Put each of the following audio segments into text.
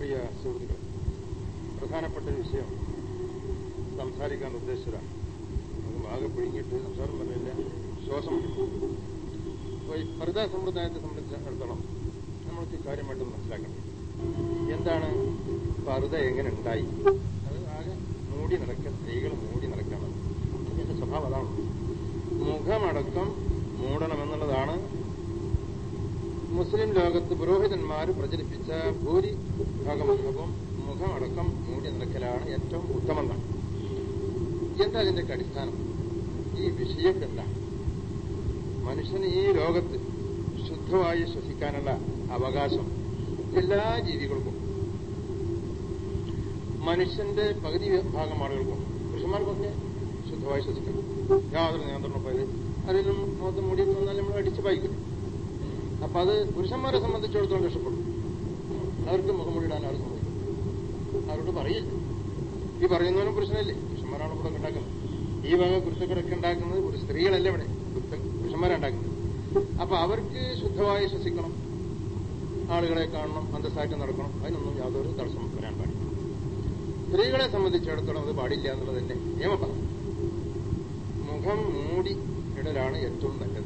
പ്രിയ സുഹൃത്തുക്കൾ പ്രധാനപ്പെട്ട ഒരു വിഷയം സംസാരിക്കാൻ ഉദ്ദേശിച്ചതാണ് നമുക്ക് ആകെ പിഴുങ്ങിയിട്ട് സംസാരം പറഞ്ഞില്ല ശ്വാസം അപ്പോൾ ഈ പർദ സമ്പ്രദായത്തെ സംബന്ധിച്ചിടത്തോളം നമ്മൾക്ക് കാര്യമായിട്ട് മനസ്സിലാക്കണം എന്താണ് പർദ എങ്ങനെ ഉണ്ടായി അത് ആകെ മൂടി നടക്കുക സ്ത്രീകൾ മൂടി നടക്കണം അതിന്റെ സ്വഭാവം അതാണ് മുഖമടക്കം മൂടണമെന്നുള്ളതാണ് മുസ്ലിം ലോകത്ത് പുരോഹിതന്മാർ പ്രചരിപ്പിച്ച ഭൂരിഭാഗം മുഖമടക്കം മൂടി നടക്കലാണ് ഏറ്റവും ഉത്തമം എന്നാണ് എന്താ അതിന്റെ അടിസ്ഥാനം ഈ വിഷയം എന്താ മനുഷ്യന് ഈ ലോകത്ത് ശുദ്ധമായി ശ്വസിക്കാനുള്ള അവകാശം എല്ലാ ജീവികൾക്കും മനുഷ്യന്റെ പകുതി ഭാഗം ആളുകൾക്കും പുരുഷന്മാർക്കൊക്കെ ശുദ്ധമായി ശ്വസിക്കണം യാതൊരു നിയന്ത്രണം പോയത് അതിലും മുഖത്ത് മൂടി വന്നാൽ നമ്മൾ അടിച്ചു പായിക്കും അപ്പൊ അത് പുരുഷന്മാരെ സംബന്ധിച്ചിടത്തോളം രക്ഷപ്പെടും അവർക്ക് മുഖംമൂടിയിടാൻ ആരും സമ്മതിക്കും അവരോട് പറയില്ല ഈ പറയുന്നവനും പുരുഷനല്ലേ പുരുഷന്മാരാണ് ഇവിടെ ഉണ്ടാക്കുന്നത് ഈ വക കുരുത്തക്കടൊക്കെ ഉണ്ടാക്കുന്നത് ഒരു സ്ത്രീകളല്ല ഇവിടെ പുരുഷന്മാരാണ് ഉണ്ടാക്കുന്നത് അപ്പൊ അവർക്ക് ശുദ്ധമായി ശ്വസിക്കണം ആളുകളെ കാണണം അന്തസ്സായിട്ട് നടക്കണം അതിനൊന്നും യാതൊരു തടസ്സം വരാൻ പാടില്ല സ്ത്രീകളെ സംബന്ധിച്ചിടത്തോളം അത് പാടില്ല എന്നുള്ളതിന്റെ നിയമപരം മുഖം മൂടി ഇടലാണ് ഏറ്റവും നല്ലത്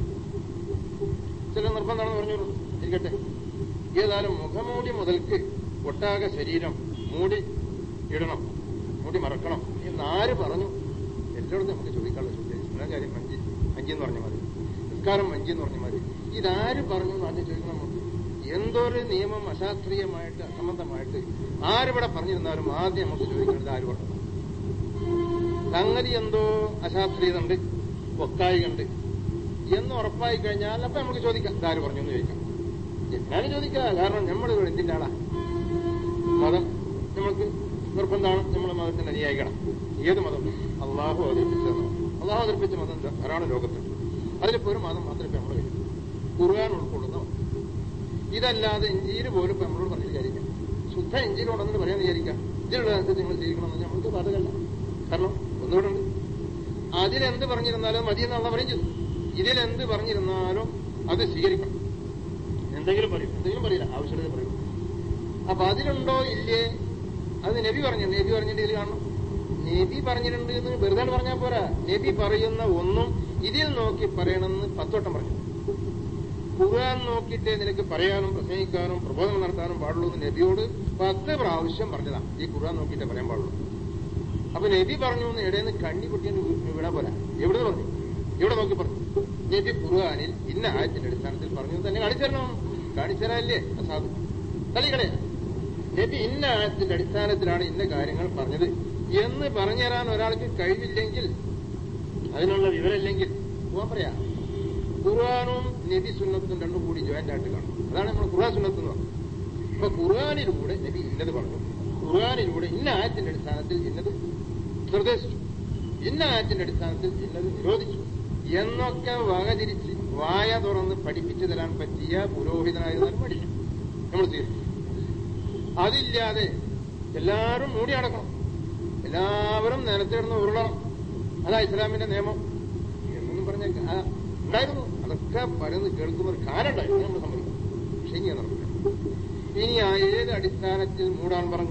ചില നിർബന്ധമാണെന്ന് പറഞ്ഞോളൂ ഇരിക്കട്ടെ ഏതായാലും മുഖമൂടി മുതൽക്ക് ഒട്ടാകെ ശരീരം മൂടി ഇടണം മൂടി മറക്കണം എന്ന് ആര് പറഞ്ഞു എല്ലായിടത്തും നമുക്ക് ചോദിക്കാനുള്ള ചോദ്യം എല്ലാ കാര്യം മഞ്ചി മഞ്ചി എന്ന് പറഞ്ഞ മതി നിസ്കാരം മഞ്ചി എന്ന് പറഞ്ഞ മതി ഇതാര് പറഞ്ഞു എന്ന് ആദ്യം ചോദിക്കണം നമുക്ക് എന്തൊരു നിയമം അശാസ്ത്രീയമായിട്ട് അസംബന്ധമായിട്ട് ആരിവിടെ പറഞ്ഞിരുന്നാലും ആദ്യം നമുക്ക് ചോദിക്കേണ്ടത് ആര് പറഞ്ഞു സംഗതി എന്തോ അശാസ്ത്രീയത ഉണ്ട് ഒക്കായികണ്ട് എന്ന് ഉറപ്പായി കഴിഞ്ഞാൽ അപ്പൊ നമുക്ക് ചോദിക്കാം ഇതാര് പറഞ്ഞു എന്ന് ചോദിക്കാം എന്നാലും ചോദിക്കാം കാരണം നമ്മൾ എന്തിന്റെ ആളാ മതം നമ്മൾക്ക് നിർബന്ധമാണ് നമ്മൾ മതത്തിന്റെ അനുയായിക്കണം ഏത് മതം അള്ളാഹു അവതരിപ്പിച്ചതെന്നോ അള്ളാഹു അവതരിപ്പിച്ച മതം ധാരാളം ലോകത്തുണ്ട് അതിലിപ്പോ ഒരു മതം മാത്രമേ ഇപ്പൊ നമ്മൾ കഴിയും ഖുർആൻ ഉൾക്കൊള്ളുന്ന മതം. ഇതല്ലാതെ ഇഞ്ചിയിൽ പോലും ഇപ്പൊ നമ്മളോട് പറഞ്ഞു വിചാരിക്കാം ശുദ്ധ ഇഞ്ചിയിലുണ്ടെന്ന് പറയാൻ വിചാരിക്കാം ഇതിലുള്ള അനുസരിച്ച് നിങ്ങൾ ജീവിക്കണമെന്ന് നമ്മൾക്ക് ബാധകല്ല കാരണം ഒന്നുകൂടെ ഉണ്ട് അതിലെന്ത് പറഞ്ഞിരുന്നാലും മതി എന്നുള്ള പറയും ചെയ്തു ഇതിലെന്ത് പറഞ്ഞിരുന്നാലും അത് സ്വീകരിക്കണം എന്തെങ്കിലും പറയും എന്തെങ്കിലും പറയില്ല ആവശ്യമുള്ളത് പറയും അപ്പൊ അതിലുണ്ടോ ഇല്ലേ അത് നബി പറഞ്ഞു നബി പറഞ്ഞിട്ട് ഇതിൽ കാണണം നബി പറഞ്ഞിട്ടുണ്ട് എന്ന് വെറുതെ പറഞ്ഞാൽ പോരാ നബി പറയുന്ന ഒന്നും ഇതിൽ നോക്കി പറയണമെന്ന് പത്തോട്ടം പറഞ്ഞു ഖുർആൻ നോക്കിയിട്ടേ നിനക്ക് പറയാനും പ്രസംഗിക്കാനും പ്രബോധനം നടത്താനും പാടുള്ളൂ എന്ന് നബിയോട് പത്ത് പ്രാവശ്യം പറഞ്ഞതാ ഈ ഖുർആൻ നോക്കിയിട്ടേ പറയാൻ പാടുള്ളൂ അപ്പൊ നബി പറഞ്ഞു എന്ന് ഇടയിൽ കണ്ണി പൊട്ടിയെന്ന് വിടാൻ പോരാ എവിടെ പറഞ്ഞു എവിടെ നോക്കി പറഞ്ഞു നബി ഖുർആാനിൽ ഇന്ന ആയത്തിന്റെ അടിസ്ഥാനത്തിൽ പറഞ്ഞു തന്നെ കാണിച്ചരണം കാണിച്ചതരല്ലേ അസാധു കളികളെ നബി ഇന്ന ആയത്തിന്റെ അടിസ്ഥാനത്തിലാണ് ഇന്ന കാര്യങ്ങൾ പറഞ്ഞത് എന്ന് പറഞ്ഞുതരാൻ ഒരാൾക്ക് കഴിവില്ലെങ്കിൽ അതിനുള്ള വിവരമില്ലെങ്കിൽ പോവാൻ പറയാ ഖുർആാനും നബി സുന്നത്തും രണ്ടും കൂടി ജോയിന്റ് ആയിട്ട് കാണും അതാണ് നമ്മൾ ഖുർആൻ സുന്നത്ത് എന്ന് പറയുന്നത് അപ്പൊ ഖുർആാനിലൂടെ നബി ഇന്നത് പറഞ്ഞു ഖുർആാനിലൂടെ ഇന്ന ആയത്തിന്റെ അടിസ്ഥാനത്തിൽ ഇന്നത് നിർദ്ദേശിച്ചു ഇന്ന ആയത്തിന്റെ അടിസ്ഥാനത്തിൽ ഇന്നത് നിരോധിച്ചു എന്നൊക്കെ വകതിരിച്ച് വായ തുറന്ന് പഠിപ്പിച്ചു തരാൻ പറ്റിയ പുരോഹിതനായിരുന്നാലും പഠിക്കും നമ്മൾ സ്വീകരിക്കും അതില്ലാതെ എല്ലാവരും മൂടി അടക്കണം എല്ലാവരും നിലത്ത് കിടന്ന് ഉരുളണം അതാ ഇസ്ലാമിന്റെ നിയമം എന്നൊന്നും പറഞ്ഞ ആ, ഉണ്ടായിരുന്നു അതൊക്കെ പരന്ന് കേൾക്കുന്ന ഒരു കാലം ഉണ്ടായിരുന്നു നമ്മൾ സമ്മതിക്കും പക്ഷെ ഇനി അത് നടക്കില്ല ഇനി ആ ഏത് അടിസ്ഥാനത്തിൽ മൂടാൻ പറഞ്ഞു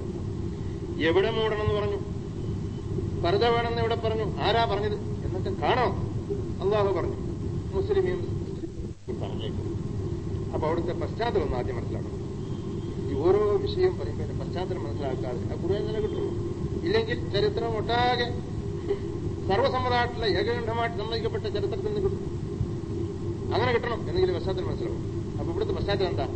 എവിടെ മൂടണം എന്ന് പറഞ്ഞു പർദ്ദ വേണമെന്ന് എവിടെ പറഞ്ഞു ആരാ പറഞ്ഞത് എന്നൊക്കെ കാണണം അള്ളാഹു പറഞ്ഞു മുസ്ലിമീം പറഞ്ഞേക്കും അപ്പൊ അവിടുത്തെ പശ്ചാത്തലം ഒന്ന് ആദ്യം മനസ്സിലാക്കണം ഈ ഓരോ വിഷയം പറയുമ്പോൾ അതിന്റെ പശ്ചാത്തലം മനസ്സിലാക്കാതെ ആ കുറേ നില കിട്ടുള്ളൂ ഇല്ലെങ്കിൽ ചരിത്രം ഒട്ടാകെ സർവസമ്മതമായിട്ടുള്ള ഏകകണ്ഠമായിട്ട് സമ്മതിക്കപ്പെട്ട ചരിത്രത്തിൽ നിന്ന് കിട്ടും അങ്ങനെ കിട്ടണം എന്നെങ്കിലും പശ്ചാത്തലം മനസ്സിലാവും അപ്പൊ ഇവിടുത്തെ പശ്ചാത്തലം എന്താ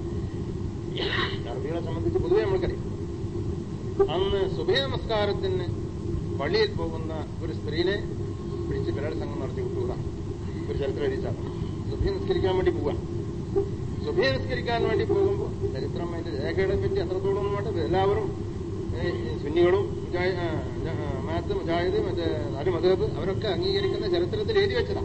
അറബികളെ സംബന്ധിച്ച് പൊതുവെ നമ്മൾക്കറിയാം അന്ന് സുബഹ നമസ്കാരത്തിന് പള്ളിയിൽ പോകുന്ന ഒരു സ്ത്രീനെ പിടിച്ച് ബലാത്സംഗം നടത്തി വിട്ടുകൂടാ ഒരു ചരിത്രം എഴുതിച്ചാണ് സുബഹ നിസ്കരിക്കാൻ വേണ്ടി പോവാ സുബഹ നിസ്കരിക്കാൻ വേണ്ടി പോകുമ്പോൾ ചരിത്രം അതിന്റെ രേഖകളെ പറ്റി അത്രത്തോളം ഒന്നും വേണ്ട എല്ലാവരും ഏ, ഈ സുന്നികളും മുജാഹി- ആ, ജ- ആ, മാത്ത് മുജാഹിദ് മറ്റേ നാല് മതേബ് അവരൊക്കെ അംഗീകരിക്കുന്ന ചരിത്രത്തിൽ എഴുതി വെച്ചതാണ്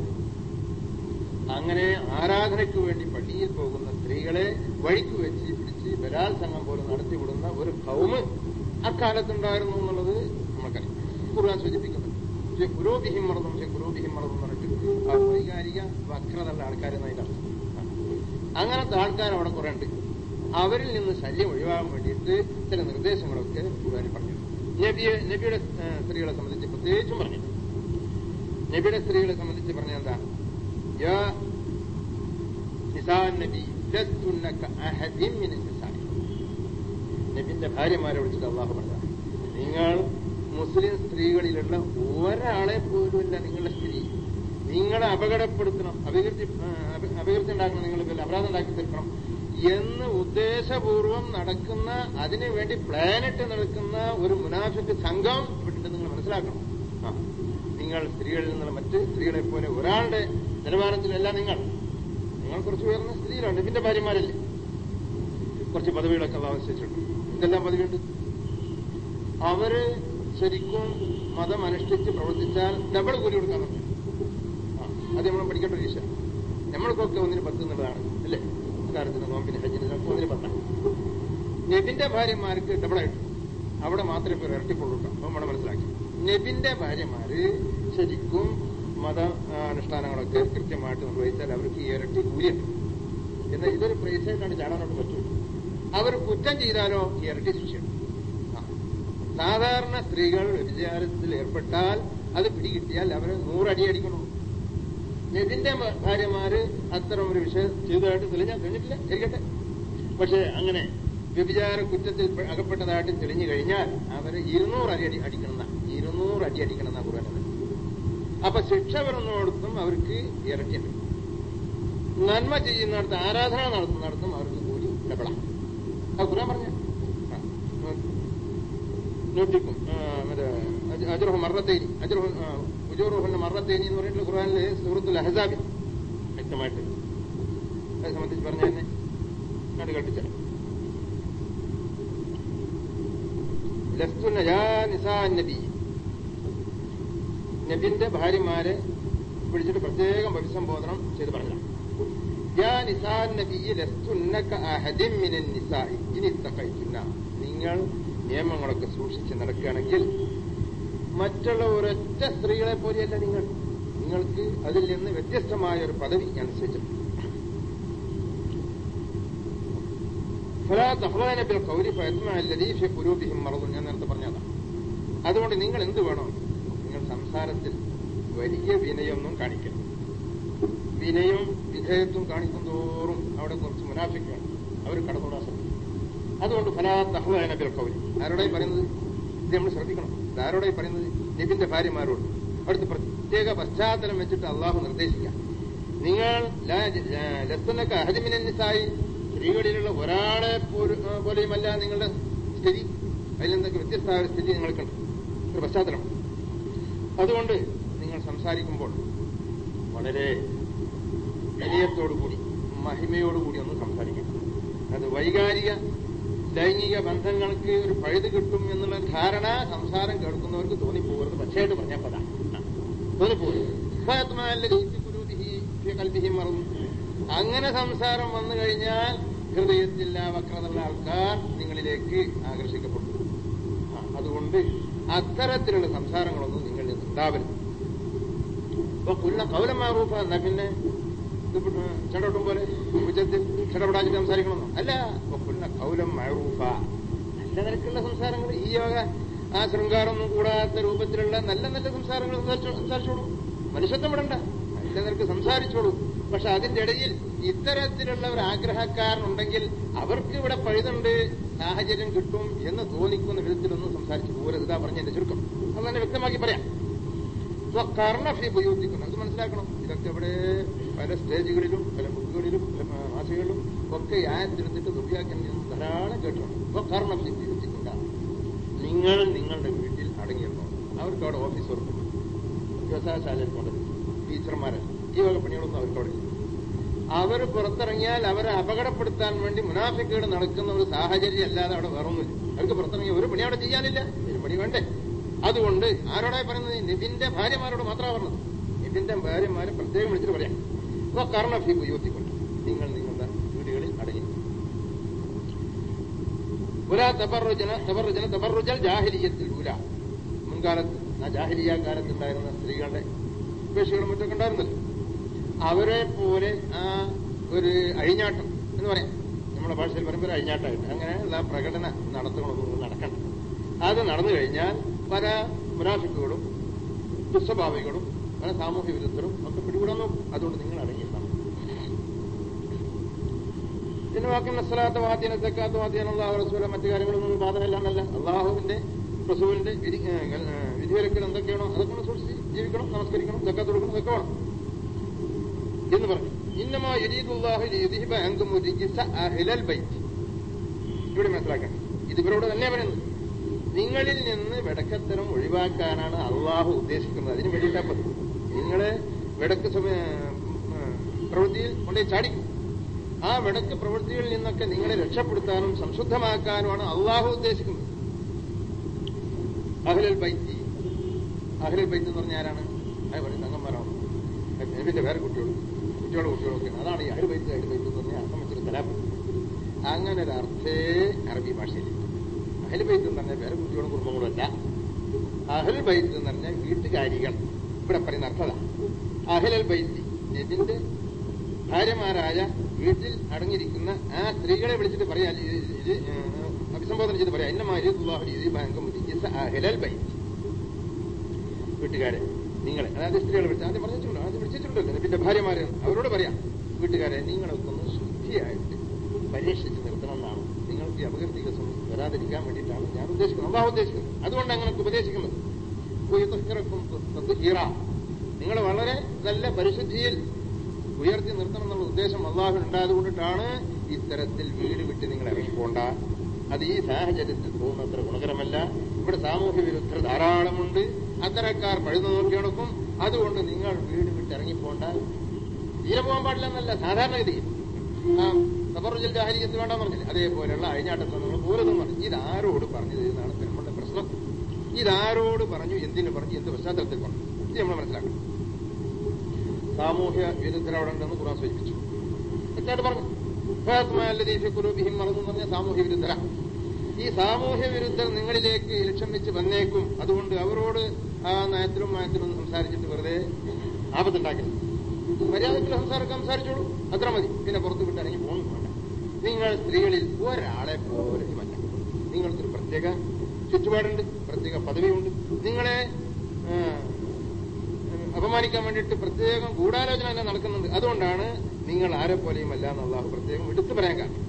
അങ്ങനെ ആരാധനയ്ക്ക് വേണ്ടി പള്ളിയിൽ പോകുന്ന സ്ത്രീകളെ വഴിക്ക് വെച്ച് പിടിച്ച് ബലാത്സംഗം പോലും നടത്തിവിടുന്ന ഒരു കൗമ് അക്കാലത്തുണ്ടായിരുന്നു എന്നുള്ളത് നമുക്കറിയാം ഖുർആൻ സൂചിപ്പിക്കുന്നത് പക്ഷേ പുരോഗിഹിം മറന്നും പക്ഷേ പുരോഗിഹിം മറന്നും പറഞ്ഞിട്ട് ആ വൈകാരിക വക്രതയുള്ള ആൾക്കാരെന്ന് അതിന്റെ അർത്ഥം അങ്ങനത്തെ ആൾക്കാർ അവിടെ കുറെ ഉണ്ട് അവരിൽ നിന്ന് ശല്യം ഒഴിവാകാൻ വേണ്ടിയിട്ട് ചില നിർദ്ദേശങ്ങളൊക്കെ ഖുർആനിൽ പറഞ്ഞു നബിയെ നബിയുടെ ആ, സ്ത്രീകളെ സംബന്ധിച്ച് പ്രത്യേകിച്ചും പറഞ്ഞു നബിയുടെ സ്ത്രീകളെ സംബന്ധിച്ച് പറഞ്ഞ എന്താ യാ നിസാൻ നബി ലസ്തുന്ന കഅഹദിൻ മിൻ നിസാഇ നബിന്റെ ഭാര്യമാരെ വിളിച്ചിട്ട് അള്ളാഹു പറഞ്ഞ നിങ്ങൾ മുസ്ലിം സ്ത്രീകളിലുള്ള ഒരാളെ പോലുമല്ല നിങ്ങളുടെ സ്ഥിതി നിങ്ങളെ അപകടപ്പെടുത്തണം അപകീർത്തി ആ, അപ- അപകീർത്തി ഉണ്ടാക്കണം നിങ്ങൾ ഇതിൽ അപരാധം ഉണ്ടാക്കി തീർക്കണം എന്ന് ഉദ്ദേശപൂർവം നടക്കുന്ന അതിനു വേണ്ടി പ്ലാനിട്ട് നടക്കുന്ന ഒരു മുനാഫിക്ക് സംഘം ഇവിടെ നിങ്ങൾ മനസ്സിലാക്കണം ആ നിങ്ങൾ സ്ത്രീകളിൽ നിന്നുള്ള മറ്റ് സ്ത്രീകളെ പോലെ ഒരാളുടെ നിലവാരത്തിലല്ല നിങ്ങൾ നിങ്ങൾ കുറച്ച് ഉയർന്ന സ്ഥിതിയിലാണ് നബിന്റെ ഭാര്യമാരല്ലേ കുറച്ച് പദവികളൊക്കെ അള്ളാഹു നിശ്ചയിച്ചിട്ടുണ്ട് എന്തെല്ലാം പദവിയുണ്ട് അവര് ശരിക്കും മതം അനുഷ്ഠിച്ച് പ്രവർത്തിച്ചാൽ ഡബിൾ കൂലി കൊടുക്കാൻ പറ്റും ആ, അത് നമ്മൾ പഠിക്കേണ്ട ഒരു വിഷയം നമ്മൾക്കൊക്കെ ഒന്നിന് പത്ത് എന്നുള്ളതാണ് അല്ലേ കാര്യത്തിന് നോമ്പിന് ഹജ്ജിന് നമുക്ക് ഒന്നിന് പത്താണ് നബിന്റെ ഭാര്യമാർക്ക് ഡബിളായിട്ട് അവിടെ മാത്രമേ ഇപ്പോൾ ഇരട്ടിക്കൊള്ളൂ കേട്ടോ അപ്പോൾ നമ്മൾ മനസ്സിലാക്കി നബിന്റെ ഭാര്യമാര് ശരിക്കും മത ആ, അനുഷ്ഠാനങ്ങളൊക്കെ കൃത്യമായിട്ട് നിർവഹിച്ചാൽ അവർക്ക് ഇരട്ടി കൂലിയുണ്ട് എന്നാൽ ഇതൊരു പ്രൈസായിട്ടാണ് ചാടാനോട്ട് പറ്റൂ അവർ കുറ്റം ചെയ്താലോ ഇരട്ടി ശിക്ഷയുണ്ട് ആ. സാധാരണ സ്ത്രീകൾ വ്യഭിചാരത്തിൽ ഏർപ്പെട്ടാൽ അത് പിടികിട്ടിയാൽ അവരെ നൂറടി അടിക്കണം നബിന്റെ ഭ- ഭാര്യമാര് അത്തരം ഒരു വിഷയം ചെയ്തതായിട്ട് തെളിഞ്ഞാൽ തെളിഞ്ഞിട്ടില്ല ശരിക്കട്ടെ പക്ഷെ അങ്ങനെ വ്യഭിചാര കുറ്റത്തിൽ പെ- അകപ്പെട്ടതായിട്ട് തെളിഞ്ഞു കഴിഞ്ഞാൽ അവര് ഇരുന്നൂറ് അടി അടി അടിക്കണമെന്ന ഇരുന്നൂറ് അടി അടിക്കണമെന്ന കുറഞ്ഞത് അപ്പൊ ശിക്ഷ വരുന്നിടത്തും അവർക്ക് ഇരട്ടിയുണ്ട് നന്മ ചെയ്യുന്നിടത്ത് ആരാധന നടത്തുന്നിടത്തും അവർക്ക് കൂലി ഡബിളാണ് അത് ഖുർആൻ പറഞ്ഞ നോട്ടിക്കും മറ്റേ അജുറഹു മറത്തേനി അജുറഹു ഉജോറുഹുന്റെ മറത്തേനി എന്ന് പറഞ്ഞിട്ടുള്ള ഖുർആനിലെ സൂറത്തുൽ അഹസാബിൽ വ്യക്തമായിട്ട് അത് സംബന്ധിച്ച് പറഞ്ഞ തന്നെ അത് കട്ടിച്ച ലസ്തുന്ന യാ നിസാ നബി നബിന്റെ ഭാര്യമാരെ വിളിച്ചിട്ട് പ്രത്യേകം അഭിസംബോധനം ചെയ്ത് പറഞ്ഞതാണ് യാ നിസാ നബി ലസ്തുന്നക അഹദിൻ മിനൻ നിസാഇ ഇനി തഖൈതുന്ന നിങ്ങൾ നിയമങ്ങളൊക്കെ സൂക്ഷിച്ച് നടക്കുകയാണെങ്കിൽ മറ്റുള്ള ഒരൊറ്റ സ്ത്രീകളെ പോലെയല്ല നിങ്ങൾ നിങ്ങൾക്ക് അതിൽ നിന്ന് വ്യത്യസ്തമായ ഒരു പദവി ഞാൻ നിശ്ചയിച്ചിട്ടുണ്ട് ഫലാ തഹ്വാന ബിൽ ഖൗലി ഫയത്മഅ അല്ലദീ ഫി ഖുലൂബിഹിം മറദുൻ ഞാൻ നേരത്തെ പറഞ്ഞതാണ് അതുകൊണ്ട് നിങ്ങൾ എന്ത് വേണം നിങ്ങൾ സംസാരത്തിൽ വലിയ വിനയൊന്നും കാണിക്കരുത് വിനയം വിധേയത്വം കാണിക്കും തോറും അവിടെ കുറച്ച് മുനാഫിക്കാണ് അവർ കടന്നുകൂടാൻ ശ്രമിക്കും അതുകൊണ്ട് ഫലാ തഹ്വാന ബിൽ ഖൗലി ആരോടായി പറയുന്നത് ഇത് നമ്മൾ ശ്രദ്ധിക്കണം ഇത് ആരോടായി പറയുന്നത് നബിന്റെ ഭാര്യമാരോട് അവിടുത്തെ പ്രത്യേക പശ്ചാത്തലം വെച്ചിട്ട് അള്ളാഹു നിർദ്ദേശിക്കാം നിങ്ങൾ ലസ്തനക്ക് അഹദിമിനായി സ്ത്രീകളിലുള്ള ഒരാളെ പോലും- ആ, പോലെയുമല്ല നിങ്ങളുടെ സ്ഥിതി അതിൽ നിന്നൊക്കെ വ്യത്യസ്തമായ ഒരു സ്ഥിതി നിങ്ങൾക്കുണ്ട് ഒരു പശ്ചാത്തലം അതുകൊണ്ട് നിങ്ങൾ സംസാരിക്കുമ്പോൾ വളരെ വിനയത്തോടുകൂടി മഹിമയോടുകൂടി ഒന്ന് സംസാരിക്കണം അത് വൈകാരിക ലൈംഗിക ബന്ധങ്ങൾക്ക് ഒരു പഴുത് കിട്ടും എന്നുള്ള ധാരണ സംസാരം കേൾക്കുന്നവർക്ക് തോന്നിപ്പോകരുത് പക്ഷേട്ട് പറഞ്ഞാൽ പതാ തോന്നിപ്പോകരുത് ഫാത്മാഅല്ലദീ ഫീ ഖുലൂബിഹി ഫീ ഖൽബിഹി മറദ്. അങ്ങനെ സംസാരം വന്നു കഴിഞ്ഞാൽ ഹൃദയത്തിൽ ആ വക്രതയുള്ള ആൾക്കാർ നിങ്ങളിലേക്ക് ആകർഷിക്കപ്പെടും ആ, അതുകൊണ്ട് അത്തരത്തിലുള്ള സംസാരങ്ങളൊന്നും നിങ്ങളിൽ നിന്ന് ഉണ്ടാവരുത് അപ്പൊ കുല്ല കൗലം മാറൂഫ എന്നാ പിന്നെ ഇത് ചടവട്ടം പോലെ ഉച്ചത്തിൽ ചടപടാച്ചിട്ട് സംസാരിക്കണമെന്നോ അല്ല അപ്പൊ കുല്ല കൗലം മാറൂഫ നല്ല നിരക്കുള്ള സംസാരങ്ങൾ ഈ യോഗ ആ ശൃംഗാരമൊന്നും കൂടാത്ത രൂപത്തിലുള്ള നല്ല നല്ല സംസാരങ്ങൾ സംസാരിച്ചോ- സംസാരിച്ചോളൂ മനുഷ്യത്വം വിടണ്ട നല്ല നിരക്ക് സംസാരിച്ചോളൂ പക്ഷെ അതിന്റെ ഇടയിൽ ഇത്തരത്തിലുള്ള ഒരു ആഗ്രഹക്കാരനുണ്ടെങ്കിൽ അവർക്ക് ഇവിടെ പഴുതുണ്ട് സാഹചര്യം കിട്ടും എന്ന് തോന്നിക്കുന്ന വിധത്തിലൊന്നും സംസാരിച്ചു പോകരുത് ഇതാ പറഞ്ഞതിന്റെ ചുരുക്കം അത് തന്നെ വ്യക്തമാക്കി പറയാം കർണഫി ഉപയോഗിക്കുന്നു അത് മനസ്സിലാക്കണം ഇതൊക്കെ ഇവിടെ പല സ്റ്റേജുകളിലും പല ബുക്കുകളിലും പല മാസികകളിലും ഒക്കെ ആയത്തിലെടുത്തിട്ട് ദുർവ്യാഖ്യാനം ചെയ്യുന്നത് ധാരാളം കേട്ടിട്ടുണ്ട് അപ്പൊ കർണഫി ഉപയോഗിച്ചിട്ടുണ്ട് നിങ്ങൾ നിങ്ങളുടെ വീട്ടിൽ അടങ്ങിയിരുന്നോ അവർക്ക് അവിടെ ഓഫീസ് വർക്കുണ്ട് വ്യവസായശാലയിൽ പോകേണ്ടത് ടീച്ചർമാരെ ഈ വക പണികളൊന്നും അവർക്ക് അവിടെ ഇല്ല അവർ പുറത്തിറങ്ങിയാൽ അവരെ അപകടപ്പെടുത്താൻ വേണ്ടി മുനാഫിക്കുകൾ നടക്കുന്ന ഒരു സാഹചര്യം അല്ലാതെ അവിടെ വേറൊന്നുമില്ല അവർക്ക് പുറത്തിറങ്ങിയ ഒരു പണി അവിടെ ചെയ്യാനില്ല ഒരു പണി വേണ്ടേ അതുകൊണ്ട് ആരോടായി പറയുന്നത് നിബിന്റെ ഭാര്യമാരോട് മാത്രമാണ് പറഞ്ഞത് നിബിന്റെ ഭാര്യമാരെ പ്രത്യേകം വിളിച്ചിട്ട് പറയാം അപ്പൊ കർണഫി ഉയർത്തിക്കൊണ്ട് നിങ്ങൾ നിങ്ങളുടെ വീടുകളിൽ അടങ്ങി ഒരാ തബറുജന തബറുജന തബറുജൽ ജാഹിലിയത്തിൽ ഊല മുൻകാലത്ത് ആ ജാഹിലിയ കാലത്തുണ്ടായിരുന്ന സ്ത്രീകളുടെ ഉപേക്ഷകളും മറ്റൊക്കെ ഉണ്ടായിരുന്നല്ലോ അവരെ പോലെ ആ ഒരു അഴിഞ്ഞാട്ടം എന്ന് പറയാം നമ്മൾ നമ്മുടെ ഭാഷയിൽ പറയുമ്പോൾ അഴിഞ്ഞാട്ടായിട്ട് അങ്ങനെയുള്ള പ്രകടന നടത്തുകളൊന്നും നടക്കണം അത് നടന്നു കഴിഞ്ഞാൽ പല മുനാഫിക്കുകളും ദുസ്വഭാവികളും പല സാമൂഹ്യ വിരുദ്ധരും ഒക്കെ പിടികൂടാൻ നോക്കും അതുകൊണ്ട് നിങ്ങൾ അടങ്ങിയിട്ടാണ് പിന്നെ വാക്കിൻ അസ്സലാത്ത വാദ്യന സക്കാത്ത വാദ്യന അള്ളാഹു റസൂല മറ്റു കാര്യങ്ങളൊന്നും ബാധനമില്ലാന്നല്ല അള്ളാഹുവിന്റെ റസൂലിന്റെ വിധി ഏ, ഏ, വിധിവിലക്കൽ എന്തൊക്കെയാണോ അതൊക്കെ ഒന്ന് സൂക്ഷിച്ച് ജീവിക്കണം നമസ്കരിക്കണം സക്കാത്ത് കൊടുക്കണം ഇതൊക്കെ വേണം എന്ന് പറഞ്ഞു ഇന്നമാ യരീദുല്ലാഹു ലിയുദ്ഹിബ അൻകും റിജ്സ അഹ്ലൽ ബൈത്ത് ഇവിടെ മനസ്സിലാക്കണം ഇത് ഇവരോട് തന്നെ പറയുന്നത് നിങ്ങളിൽ നിന്ന് വെടക്കത്തരം ഒഴിവാക്കാനാണ് അള്ളാഹു ഉദ്ദേശിക്കുന്നത് അതിന് വേണ്ടിയിട്ടാ നിങ്ങളെ വെടക്ക് സമയ പ്രവൃത്തിയിൽ കൊണ്ടുപോയി ചാടിക്കും ആ വെടക്ക് പ്രവൃത്തികളിൽ നിന്നൊക്കെ നിങ്ങളെ രക്ഷപ്പെടുത്താനും സംശുദ്ധമാക്കാനുമാണ് അള്ളാഹു ഉദ്ദേശിക്കുന്നത് അഹ്ലൽ ബൈത്തി അഹ്ലൽ ബൈത്ത് എന്ന് പറഞ്ഞാൽ ആരാണ് അത് പറയും തങ്ങന്മാരാണ് നബിന്റെ വേറെ കുട്ടികളും കുട്ടികളുടെ കുട്ടികളൊക്കെയാണ് അതാണ് ഈ അഹ്ലൽ ബൈത്ത് അഹ്ലൽ ബൈത്ത് എന്ന് പറഞ്ഞാൽ അർത്ഥം വെച്ചൊരു കലാപം അങ്ങനെ ഒരു അർത്ഥേ അറബി ഭാഷയിൽ അഹ്ലൽ ബൈത്ത് എന്ന് പറഞ്ഞാൽ വേറെ കുട്ടികളും കുടുംബങ്ങളും അല്ല അഹ്ലൽ ബൈത്ത് എന്ന് പറഞ്ഞാൽ വീട്ടുകാരികൾ ഇവിടെ പറയുന്ന അർത്ഥത അഹ്ലൽ ബൈത്തി നബിന്റെ ഭാര്യമാരായ വീട്ടിൽ അടങ്ങിയിരിക്കുന്ന ആ സ്ത്രീകളെ വിളിച്ചിട്ട് പറയാ ഇത് ഇത് ഏഹ്, അഭിസംബോധന ചെയ്ത് പറയാം ഇന്നമാരിൽ ബൈത്ത് വീട്ടുകാരെ നിങ്ങളെ അതായത് സ്ത്രീകളെ വിളിച്ച് ആദ്യം പറഞ്ഞിട്ടുണ്ടോ ആദ്യം വിളിച്ചിട്ടുണ്ടല്ലോ നബിന്റെ ഭാര്യമാരെ അവരോട് പറയാം വീട്ടുകാരെ നിങ്ങളൊക്കെ ഒന്ന് ശുദ്ധിയായിട്ട് പരീക്ഷിച്ച് നിർത്തണമെന്നാണ് നിങ്ങൾക്ക് ഈ അപകീർത്തി ദിവസം വരാതിരിക്കാൻ വേണ്ടിയിട്ടാണ് ഞാൻ ഉദ്ദേശിക്കുന്നത് അള്ളാഹ് ഉദ്ദേശിക്കുന്നത് അതുകൊണ്ട് അങ്ങനെ ഉപദേശിക്കുന്നത് ഹീറ നിങ്ങൾ വളരെ നല്ല പരിശുദ്ധിയിൽ ഉയർത്തി നിർത്തണം എന്നുള്ള ഉദ്ദേശം അള്ളാഹു ഉണ്ടായതുകൊണ്ടിട്ടാണ് ഇത്തരത്തിൽ വീട് വിട്ട് നിങ്ങൾ ഇറങ്ങിപ്പോണ്ട അത് ഈ സാഹചര്യത്തിൽ പോകുന്നത്ര ഗുണകരമല്ല ഇവിടെ സാമൂഹ്യ വിരുദ്ധർ ധാരാളമുണ്ട് അത്തരക്കാർ പഴുതു നോക്കി നടക്കും അതുകൊണ്ട് നിങ്ങൾ വീട് വിട്ട് ഇറങ്ങിപ്പോണ്ട തീരെ പോകാൻ പാടില്ല എന്നല്ല സാധാരണഗതിയിൽ ആ സബറുജൽ ജാഹരിയത്ത് വേണ്ടാന്ന് പറഞ്ഞില്ലേ അതേപോലെയുള്ള അഴിഞ്ഞാട്ടത്തിൽ നിങ്ങൾ പോരുതെന്ന് പറഞ്ഞു ഇതാരോട് പറഞ്ഞത് എന്നാണ് നമ്മളുടെ പ്രശ്നം ഇതാരോട് പറഞ്ഞു എന്തിനു പറഞ്ഞു എന്ത് പശ്ചാത്തലത്തിൽ പറഞ്ഞു ഇത് നമ്മൾ മനസ്സിലാക്കണം സാമൂഹ്യ വിരുദ്ധർ അവിടെ ഉണ്ടെന്ന് ഖുറാൻ സൂചിപ്പിച്ചു വ്യക്തമായിട്ട് പറഞ്ഞു കുലൂബിഹിം മറന്നു പറഞ്ഞ സാമൂഹ്യ വിരുദ്ധര ഈ സാമൂഹ്യ വിരുദ്ധർ നിങ്ങളിലേക്ക് ലക്ഷ്യം വെച്ച് വന്നേക്കും അതുകൊണ്ട് അവരോട് ആ നയത്തിലും നയത്തിലും സംസാരിച്ചിട്ട് വെറുതെ ആപത്തുണ്ടാക്കരുത് മര്യാദത്തിൽ സംസാരമൊക്കെ സംസാരിച്ചോളൂ അത്ര മതി പിന്നെ പുറത്തു വിട്ട് ഇറങ്ങി പോകുന്നു വേണ്ട നിങ്ങൾ സ്ത്രീകളിൽ ഒരാളെ പോലെയുമല്ല നിങ്ങൾക്കൊരു പ്രത്യേക ചുറ്റുപാടുണ്ട് പ്രത്യേക പദവിയുണ്ട് നിങ്ങളെ ആ, അപമാനിക്കാൻ വേണ്ടിയിട്ട് പ്രത്യേകം ഗൂഢാലോചന തന്നെ നടക്കുന്നുണ്ട് അതുകൊണ്ടാണ് നിങ്ങൾ ആരെ പോലെയും അല്ല എന്ന് അള്ളാഹു പ്രത്യേകം എടുത്തു പറയാൻ കാരണം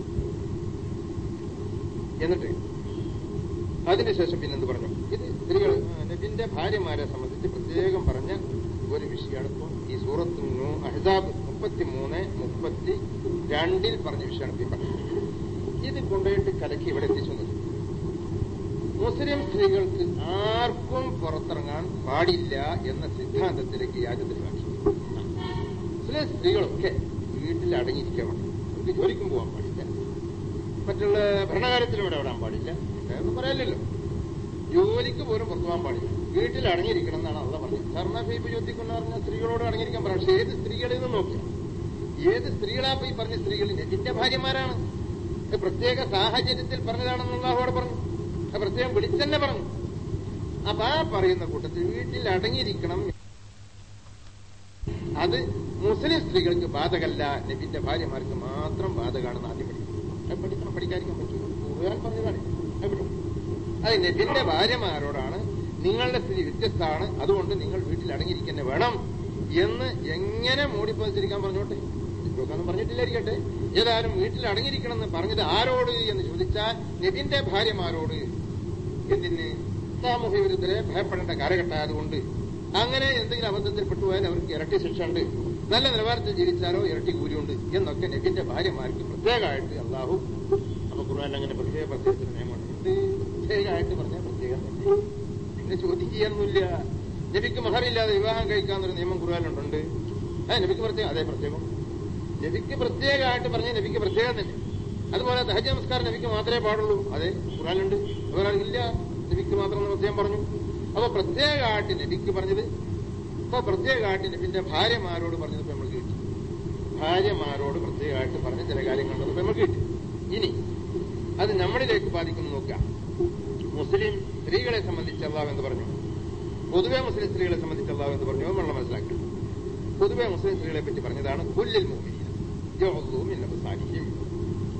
എന്നിട്ട് അതിനുശേഷം പിന്നെന്ത് പറഞ്ഞു ഇത് സ്ത്രീകൾ ആ, നബിന്റെ ഭാര്യമാരെ സംബന്ധിച്ച് പ്രത്യേകം പറഞ്ഞ ഒരു വിഷയമാണ് ഇപ്പം ഈ സൂറത്ത് നൂ- അഹ്സാബ് മുപ്പത്തിമൂന്ന് മുപ്പത്തി രണ്ടിൽ പറഞ്ഞ വിഷയമാണ് ഇപ്പം പറഞ്ഞത് ഇത് കൊണ്ടുപോയിട്ട് കലക്കി ഇവിടെ എത്തിച്ചു വന്നത് മുസ്ലിം സ്ത്രീകൾക്ക് ആർക്കും പുറത്തിറങ്ങാൻ പാടില്ല എന്ന സിദ്ധാന്തത്തിലേക്ക് യാചത്തിലാക്കി മുസ്ലിം സ്ത്രീകളൊക്കെ വീട്ടിൽ അടങ്ങിയിരിക്കാൻ വേണം അവർക്ക് ജോലിക്കും പോകാൻ പാടില്ല മറ്റുള്ള ഭരണകാര്യത്തിലും ഇവിടെ വിടാൻ പാടില്ല എന്ന് പറയല്ലോ ജോലിക്ക് പോലും പുറത്തു പോകാൻ പാടില്ല വീട്ടിൽ അടങ്ങിയിരിക്കണം എന്നാണ് അള്ള പറഞ്ഞത് ധർണ ഫീപ്പ് ചോദിക്കുന്ന പറഞ്ഞ സ്ത്രീകളോട് അടങ്ങിയിരിക്കാൻ പറയാം പക്ഷെ ഏത് സ്ത്രീകളിൽ നിന്ന് നോക്കിയാൽ ഏത് സ്ത്രീകളാ പോയി പറഞ്ഞ സ്ത്രീകൾ നബിന്റെ ഭാര്യമാരാണ് അത് പ്രത്യേക സാഹചര്യത്തിൽ പറഞ്ഞതാണെന്നുള്ള അവിടെ പറഞ്ഞു അത് പ്രത്യേകം വിളിച്ചെന്നെ പറഞ്ഞു അപ്പൊ ആ പറയുന്ന കൂട്ടത്തിൽ വീട്ടിൽ അടങ്ങിയിരിക്കണം അത് മുസ്ലിം സ്ത്രീകൾക്ക് ബാധകല്ല നബിന്റെ ഭാര്യമാർക്ക് മാത്രം ബാധകമാണെന്ന് ആദ്യം പഠിക്കണം അത് പഠിക്കണം പഠിക്കാതിരിക്കാൻ പറ്റും ഖുർആൻ പറഞ്ഞതാണ് അത് പഠിക്കണം അത് നബിന്റെ ഭാര്യമാരോടാണ് നിങ്ങളുടെ സ്ഥിതി വ്യത്യസ്തമാണ് അതുകൊണ്ട് നിങ്ങൾ വീട്ടിൽ അടങ്ങിയിരിക്കന്നെ വേണം എന്ന് എങ്ങനെ മൂടിപ്പതിച്ചിരിക്കാൻ പറഞ്ഞോട്ടെ ഇതൊന്നും പറഞ്ഞിട്ടില്ലായിരിക്കട്ടെ ഏതായാലും വീട്ടിൽ അടങ്ങിയിരിക്കണം എന്ന് പറഞ്ഞത് ആരോട് എന്ന് ചോദിച്ചാൽ നബിന്റെ ഭാര്യമാരോട് എന്തിന് സാമൂഹ്യ വിരുദ്ധരെ ഭയപ്പെടേണ്ട കാലഘട്ടമായതുകൊണ്ട് അങ്ങനെ എന്തെങ്കിലും അബദ്ധത്തിൽ പെട്ടുപോയാൽ അവർക്ക് ഇരട്ടി ശിക്ഷ ഉണ്ട് നല്ല നിലവാരത്തിൽ ജീവിച്ചാലോ ഇരട്ടി കൂലിയുണ്ട് എന്നൊക്കെ നബിന്റെ ഭാര്യമാർക്ക് പ്രത്യേകമായിട്ട് അള്ളാഹു അപ്പൊ ഖുർആൻ അങ്ങനെ പ്രത്യേക പ്രത്യേകത്തിന് നിയമമുണ്ട് പ്രത്യേകമായിട്ട് പറഞ്ഞാൽ പ്രത്യേകം തന്നെ പിന്നെ ചോദിക്കുകയൊന്നുമില്ല നബിക്ക് മഹറില്ലാതെ വിവാഹം കഴിക്കാന്നൊരു നിയമം ഖുർആാനുണ്ട് അത് നബിക്ക് പ്രത്യേകം അതേ പ്രത്യേകം നബിക്ക് പ്രത്യേകമായിട്ട് പറഞ്ഞ നബിക്ക് പ്രത്യേകം തന്നെ അതുപോലെ ദഹജ നമസ്കാരം നബിക്ക് മാത്രമേ പാടുള്ളൂ അതെ ഖുറാനുണ്ട് അതുപോലെ ഇല്ല നബിക്ക് മാത്രം എന്ന് പ്രത്യേകം പറഞ്ഞു അപ്പൊ പ്രത്യേകമായിട്ട് നബിക്ക് പറഞ്ഞത് അപ്പൊ പ്രത്യേകമായിട്ട് നബിന്റെ ഭാര്യമാരോട് പറഞ്ഞത് ഇപ്പൊ നമ്മൾ കേട്ടു ഭാര്യമാരോട് പ്രത്യേകമായിട്ട് പറഞ്ഞ ചില കാര്യങ്ങളുള്ളത് ഇപ്പൊ നമ്മൾ കേട്ടു ഇനി അത് നമ്മളിലേക്ക് ബാധിക്കുന്നു നോക്കാം മുസ്ലിം സ്ത്രീകളെ സംബന്ധിച്ച് അള്ളാഹ് എന്ന് പറഞ്ഞു പൊതുവെ മുസ്ലിം സ്ത്രീകളെ സംബന്ധിച്ച് അള്ളാഹ് എന്ന് പറഞ്ഞു അത് നമ്മൾ മനസ്സിലാക്കണം പൊതുവെ മുസ്ലിം സ്ത്രീകളെ പറ്റി പറഞ്ഞതാണ് കുല്ലിൽ മൂമിനീന യഗ്ദൂ മിൻ അബ്സാരിഹിം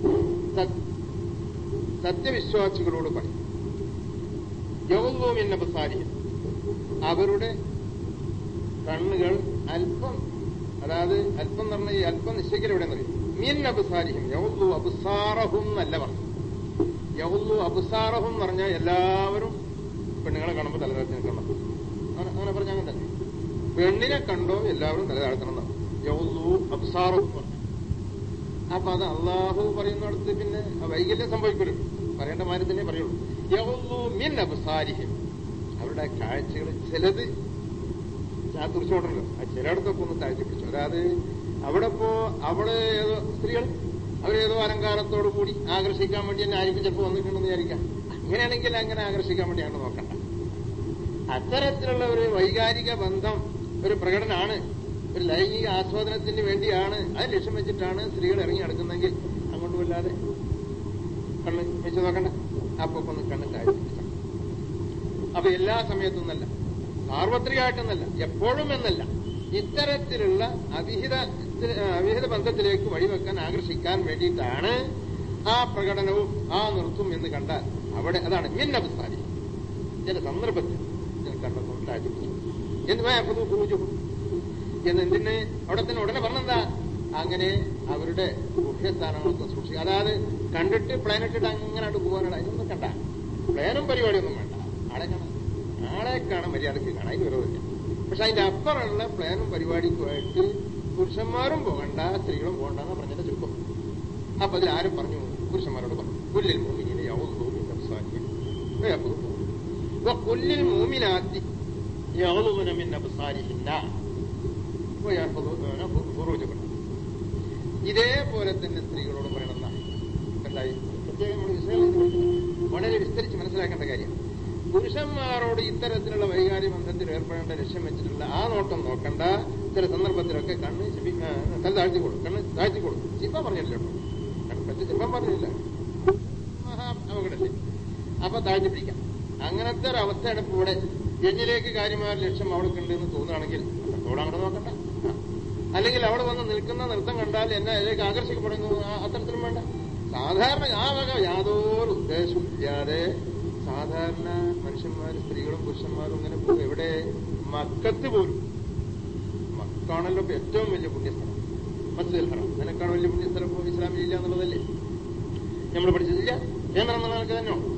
സത്- സത്യവിശ്വാസികളോട് പറയും യൗലൂം എന്ന ബസാരിയും അവരുടെ കണ്ണുകൾ അല്പം അതായത് അല്പം എന്ന് പറഞ്ഞാൽ ഈ അല്പം നിശ്ചയിക്കൽ എവിടെ പറയും മീൻ അബുസാരിഹിം യൗലു അബുസാറഹും എന്നല്ല പറഞ്ഞു യൗലു അബുസാറഹും എന്ന് പറഞ്ഞാൽ എല്ലാവരും പെണ്ണുങ്ങളെ കാണുമ്പോൾ തലതാഴ്ത്തി നിൽക്കണം അങ്ങനെ അങ്ങനെ പറഞ്ഞ അങ്ങനെ തന്നെ പെണ്ണിനെ കണ്ടോ എല്ലാവരും തലതാഴ്ത്തണം എന്നാണ് യൗലു അബുസാറഹും പറഞ്ഞു അപ്പൊ അത് അള്ളാഹു പറയുന്നിടത്ത് പിന്നെ ആ വൈകല്യം സംഭവിക്കരുത് പറയേണ്ട മാതിരി തന്നെ പറയുള്ളൂ യൗലു മിൻ അബുസാരിഹിം അവരുടെ കാഴ്ചകൾ ചിലത് ചാത്തുറിച്ചോണ്ടല്ലോ ആ ചിലയിടത്തൊക്കെ ഒന്ന് താഴ്ത്തി പിടിച്ചു അതായത് അവിടെ ഇപ്പോ അവള് ഏതോ സ്ത്രീകൾ അവരേതോ അലങ്കാരത്തോടു കൂടി ആകർഷിക്കാൻ വേണ്ടി തന്നെ ആയിരിക്കും ചിലപ്പോൾ വന്നിട്ടുണ്ടെന്ന് വിചാരിക്കാം അങ്ങനെയാണെങ്കിൽ അങ്ങനെ ആകർഷിക്കാൻ വേണ്ടിയാണ് നോക്കണ്ട അത്തരത്തിലുള്ള ഒരു വൈകാരിക ബന്ധം ഒരു പ്രകടനമാണ് ഒരു ലൈംഗിക ആസ്വാദനത്തിന് വേണ്ടിയാണ് അത് ലക്ഷ്യം വെച്ചിട്ടാണ് സ്ത്രീകൾ ഇറങ്ങി നടക്കുന്നെങ്കിൽ അങ്ങോട്ട് വല്ലാതെ കണ്ണ് വെച്ച് നോക്കണ്ട അപ്പൊ ഒന്ന് കണ്ണ് താഴ്ത്തി പിടിക്കണം അപ്പൊ എല്ലാ സമയത്തൊന്നല്ല സാർവത്രികമായിട്ടൊന്നല്ല എപ്പോഴും എന്നല്ല ഇത്തരത്തിലുള്ള അവിഹിത അവിഹിത ബന്ധത്തിലേക്ക് വഴിവെക്കാൻ ആകർഷിക്കാൻ വേണ്ടിയിട്ടാണ് ആ പ്രകടനവും ആ നൃത്തും എന്ന് കണ്ടാൽ അവിടെ അതാണ് മിന്നബുസ്ഥാനി ചില സന്ദർഭത്തിൽ ഞാൻ കണ്ടപ്പോൾ താഴ്ത്തി എന്ന് വേപ്പത് പൂജു എന്ന് എന്തിന് അവിടെ തന്നെ ഉടനെ പറഞ്ഞെന്താ അങ്ങനെ അവരുടെ ഗുഹ്യസ്ഥാനങ്ങളൊക്കെ സൂക്ഷിക്കുക അതായത് കണ്ടിട്ട് പ്ലാൻ ഇട്ടിട്ട് അങ്ങനെ അങ്ങോട്ട് പോകാനുള്ള ഇതൊന്നും കണ്ട പ്ലാനും പരിപാടിയൊന്നും വേണ്ട ആളെ കാണാം ആളെ കാണാൻ മര്യാദയ്ക്ക് കാണാൻ അതിന് വിരോധമില്ല പക്ഷെ അതിന്റെ അപ്പുറമുള്ള പ്ലാനും പരിപാടിക്കുമായിട്ട് പുരുഷന്മാരും പോകണ്ട സ്ത്രീകളും പോകണ്ടെന്ന് പറഞ്ഞിട്ട് ചുരുക്കം അപ്പൊ അതിൽ ആരും പറഞ്ഞു പുരുഷന്മാരോട് പറഞ്ഞു പുല്ലിൽ മൂമിനെ കൊല്ലിൽ മൂമിനാത്തി യൗലുവിന മിൻ അബ്സാരിഹിന്ന ഫുറൂജുകൾ ഇതേപോലെ തന്നെ സ്ത്രീകളോട് പറയണമെന്നാണ് എന്തായി പ്രത്യേകം നമ്മൾ വിശദീകരിച്ച് വളരെ വിസ്തരിച്ച് മനസ്സിലാക്കേണ്ട കാര്യം പുരുഷന്മാരോട് ഇത്തരത്തിലുള്ള വൈകാരിക ബന്ധത്തിൽ ഏർപ്പെടേണ്ട ലക്ഷ്യം വെച്ചിട്ടുള്ള ആ നോട്ടം നോക്കണ്ട ചില സന്ദർഭത്തിലൊക്കെ കണ്ണ് ചെവി ആ, തല താഴ്ത്തി കൊടുക്കും കണ്ണ് താഴ്ത്തി കൊടുക്കും ചിപ്പ പറഞ്ഞില്ല കേട്ടോ കണ്ണ് പറ്റി ചിപ്പം പറഞ്ഞില്ല മഹാ അപകടല്ലേ അപ്പൊ താഴ്ത്തി പിടിക്കാം അങ്ങനത്തെ ഒരു അവസ്ഥയാണ് ഇപ്പൊ ഇവിടെ എന്നിലേക്ക് കാര്യമായ ഒരു ലക്ഷ്യം അവൾക്ക് ഉണ്ടെന്ന് തോന്നുകയാണെങ്കിൽ അത്രത്തോളം അങ്ങോട്ട് നോക്കണ്ട ആ. അല്ലെങ്കിൽ അവിടെ വന്ന് നിൽക്കുന്ന നൃത്തം കണ്ടാൽ എന്നെ അതിലേക്ക് ആകർഷിക്കപ്പെടുന്നു ആ- അത്തരത്തിലും വേണ്ട സാധാരണ ആ വക യാതൊരു ഉദ്ദേശവും ഇല്ലാതെ സാധാരണ മനുഷ്യന്മാർ സ്ത്രീകളും പുരുഷന്മാരും ഇങ്ങനെ പോകും എവിടെ മക്കത്ത് പോലും മക്കാണല്ലോ ഇപ്പൊ ഏറ്റവും വലിയ പുണ്യസ്ഥലം മസ്ജിദുൽ ഹറം അതിനേക്കാൾ വലിയ പുണ്യസ്ഥലം ഇപ്പൊ ഇസ്ലാമിൽ ഇല്ല എന്നുള്ളതല്ലേ നമ്മൾ പഠിച്ചതില്ല കേന്ദ്രം എന്നുള്ള നിലക്ക് തന്നെ ഉണ്ട്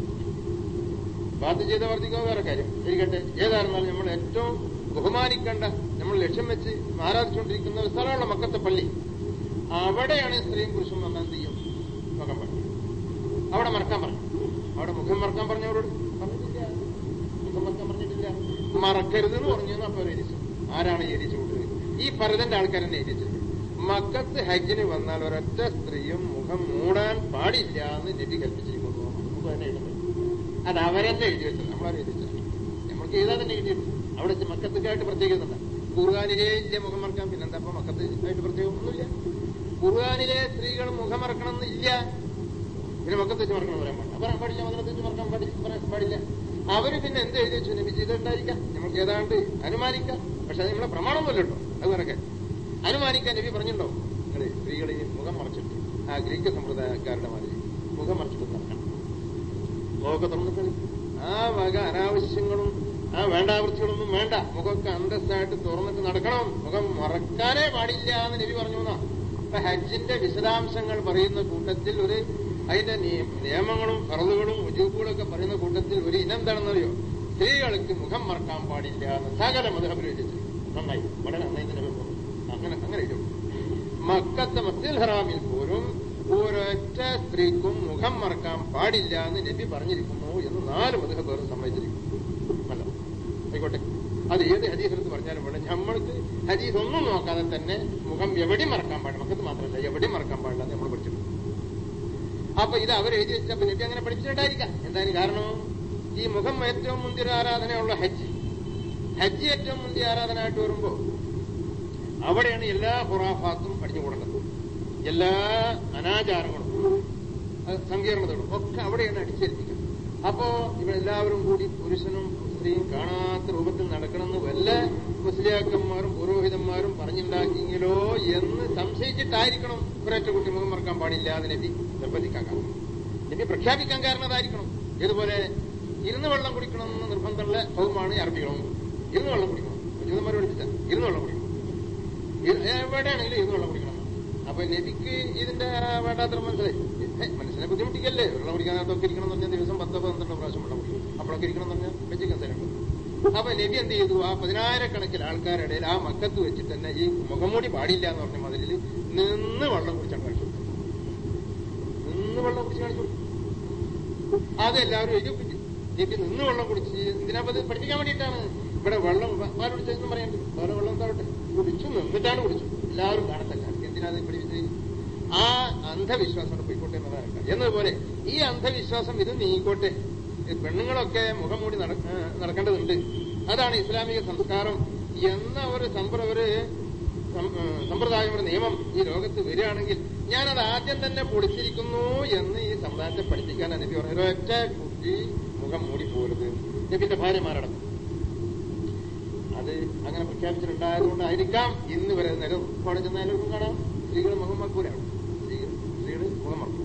ബാധ്യ ചെയ്ത വർദ്ധിക്കുക വേറെ കാര്യം ഇരിക്കട്ടെ ഏതായിരുന്നാലും നമ്മൾ ഏറ്റവും ബഹുമാനിക്കേണ്ട നമ്മൾ ലക്ഷ്യം വെച്ച് ആരാധിച്ചുകൊണ്ടിരിക്കുന്ന ഒരു സ്ഥലമുള്ള മക്കത്തെ പള്ളി അവിടെയാണ് സ്ത്രീയും പുരുഷനും വന്നാൽ എന്ത് ചെയ്യും മുഖം പറഞ്ഞു അവിടെ മറക്കാൻ പറഞ്ഞു അവിടെ മുഖം മറക്കാൻ പറഞ്ഞവരോട് പറഞ്ഞിട്ടില്ല മുഖം മറക്കാൻ പറഞ്ഞിട്ടില്ല മറക്കരുത് എന്ന് പറഞ്ഞു അപ്പൊ അവർ എരിച്ചു ആരാണ് ഈ എരിച്ചു വിട്ടത് ഈ പരതന്റെ ആൾക്കാർ തന്നെ എരിച്ചത് മക്കത്ത് ഹജ്ജിന് വന്നാൽ ഒരൊറ്റ സ്ത്രീയും മുഖം മൂടാൻ പാടില്ല എന്ന് നെറ്റി കൽപ്പിച്ചിരിക്കുന്നു നമുക്ക് തന്നെ എഴുതുന്നത് അത് അവരെന്നെ എഴുതി വെച്ചത് നമ്മളാരും എഴുതി വെച്ചത് നമ്മൾക്ക് എഴുതാൻ തന്നെ കിട്ടിയിട്ടുണ്ട് അവിടെ വെച്ച് മക്കത്തൊക്കെയായിട്ട് പ്രത്യേകിക്കുന്നുണ്ട് ഖുർആാനിലെ ഇല്ല മുഖം മറക്കാൻ പിന്നെന്താ അപ്പൊ മക്കത്ത് ആയിട്ട് പ്രത്യേകം ഒന്നുമില്ല ഖുർആാനിലെ സ്ത്രീകൾ മുഖം മറക്കണം എന്നില്ല പിന്നെ മക്കത്ത് വെച്ച് മറക്കണം പറയാൻ പാടില്ല പറയാൻ പാടില്ല മകനത്ത് വെച്ച് മറക്കാൻ പാടില്ല പറയാൻ പാടില്ല അവര് പിന്നെ എന്ത് എഴുതി വെച്ചു നബി ചെയ്തിട്ടുണ്ടായിരിക്കാം നമുക്ക് ഏതാണ്ട് അനുമാനിക്കാം പക്ഷെ അത് നമ്മളെ പ്രമാണമൊന്നുമല്ല കേട്ടോ അത് വേറെ കാര്യം അനുമാനിക്കാൻ നബി പറഞ്ഞിട്ടുണ്ടോ നിങ്ങൾ സ്ത്രീകളെ ഈ മുഖം മറച്ചിട്ട് ആ ഗ്രീക്ക് സമ്പ്രദായക്കാരുടെ മാതിരി മുഖം മറച്ചിട്ട് നടക്കണം മുഖമൊക്കെ തുറന്നിട്ട് ആ വക അനാവശ്യങ്ങളും ആ വേണ്ടാവൃത്തികളൊന്നും വേണ്ട മുഖമൊക്കെ അന്തസ്സായിട്ട് തുറന്നിട്ട് നടക്കണം മുഖം മറക്കാനേ പാടില്ല എന്ന് നബി പറഞ്ഞു എന്നാ അപ്പൊ ഹജ്ജിന്റെ വിശദാംശങ്ങൾ പറയുന്ന കൂട്ടത്തിൽ ഒരു അതിന്റെ നിയ- നിയമങ്ങളും ഫറലുകളും ഉജൂബുകളും ഒക്കെ പറയുന്ന കൂട്ടത്തിൽ ഒരു ഇനം എന്താണെന്നറിയോ സ്ത്രീകൾക്ക് മുഖം മറക്കാൻ പാടില്ല എന്ന് സകല മധുരം രചിച്ചു നന്നായി വളരെ നന്നായി തന്നെ പോകുന്നു അങ്ങനെ അങ്ങനെ ഇടും മക്കത്തെ മസ്ജിദ് ഹറാമിൽ പോലും ഒരൊറ്റ സ്ത്രീക്കും മുഖം മറക്കാൻ പാടില്ല എന്ന് നബി പറഞ്ഞിരിക്കുന്നു എന്ന് നാല് മധുഹ പേർ സമ്മതിച്ചിരിക്കുന്നു അല്ല ആയിക്കോട്ടെ അത് ഏത് ഹദീസെടുത്ത് പറഞ്ഞാലും വേണം നമ്മൾക്ക് ഹദീസ് ഒന്നും നോക്കാതെ തന്നെ മുഖം എവിടെയും മറക്കാൻ പാടില്ല മക്കത്ത് മാത്രമല്ല എവിടെയും മറക്കാൻ പാടില്ല എന്ന് നമ്മൾ പഠിച്ചിട്ടുണ്ട് അപ്പൊ ഇത് അവർ എഴുതി വെച്ചപ്പോ നബി അങ്ങനെ പഠിച്ചിട്ടുണ്ടായിരിക്കാം എന്താണ് കാരണം ഈ മുഖം ഏറ്റവും മുന്തിയ ആരാധനയുള്ള ഹജ്ജ് ഹജ്ജ് ഏറ്റവും മുന്തിയ ആരാധനയായിട്ട് വരുമ്പോ അവിടെയാണ് എല്ലാ ഹുറാഫാത്തും അടിഞ്ഞുകൂടേണ്ടത് എല്ലാ അനാചാരങ്ങളും അത് സങ്കീർണതകളും ഒക്കെ അവിടെയാണ് അടിച്ചേൽപ്പിക്കുന്നത് അപ്പോ ഇവരെല്ലാവരും കൂടി പുരുഷനും സ്ത്രീയും കാണാത്ത രൂപത്തിൽ നടക്കണമെന്ന് വല്ല മുസ്ലിയാക്കന്മാരും പുരോഹിതന്മാരും പറഞ്ഞുണ്ടാക്കിയെങ്കിലോ എന്ന് സംശയിച്ചിട്ടായിരിക്കണം ഒരൊറ്റ കുട്ടി മുഖം മറക്കാൻ പാടില്ല എന്ന് നബി നിർബന്ധിക്കാൻ കാരണം നബി പ്രഖ്യാപിക്കാൻ കാരണം അതായിരിക്കണം ഇതുപോലെ ഇരുന്ന് വെള്ളം കുടിക്കണമെന്ന് നിർബന്ധമുള്ള ഹൗമാണ് ഈ അറബികളും ഇരുന്ന് വെള്ളം കുടിക്കണം ജൂതന്മാർ പഠിപ്പിച്ച ഇരുന്ന് വെള്ളം കുടിക്കണം ഇരു- എവിടെയാണെങ്കിലും ഇരുന്ന് വെള്ളം കുടിക്കണം അപ്പൊ നബിക്ക് ഇതിന്റെ വേണ്ടാത്ര മനസ്സിലായി ഏ, മനസ്സിനെ ബുദ്ധിമുട്ടിക്കല്ലേ വെള്ളം കുടിക്കാനകത്തൊക്കെ ഇരിക്കണം എന്ന് പറഞ്ഞാൽ ദിവസം പത്തോ പന്ത്രണ്ടോ പ്രാവശ്യം വെള്ളം കുടിക്കും അപ്പോഴൊക്കെ ഇരിക്കണം എന്ന് പറഞ്ഞാൽ വെച്ചിരിക്കാൻ സ്ഥലമുണ്ട് അപ്പൊ നബി എന്ത് ചെയ്തു ആ പതിനായിരക്കണക്കിന് ആൾക്കാരുടെ ഇടയിൽ ആ മക്കത്ത് വെച്ചിട്ട് തന്നെ ഈ മുഖംമൂടി പാടില്ല എന്ന് പറഞ്ഞ മതിലിൽ നിന്ന് വെള്ളം കുടിച്ചാണ് കാണിച്ചു കൊടുത്തത്. നിന്ന് വെള്ളം കുടിച്ച് കാണിച്ചു കൊടുത്തു. അതെല്ലാവരും എഴുതിപ്പിച്ചു നബി നിന്ന് വെള്ളം കുടിച്ച് എന്തിനാ അപ്പൊ ഇത് പഠിപ്പിക്കാൻ വേണ്ടിയിട്ടാണ് ഇവിടെ വെള്ളം പാൽ കുടിച്ചതെന്നും പറയണ്ട് വേറെ വെള്ളം താവട്ടെ കുടിച്ചു നിന്നിട്ടാണ് കുടിച്ചു എല്ലാവരും കാണത്തല്ല എന്തിനാ ഇത് പഠിപ്പിച്ചത് ആ അന്ധവിശ്വാസം അവിടെ പോയിക്കോട്ടെ എന്നതാണ് കാര്യം. എന്നതുപോലെ ഈ അന്ധവിശ്വാസം ഇത് നീക്കോട്ടെ ഈ പെണ്ണുങ്ങളൊക്കെ മുഖം മൂടി നടക്ക- നടക്കേണ്ടതുണ്ട് അതാണ് ഇസ്ലാമിക സംസ്കാരം എന്ന ഒരു സമ്പ്ര ഒരു സം- ഏഹ് സമ്പ്രദായം ഒരു നിയമം ഈ ലോകത്ത് വരികയാണെങ്കിൽ ഞാനത് ആദ്യം തന്നെ പൊളിച്ചിരിക്കുന്നു എന്ന് ഈ സമുദായത്തെ പഠിപ്പിക്കാൻ നബി പറഞ്ഞു ഒരൊറ്റ കുട്ടി മുഖം മൂടി പോരുത് നബിന്റെ ഭാര്യമാരടക്കം അത് അങ്ങനെ പ്രഖ്യാപിച്ചിട്ടുണ്ടായതുകൊണ്ടായിരിക്കാം ഇന്ന് വരെ നേരം കോടതി ചെന്നാലും കാണാം സ്ത്രീകൾ മുഖം മക്കൂലാണ് സ്ത്രീകൾ സ്ത്രീകൾ മുഖം മക്കും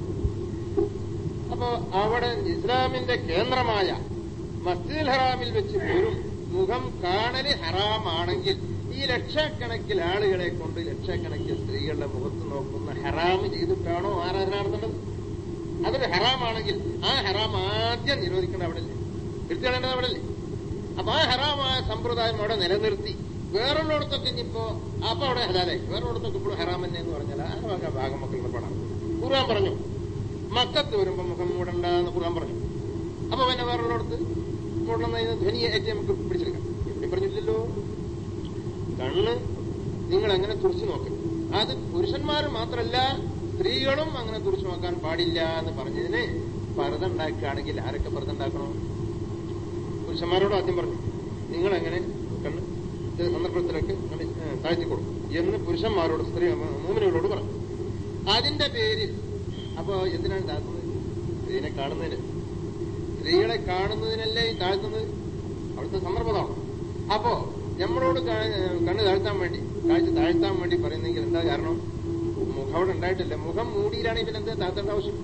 അപ്പോ അവിടെ ഇസ്ലാമിന്റെ കേന്ദ്രമായ മസ്ജിദുൽ ഹറാമിൽ വെച്ച് പോലും മുഖം കാണല് ഹറാമാണെങ്കിൽ ഈ ലക്ഷക്കണക്കിൽ ആളുകളെ കൊണ്ട് ലക്ഷക്കണക്കിൽ സ്ത്രീകളുടെ മുഖത്ത് നോക്കുന്ന ഹറാം ചെയ്തിട്ടാണോ ആരാധന നടത്തേണ്ടത് അതൊരു ഹറാമാണെങ്കിൽ ആ ഹറാം ആദ്യം നിരോധിക്കേണ്ട അവിടെ അല്ലേ എടുത്തുകളേണ്ടത് അവിടെ അല്ലേ അപ്പൊ ആ ഹറാമായ സമ്പ്രദായം അവിടെ നിലനിർത്തി വേറുള്ളിടത്തൊക്കെ ഇനിയിപ്പോ അപ്പൊ അവിടെ ഹലാലായി വേറുള്ളിടത്തൊക്കെ ഇപ്പോഴും ഹറാം തന്നെ എന്ന് പറഞ്ഞാൽ ആ വക ഭാഗം മക്കളുടെ പണം ഖുർആൻ പറഞ്ഞു മക്കത്ത് വരുമ്പോ മുഖം മൂടണ്ട എന്ന് ഖുർആൻ പറഞ്ഞു അപ്പൊ പിന്നെ വേറുള്ളിടത്ത് മൂടണമെന്ന് ധ്വനിയായിട്ട് നമുക്ക് പിടിച്ചെടുക്കാം ഇവിടെ പറഞ്ഞില്ലല്ലോ കണ്ണ് നിങ്ങൾ അങ്ങനെ തുറച്ചു നോക്കും അത് പുരുഷന്മാർ മാത്രമല്ല സ്ത്രീകളും അങ്ങനെ തുറച്ചു നോക്കാൻ പാടില്ല എന്ന് പറഞ്ഞതിന് പരത ഉണ്ടാക്കുകയാണെങ്കിൽ ആരൊക്കെ പരത ഉണ്ടാക്കണം പുരുഷന്മാരോട് ആദ്യം പറഞ്ഞു നിങ്ങൾ എങ്ങനെ കണ്ണ് ചില സന്ദർഭത്തിലൊക്കെ അങ്ങനെ, ഏ, താഴ്ത്തി കൊടുക്കും എന്ന് പുരുഷന്മാരോട് സ്ത്രീ മൂമിനുകളോട് പറഞ്ഞു അതിന്റെ പേരിൽ അപ്പോ എന്തിനാണ് താഴ്ത്തുന്നത് സ്ത്രീനെ കാണുന്നതിന് സ്ത്രീകളെ കാണുന്നതിനല്ലേ ഈ താഴ്ത്തുന്നത് അവിടുത്തെ സന്ദർഭമാണ് അപ്പോ നമ്മളോട് കാ- കണ്ണ് താഴ്ത്താൻ വേണ്ടി കാഴ്ച താഴ്ത്താൻ വേണ്ടി പറയുന്നെങ്കിൽ എന്താ കാരണം മുഖം അവിടെ ഉണ്ടായിട്ടില്ല മുഖം മൂടിയിലാണെങ്കിൽ പിന്നെ എന്താ താഴ്ത്തേണ്ട ആവശ്യം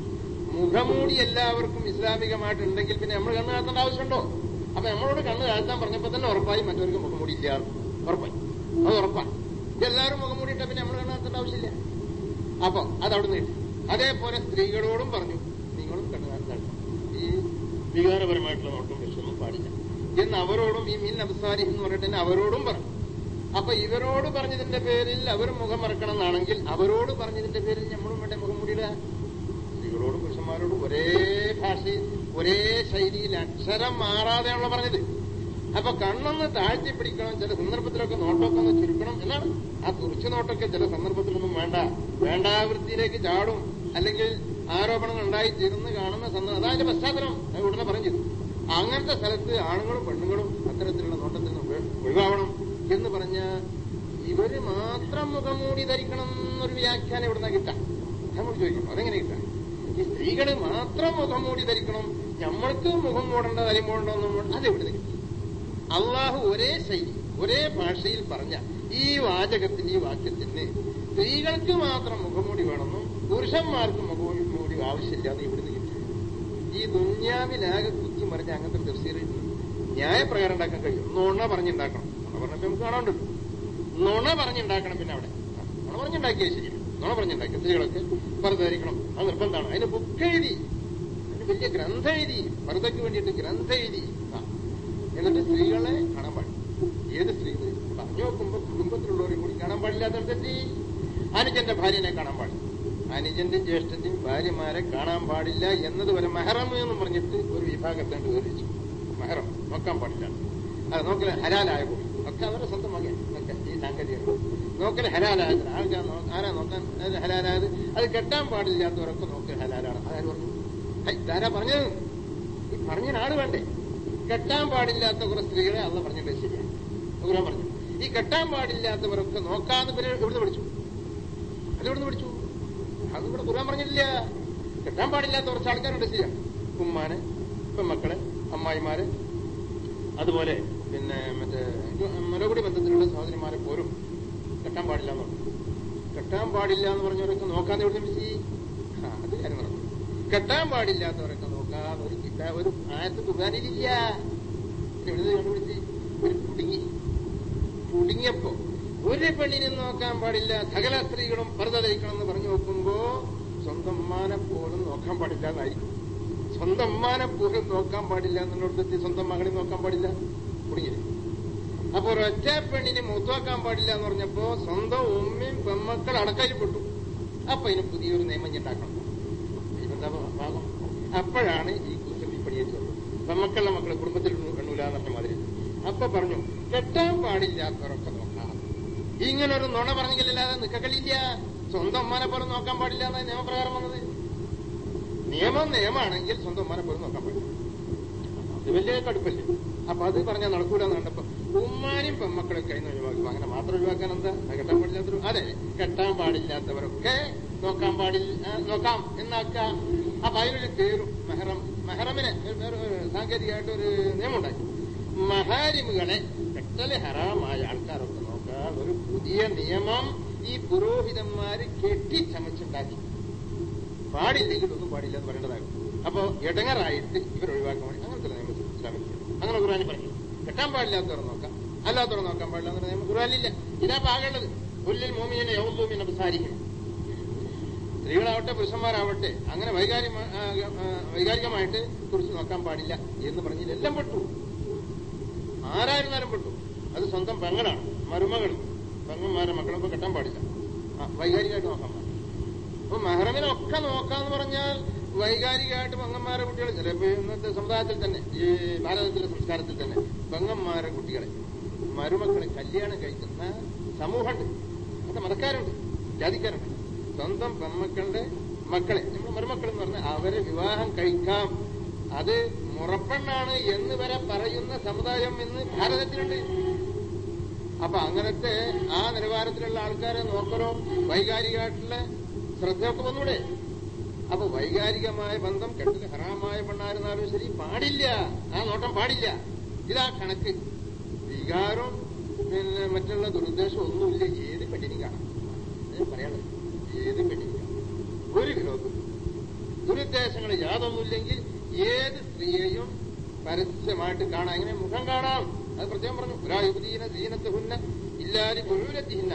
മുഖമൂടി എല്ലാവർക്കും ഇസ്ലാമികമായിട്ടുണ്ടെങ്കിൽ പിന്നെ നമ്മൾ കണ്ണ് താഴ്ത്തേണ്ട ആവശ്യമുണ്ടോ അപ്പൊ നമ്മളോട് കണ്ണ് താഴ്ത്താൻ പറഞ്ഞപ്പോ തന്നെ ഉറപ്പായി മറ്റവർക്ക് മുഖംമൂടി ഇല്ല ഉറപ്പായി അത് ഉറപ്പാണ് എല്ലാവരും മുഖംമൂടിയിട്ടാ പിന്നെ നമ്മൾ കണ്ണ് താഴ്ത്തേണ്ട ആവശ്യമില്ല അപ്പൊ അതവിടെ നീട്ടി അതേപോലെ സ്ത്രീകളോടും പറഞ്ഞു നിങ്ങളും കണ്ണ് താഴ്ത്തണം ഈ വികാരപരമായിട്ടുള്ള നോട്ടം വിഷമം പാടില്ല എന്ന് അവരോടും ഈ മീൻ അബ്സാരി എന്ന് പറഞ്ഞിട്ട് തന്നെ അവരോടും പറഞ്ഞു അപ്പൊ ഇവരോട് പറഞ്ഞതിന്റെ പേരിൽ അവർ മുഖം മറക്കണം എന്നാണെങ്കിൽ അവരോട് പറഞ്ഞതിന്റെ പേരിൽ നമ്മളും വേണ്ട മുഖം മൂടിയിടുക സ്ത്രീകളോടും പുരുഷന്മാരോടും ഒരേ ഭാഷയിൽ ഒരേ ശൈലിയിൽ അക്ഷരം മാറാതെയാണല്ലോ പറഞ്ഞത് അപ്പൊ കണ്ണൊന്ന് താഴ്ത്തി പിടിക്കണം ചില സന്ദർഭത്തിലൊക്കെ നോട്ടമൊക്കെ ഒന്ന് ചുരുക്കണം എന്നാണ് ആ തുറച്ചു നോട്ടൊക്കെ ചില സന്ദർഭത്തിലൊന്നും വേണ്ട വേണ്ടാവൃത്തിയിലേക്ക് ചാടും അല്ലെങ്കിൽ ആരോപണങ്ങൾ ഉണ്ടായി തീർന്ന് കാണുന്ന സന്ദർഭം അതാ അതിന്റെ പശ്ചാത്തലം ഞാൻ ഉടനെ പറഞ്ഞു അങ്ങനത്തെ സ്ഥലത്ത് ആണുങ്ങളും പെണ്ണുങ്ങളും അത്തരത്തിലുള്ള നോട്ടത്തിൽ നിന്ന് ഒഴി- ഒഴിവാവണം എന്ന് പറഞ്ഞ ഇവര് മാത്രം മുഖംമൂടി ധരിക്കണം എന്നൊരു വ്യാഖ്യാനം ഇവിടുന്ന് കിട്ടാം നമ്മൾ ചോദിക്കണം അതെങ്ങനെ കിട്ടാം ഈ സ്ത്രീകള് മാത്രം മുഖംമൂടി ധരിക്കണം നമ്മൾക്ക് മുഖം മൂടേണ്ട തലയും മൂടേണ്ടതൊന്നും അത് എവിടെ കിട്ടി അള്ളാഹു ഒരേ ശൈലി ഒരേ ഭാഷയിൽ പറഞ്ഞ ഈ വാചകത്തിന് ഈ വാക്യത്തിന് സ്ത്രീകൾക്ക് മാത്രം മുഖംമൂടി വേണമെന്നും പുരുഷന്മാർക്ക് മുഖംമൂടി ആവശ്യമില്ലാതെ ഇവിടുന്ന് കിട്ടി ഈ ദുന്യാവിലാകെ കുത്തി മറിഞ്ഞ അങ്ങനത്തെ തഫ്സീർ ന്യായപ്രകാരം ഉണ്ടാക്കാൻ കഴിയും നുണ പറഞ്ഞുണ്ടാക്കണം നുണ പറഞ്ഞപ്പോ നമുക്ക് കാണാണ്ടല്ലോ നുണ പറഞ്ഞുണ്ടാക്കണം പിന്നെ അവിടെ ആ, നുണ പറഞ്ഞുണ്ടാക്കിയത് ശരി നുണ പറഞ്ഞുണ്ടാക്കിയ സ്ത്രീകളൊക്കെ പർദ്ദ ധരിക്കണം അത് നിർബന്ധമാണ് അതിന് ബുക്ക് എഴുതി അതിന് വലിയ ഗ്രന്ഥം എഴുതി പർദ്ദയ്ക്ക് വേണ്ടിയിട്ട് ഗ്രന്ഥം എഴുതി ആ എന്നിട്ട് സ്ത്രീകളെ കാണാൻ പാടില്ല ഏത് സ്ത്രീകൾ പറഞ്ഞു നോക്കുമ്പോ കുടുംബത്തിലുള്ളവരെയും കൂടി കാണാൻ പാടില്ലാത്തടത്തെത്തി അനുജന്റെ ഭാര്യനെ കാണാൻ പാടില്ല അനുജന്റെയും ജ്യേഷ്ഠന്റെയും ഭാര്യമാരെ കാണാൻ പാടില്ല എന്നതുവരെ മെഹറം എന്നും പറഞ്ഞിട്ട് ഒരു വിഭാഗത്തെ വിവരിച്ചു മെഹറം നോക്കാൻ പാടില്ല അത് നോക്കല് ഹലാലായ കൂടി ഒക്കെ അവരുടെ സ്വന്തം മകൻ ഒക്കെ ഈ സാങ്കേതിക നോക്കൽ ഹലാലായത് ആൾക്കാർ നോ- ആരാ നോക്കാൻ അത് ഹലാലായത് അത് കെട്ടാൻ പാടില്ലാത്തവരൊക്കെ നോക്കൽ ഹലാലാണ് അതാര് പറഞ്ഞു ഹൈ, ഇതാരാ പറഞ്ഞത് ഈ പറഞ്ഞ ആള് വേണ്ടേ കെട്ടാൻ പാടില്ലാത്ത കുറെ സ്ത്രീകളെ അള്ള പറഞ്ഞിട്ട് ശരിയാണ് ഖുർആൻ പറഞ്ഞു ഈ കെട്ടാൻ പാടില്ലാത്തവരൊക്കെ നോക്കാന്ന് പിന്നെ എവിടുന്ന് പഠിച്ചു അത് എവിടുന്ന് പഠിച്ചു അത് ഇവിടെ ഖുർആൻ പറഞ്ഞിട്ടില്ല കെട്ടാൻ പാടില്ലാത്ത കുറച്ച് ആൾക്കാരുണ്ട് ശരിയാണ് ഉമ്മാനെ പെൺമക്കളെ അമ്മായിമാരെ അതുപോലെ പിന്നെ മറ്റേ മലകുടി ബന്ധത്തിലുള്ള സഹോദരിമാരെ പോലും കെട്ടാൻ പാടില്ല എന്ന് പറഞ്ഞു കെട്ടാൻ പാടില്ല എന്ന് പറഞ്ഞവരൊക്കെ നോക്കാന്ന് എവിടെ വെച്ച് ആ അത് കാര്യം നടക്കും കെട്ടാൻ പാടില്ലാത്തവരൊക്കെ നോക്കാതെ ഒരു കിട്ടാ ഒരു ആയത്ത് കുറാനിലില്ല എവിടെ കണ്ടുപിടിച്ച് ഒരു കുടുങ്ങി കുടുങ്ങിയപ്പോ ഒരു പെണ്ണിനെ നോക്കാൻ പാടില്ല സകല സ്ത്രീകളും പർദ്ദ ധരിക്കണം എന്ന് പറഞ്ഞു നോക്കുമ്പോ സ്വന്തം ഉമ്മാനെ പോലും നോക്കാൻ പാടില്ല എന്നായിരിക്കും സ്വന്തം ഉമ്മാനെ പോലും നോക്കാൻ പാടില്ല എന്നുള്ളടത്ത് സ്വന്തം മകളെ നോക്കാൻ പാടില്ല കുടുങ്ങിയത് അപ്പൊ ഒരൊറ്റ പെണ്ണിനെ മൂത്തുവാക്കാൻ പാടില്ല എന്ന് പറഞ്ഞപ്പോ സ്വന്തം ഉമ്മയും പെമ്മക്കൾ അടക്കയിൽപ്പെട്ടു അപ്പൊ ഇതിന് പുതിയൊരു നിയമം ഉണ്ടാക്കണം ഇതിനെന്താ ഭാഗം അപ്പോഴാണ് ഈ കുസൃതി പണിയേറ്റ് വന്നത് പെമ്മക്കളുടെ മക്കളെ കുടുംബത്തിൽ കണ്ണൂല എന്ന് പറഞ്ഞ മാതിരി അപ്പൊ പറഞ്ഞു കെട്ടാൻ പാടില്ലാത്തവരൊക്കെ നോക്കാം ഇങ്ങനൊരു നുണ പറഞ്ഞെങ്കിലല്ലാതെ നിക്കക്കളില്ല സ്വന്തം അമ്മാനെ പോലും നോക്കാൻ പാടില്ല എന്നാണ് നിയമപ്രകാരം വന്നത് നിയമം നിയമാണെങ്കിൽ സ്വന്തം ഉമ്മാനെ പോലും നോക്കാൻ പാടില്ല അത് വലിയ കടുപ്പല്ലേ അപ്പൊ അത് പറഞ്ഞാൽ നടക്കൂല എന്ന് കണ്ടപ്പോ ഉമ്മാനും പെമ്മക്കളെ കയ്യിൽ നിന്ന് ഒഴിവാക്കും അങ്ങനെ മാത്രം ഒഴിവാക്കാൻ എന്താ അത് കെട്ടാൻ പാടില്ലാത്തവർ അതെ കെട്ടാൻ പാടില്ലാത്തവരൊക്കെ നോക്കാൻ പാടില്ല ആ, നോക്കാം എന്നാക്കാം അപ്പൊ അതിനൊരു പേരും മെഹറം മെഹറമിനെ ഒരു- വേറെ ഒരു സാങ്കേതികമായിട്ട് ഒരു നിയമം ഉണ്ടാക്കി മഹാരിമുകളെ കെട്ടല് ഹറാമായ ആൾക്കാരൊക്കെ നോക്കാൻ ഒരു പുതിയ നിയമം ഈ പുരോഹിതന്മാര് കെട്ടിച്ചമച്ചുണ്ടാക്കി പാടില്ലെങ്കിൽ ഒന്നും പാടില്ല എന്ന് പറയേണ്ടതാകും അപ്പോ ഇടങ്ങറായിട്ട് ഇവർ ഒഴിവാക്കാൻ വേണ്ടി അങ്ങനത്തെ ഒരു നിയമം ഇസ്ലാമിൽ അങ്ങനെ ഖുറാനി പറഞ്ഞു കെട്ടാൻ പാടില്ലാത്തവർ നോക്കാം അല്ലാത്തവർ നോക്കാൻ പാടില്ല എന്നൊരു നിയമം ഖുറാനിലില്ല ഇതാ പാകേണ്ടത് ഉള്ളിൽ മോമിനെ യൗന്തൂമിനെ സംസാരിക്കും സ്ത്രീകളാവട്ടെ പുരുഷന്മാരാവട്ടെ അങ്ങനെ വൈകാരിക വൈകാരികമായിട്ട് കുറിച്ച് നോക്കാൻ പാടില്ല എന്ന് പറഞ്ഞതിൽ എല്ലാം പെട്ടു ആരായിരുന്നാലും പെട്ടു അത് സ്വന്തം പെങ്ങളാണ് മരുമകൾ പെങ്ങന്മാരെ മക്കളൊക്കെ കെട്ടാൻ പാടില്ല ആ, വൈകാരികമായിട്ട് നോക്കാൻ പാടില്ല അപ്പൊ മെഹ്റമിനൊക്കെ നോക്കാന്ന് പറഞ്ഞാൽ വൈകാരികമായിട്ട് പെങ്ങന്മാരെ കുട്ടികൾ ചിലപ്പോ ഇന്നത്തെ സമുദായത്തിൽ തന്നെ ഈ ഭാരതത്തിലെ സംസ്കാരത്തിൽ തന്നെ പെങ്ങന്മാരെ കുട്ടികളെ മരുമക്കളെ കല്യാണം കഴിക്കുന്ന സമൂഹമുണ്ട് അങ്ങനത്തെ മതക്കാരുണ്ട് ജാതിക്കാരുണ്ട് സ്വന്തം പെമ്മക്കളുടെ മക്കളെ നമ്മൾ മരുമക്കൾ എന്ന് പറഞ്ഞാൽ അവരെ വിവാഹം കഴിക്കാം അത് മുറപ്പെണ്ണാണ് എന്ന് വരെ പറയുന്ന സമുദായം ഇന്ന് ഭാരതത്തിലുണ്ട് അപ്പൊ അങ്ങനത്തെ ആ നിലവാരത്തിലുള്ള ആൾക്കാരെ നോക്കലോ വൈകാരികമായിട്ടുള്ള ശ്രദ്ധയൊക്കെ വന്നൂടെ അപ്പൊ വൈകാരികമായ ബന്ധം കെട്ടിൽ ഹറാമായ പെണ്ണായിരുന്നാലും ശരി പാടില്ല ആ നോട്ടം പാടില്ല ഇതാ കണക്ക് വികാരം പിന്നെ മറ്റുള്ള ദുരുദ്ദേശം ഒന്നുമില്ല ഏത് പെണ്ണിനും കാണാം ഞാൻ പറയാനുള്ളത് ഏത് പെണ്ണിനും കാണാം ഒരു വിരോധം ദുരുദ്ദേശങ്ങൾ യാതൊന്നുമില്ലെങ്കിൽ ഏത് സ്ത്രീയെയും പരസ്യമായിട്ട് കാണാം ഇങ്ങനെ മുഖം കാണാം അത് പ്രത്യേകം പറഞ്ഞു ഒരായുധീന ദീനത്തുഹുന്ന ഇല്ലാരി തൊഴിലെത്തിഹിന്ന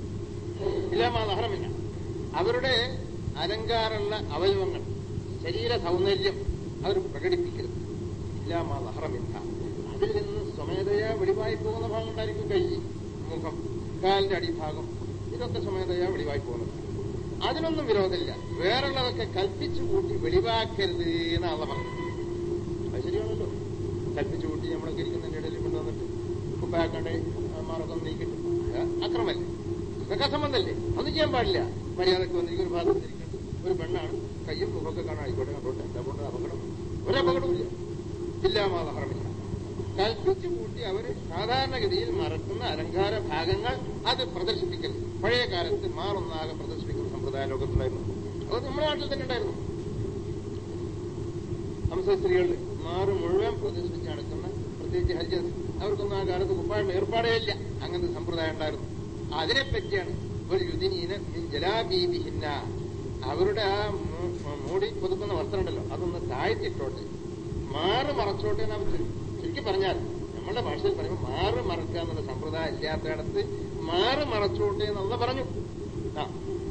ഇല്ലാമാ നഹറമില്ല അവരുടെ അലങ്കാരമുള്ള അവയവങ്ങൾ ശരീര സൗന്ദര്യം അവർ പ്രകടിപ്പിക്കരുത് ഇല്ലാമാ നഹറമില്ല അതിൽ നിന്ന് സ്വമേധയാ വെളിവായി പോകുന്ന ഭാഗം ഉണ്ടായിരിക്കും കൈ മുഖം കാലിന്റെ അടിഭാഗം ഇതൊക്കെ സ്വമേധയാ വെളിവായി പോകുന്നത് അതിനൊന്നും വിരോധമില്ല വേറുള്ളതൊക്കെ കൽപ്പിച്ചു കൂട്ടി വെളിവാക്കരുത് എന്നാണ് പറഞ്ഞത് അത് ശരിയാണല്ലോ കൽപ്പിച്ചു കൂട്ടി നമ്മളൊക്കെ ഇരിക്കുന്നതിന്റെ ഇടയിൽ കൊണ്ടുവന്നിട്ട് കുപ്പാക്കാണ്ട് മാർഗം നീക്കിട്ട് അത് അക്രമല്ലേ ഇതൊക്കെ സംബന്ധമല്ലേ ഒന്നും ചെയ്യാൻ പാടില്ല മര്യാദക്ക് വന്നിരിക്കും ഒരു ഭാഗത്ത് വന്നിരിക്കുന്നത് ഒരു പെണ്ണാണ് കയ്യും മുഖമൊക്കെ കാണാൻ ആയിക്കോട്ടെ കണ്ടോട്ടെ എന്താ കൊണ്ട് അപകടം ഒരു അപകടമില്ല ഇല്ലാമാതെ ഹറമില്ല കൽപ്പിച്ചു കൂട്ടി അവർ സാധാരണഗതിയിൽ മറക്കുന്ന അലങ്കാര ഭാഗങ്ങൾ അത് പ്രദർശിപ്പിക്കരുത് പഴയ കാലത്ത് മാറൊന്നാകെ പ്രദർശിപ്പിക്കുന്ന സമ്പ്രദായ ലോകത്തുണ്ടായിരുന്നു അത് നമ്മുടെ നാട്ടിൽ തന്നെ ഉണ്ടായിരുന്നു ഹംസ സ്ത്രീകൾ മാറ് മുഴുവൻ പ്രദർശിപ്പിച്ച് നടക്കുന്ന പ്രത്യേകിച്ച് ഹജ്ജ് അവർക്കൊന്നും ആ കാലത്ത് കുപ്പായം ഏർപ്പാടേ ഇല്ല അങ്ങനത്തെ സമ്പ്രദായം ഉണ്ടായിരുന്നു അതിനെപ്പറ്റിയാണ് ഒരു യുദിനീന മിൻ ജലാബീബിഹിന്ന അവരുടെ ആ മൂ- മൂടി പുതുക്കുന്ന വസ്ത്രം ഉണ്ടല്ലോ അതൊന്ന് താഴ്ത്തിട്ടോട്ടെ മാറ് മറച്ചോട്ടെ എന്ന് അവർ ചുരു- ചുരുക്കി പറഞ്ഞാൽ നമ്മളുടെ ഭാഷയിൽ പറയുമ്പോൾ മാറ് മറക്കുക എന്നുള്ള സമ്പ്രദായം ഇല്ലാത്തയിടത്ത് മാറ് മറച്ചോട്ടെ എന്നുള്ള പറഞ്ഞു ആ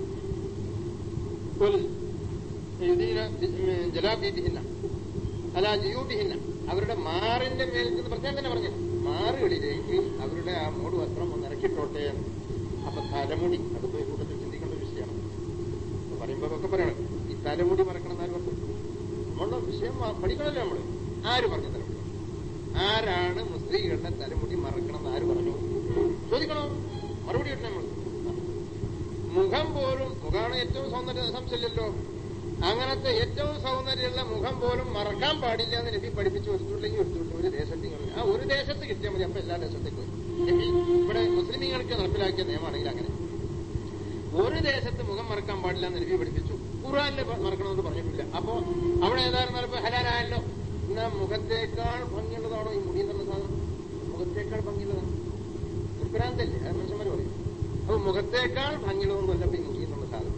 قل يدين ജലാബീബിഹിന്ന അല്ല ജിയൂബിഹിന്ന അവരുടെ മാറിന്റെ മേൽ നിന്ന് പ്രത്യേകം തന്നെ പറഞ്ഞു മാറുകളിലേക്ക് അവരുടെ ആ മൂട് വസ്ത്രം ഒന്ന് ഇറക്കിട്ടോട്ടെ എന്ന്. അപ്പൊ തലമുടി അതിപ്പോ ഈ കൂട്ടത്തിൽ ചിന്തിക്കേണ്ട ഒരു വിഷയമാണ് അപ്പൊ പറയുമ്പോ ഒക്കെ പറയണം ഈ തലമുടി മറക്കണം എന്നാര് പറഞ്ഞു നമ്മളുടെ വിഷയം മ- പഠിക്കണമല്ലോ നമ്മള് ആര് പറഞ്ഞു തലമുടി ആരാണ് മുസ്ലിങ്ങളുടെ തലമുടി മറക്കണം എന്ന് ആര് പറഞ്ഞു ചോദിക്കണോ മറുപടി കിട്ടണം നമ്മൾ മുഖം പോലും മുഖമാണ് ഏറ്റവും സൗന്ദര്യ സംശയമില്ലല്ലോ അങ്ങനത്തെ ഏറ്റവും സൗന്ദര്യമുള്ള മുഖം പോലും മറക്കാൻ പാടില്ല എന്ന് നബി പഠിപ്പിച്ചു കൊടുത്തിട്ടുണ്ടെങ്കിൽ കൊടുത്തിട്ടുണ്ട് ഒരു ദേശത്ത് ഇങ്ങനെ. ആ ഒരു ദേശത്ത് കിട്ടിയാൽ മതി അപ്പൊ എല്ലാ ദേശത്തേക്കും വരും. നബി ഇവിടെ മുസ്ലിമീങ്ങൾക്ക് നടപ്പിലാക്കിയ നിയമമാണെങ്കിൽ അങ്ങനെ ഒരു ദേശത്ത് മുഖം മറക്കാൻ പാടില്ല എന്ന് നബി പഠിപ്പിച്ചു ഖുറാനിൽ മറക്കണമെന്ന് പറഞ്ഞിട്ടില്ല അപ്പോ അവിടെ ഏതായിരുന്നാലും ഇപ്പൊ ഹലാലായല്ലോ എന്നാ എന്നാ മുഖത്തേക്കാൾ ഭംഗിയുള്ളതാണോ ഈ മുടി എന്നുള്ള സാധനം മുഖത്തേക്കാൾ ഭംഗിയുള്ളതാണ് ഭ്രാന്തല്ലേ അത് മനുഷ്യന്മാർ പറയും അപ്പൊ മുഖത്തേക്കാൾ ഭംഗിയുള്ളതൊന്നുമല്ല ഇപ്പൊ ഈ മുടി എന്നുള്ള സാധനം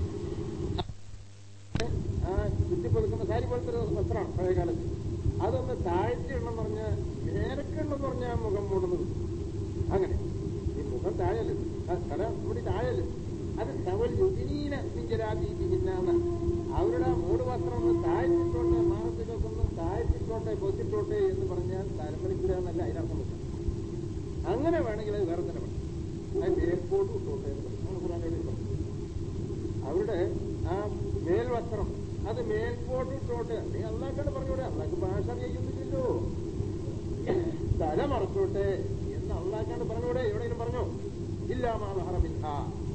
ആ ചുറ്റിപ്പൊതുക്കുന്ന സാരി പോലത്തെ ഒരു വസ്ത്രമാണ് പഴയ കാലത്ത് അതൊന്ന് താഴ്ത്തിയിടണം പറഞ്ഞാൽ നേരക്കുണ്ടെന്ന് പറഞ്ഞാൽ മുഖം മൂടുന്നത് അങ്ങനെ ഈ മുഖം താഴല് തല മുടി താഴല് അത് തവൽ യുദിനീന മിഞ്ചരാതി പിന്നാന്ന് അവരുടെ മൂട് വസ്ത്രം ഒന്ന് താഴ്ത്തിട്ടോട്ടെ മാനസികമൊക്കെ ഒന്ന് താഴ്ത്തിട്ടോട്ടെ പൊത്തിട്ടോട്ടെ എന്ന് പറഞ്ഞാൽ തലമുറയ്ക്കൂടെ എന്നല്ല അതിനർത്ഥം വെക്കാം അങ്ങനെ വേണമെങ്കിൽ അത് വേറെ തന്നെ വേണം അത് മേൽപോട്ട് ഇട്ടോട്ടെ എന്ന് പറയും അങ്ങനെ ഖുറാനിൽ പറഞ്ഞു അവരുടെ ആ മേൽവസ്ത്രം അത് മേൽപോട്ട് ഇട്ടോട്ടെ നീ അള്ളാക്കാണ് പറഞ്ഞൂടെ അള്ളാക്ക് ഭാഷ അറിയിക്കുന്നില്ലല്ലോ തല മറച്ചോട്ടെ എന്ന് അള്ളാക്കാണ് പറഞ്ഞൂടെ എവിടെയെങ്കിലും പറഞ്ഞോ ഇല്ലാമാഹറമില്ല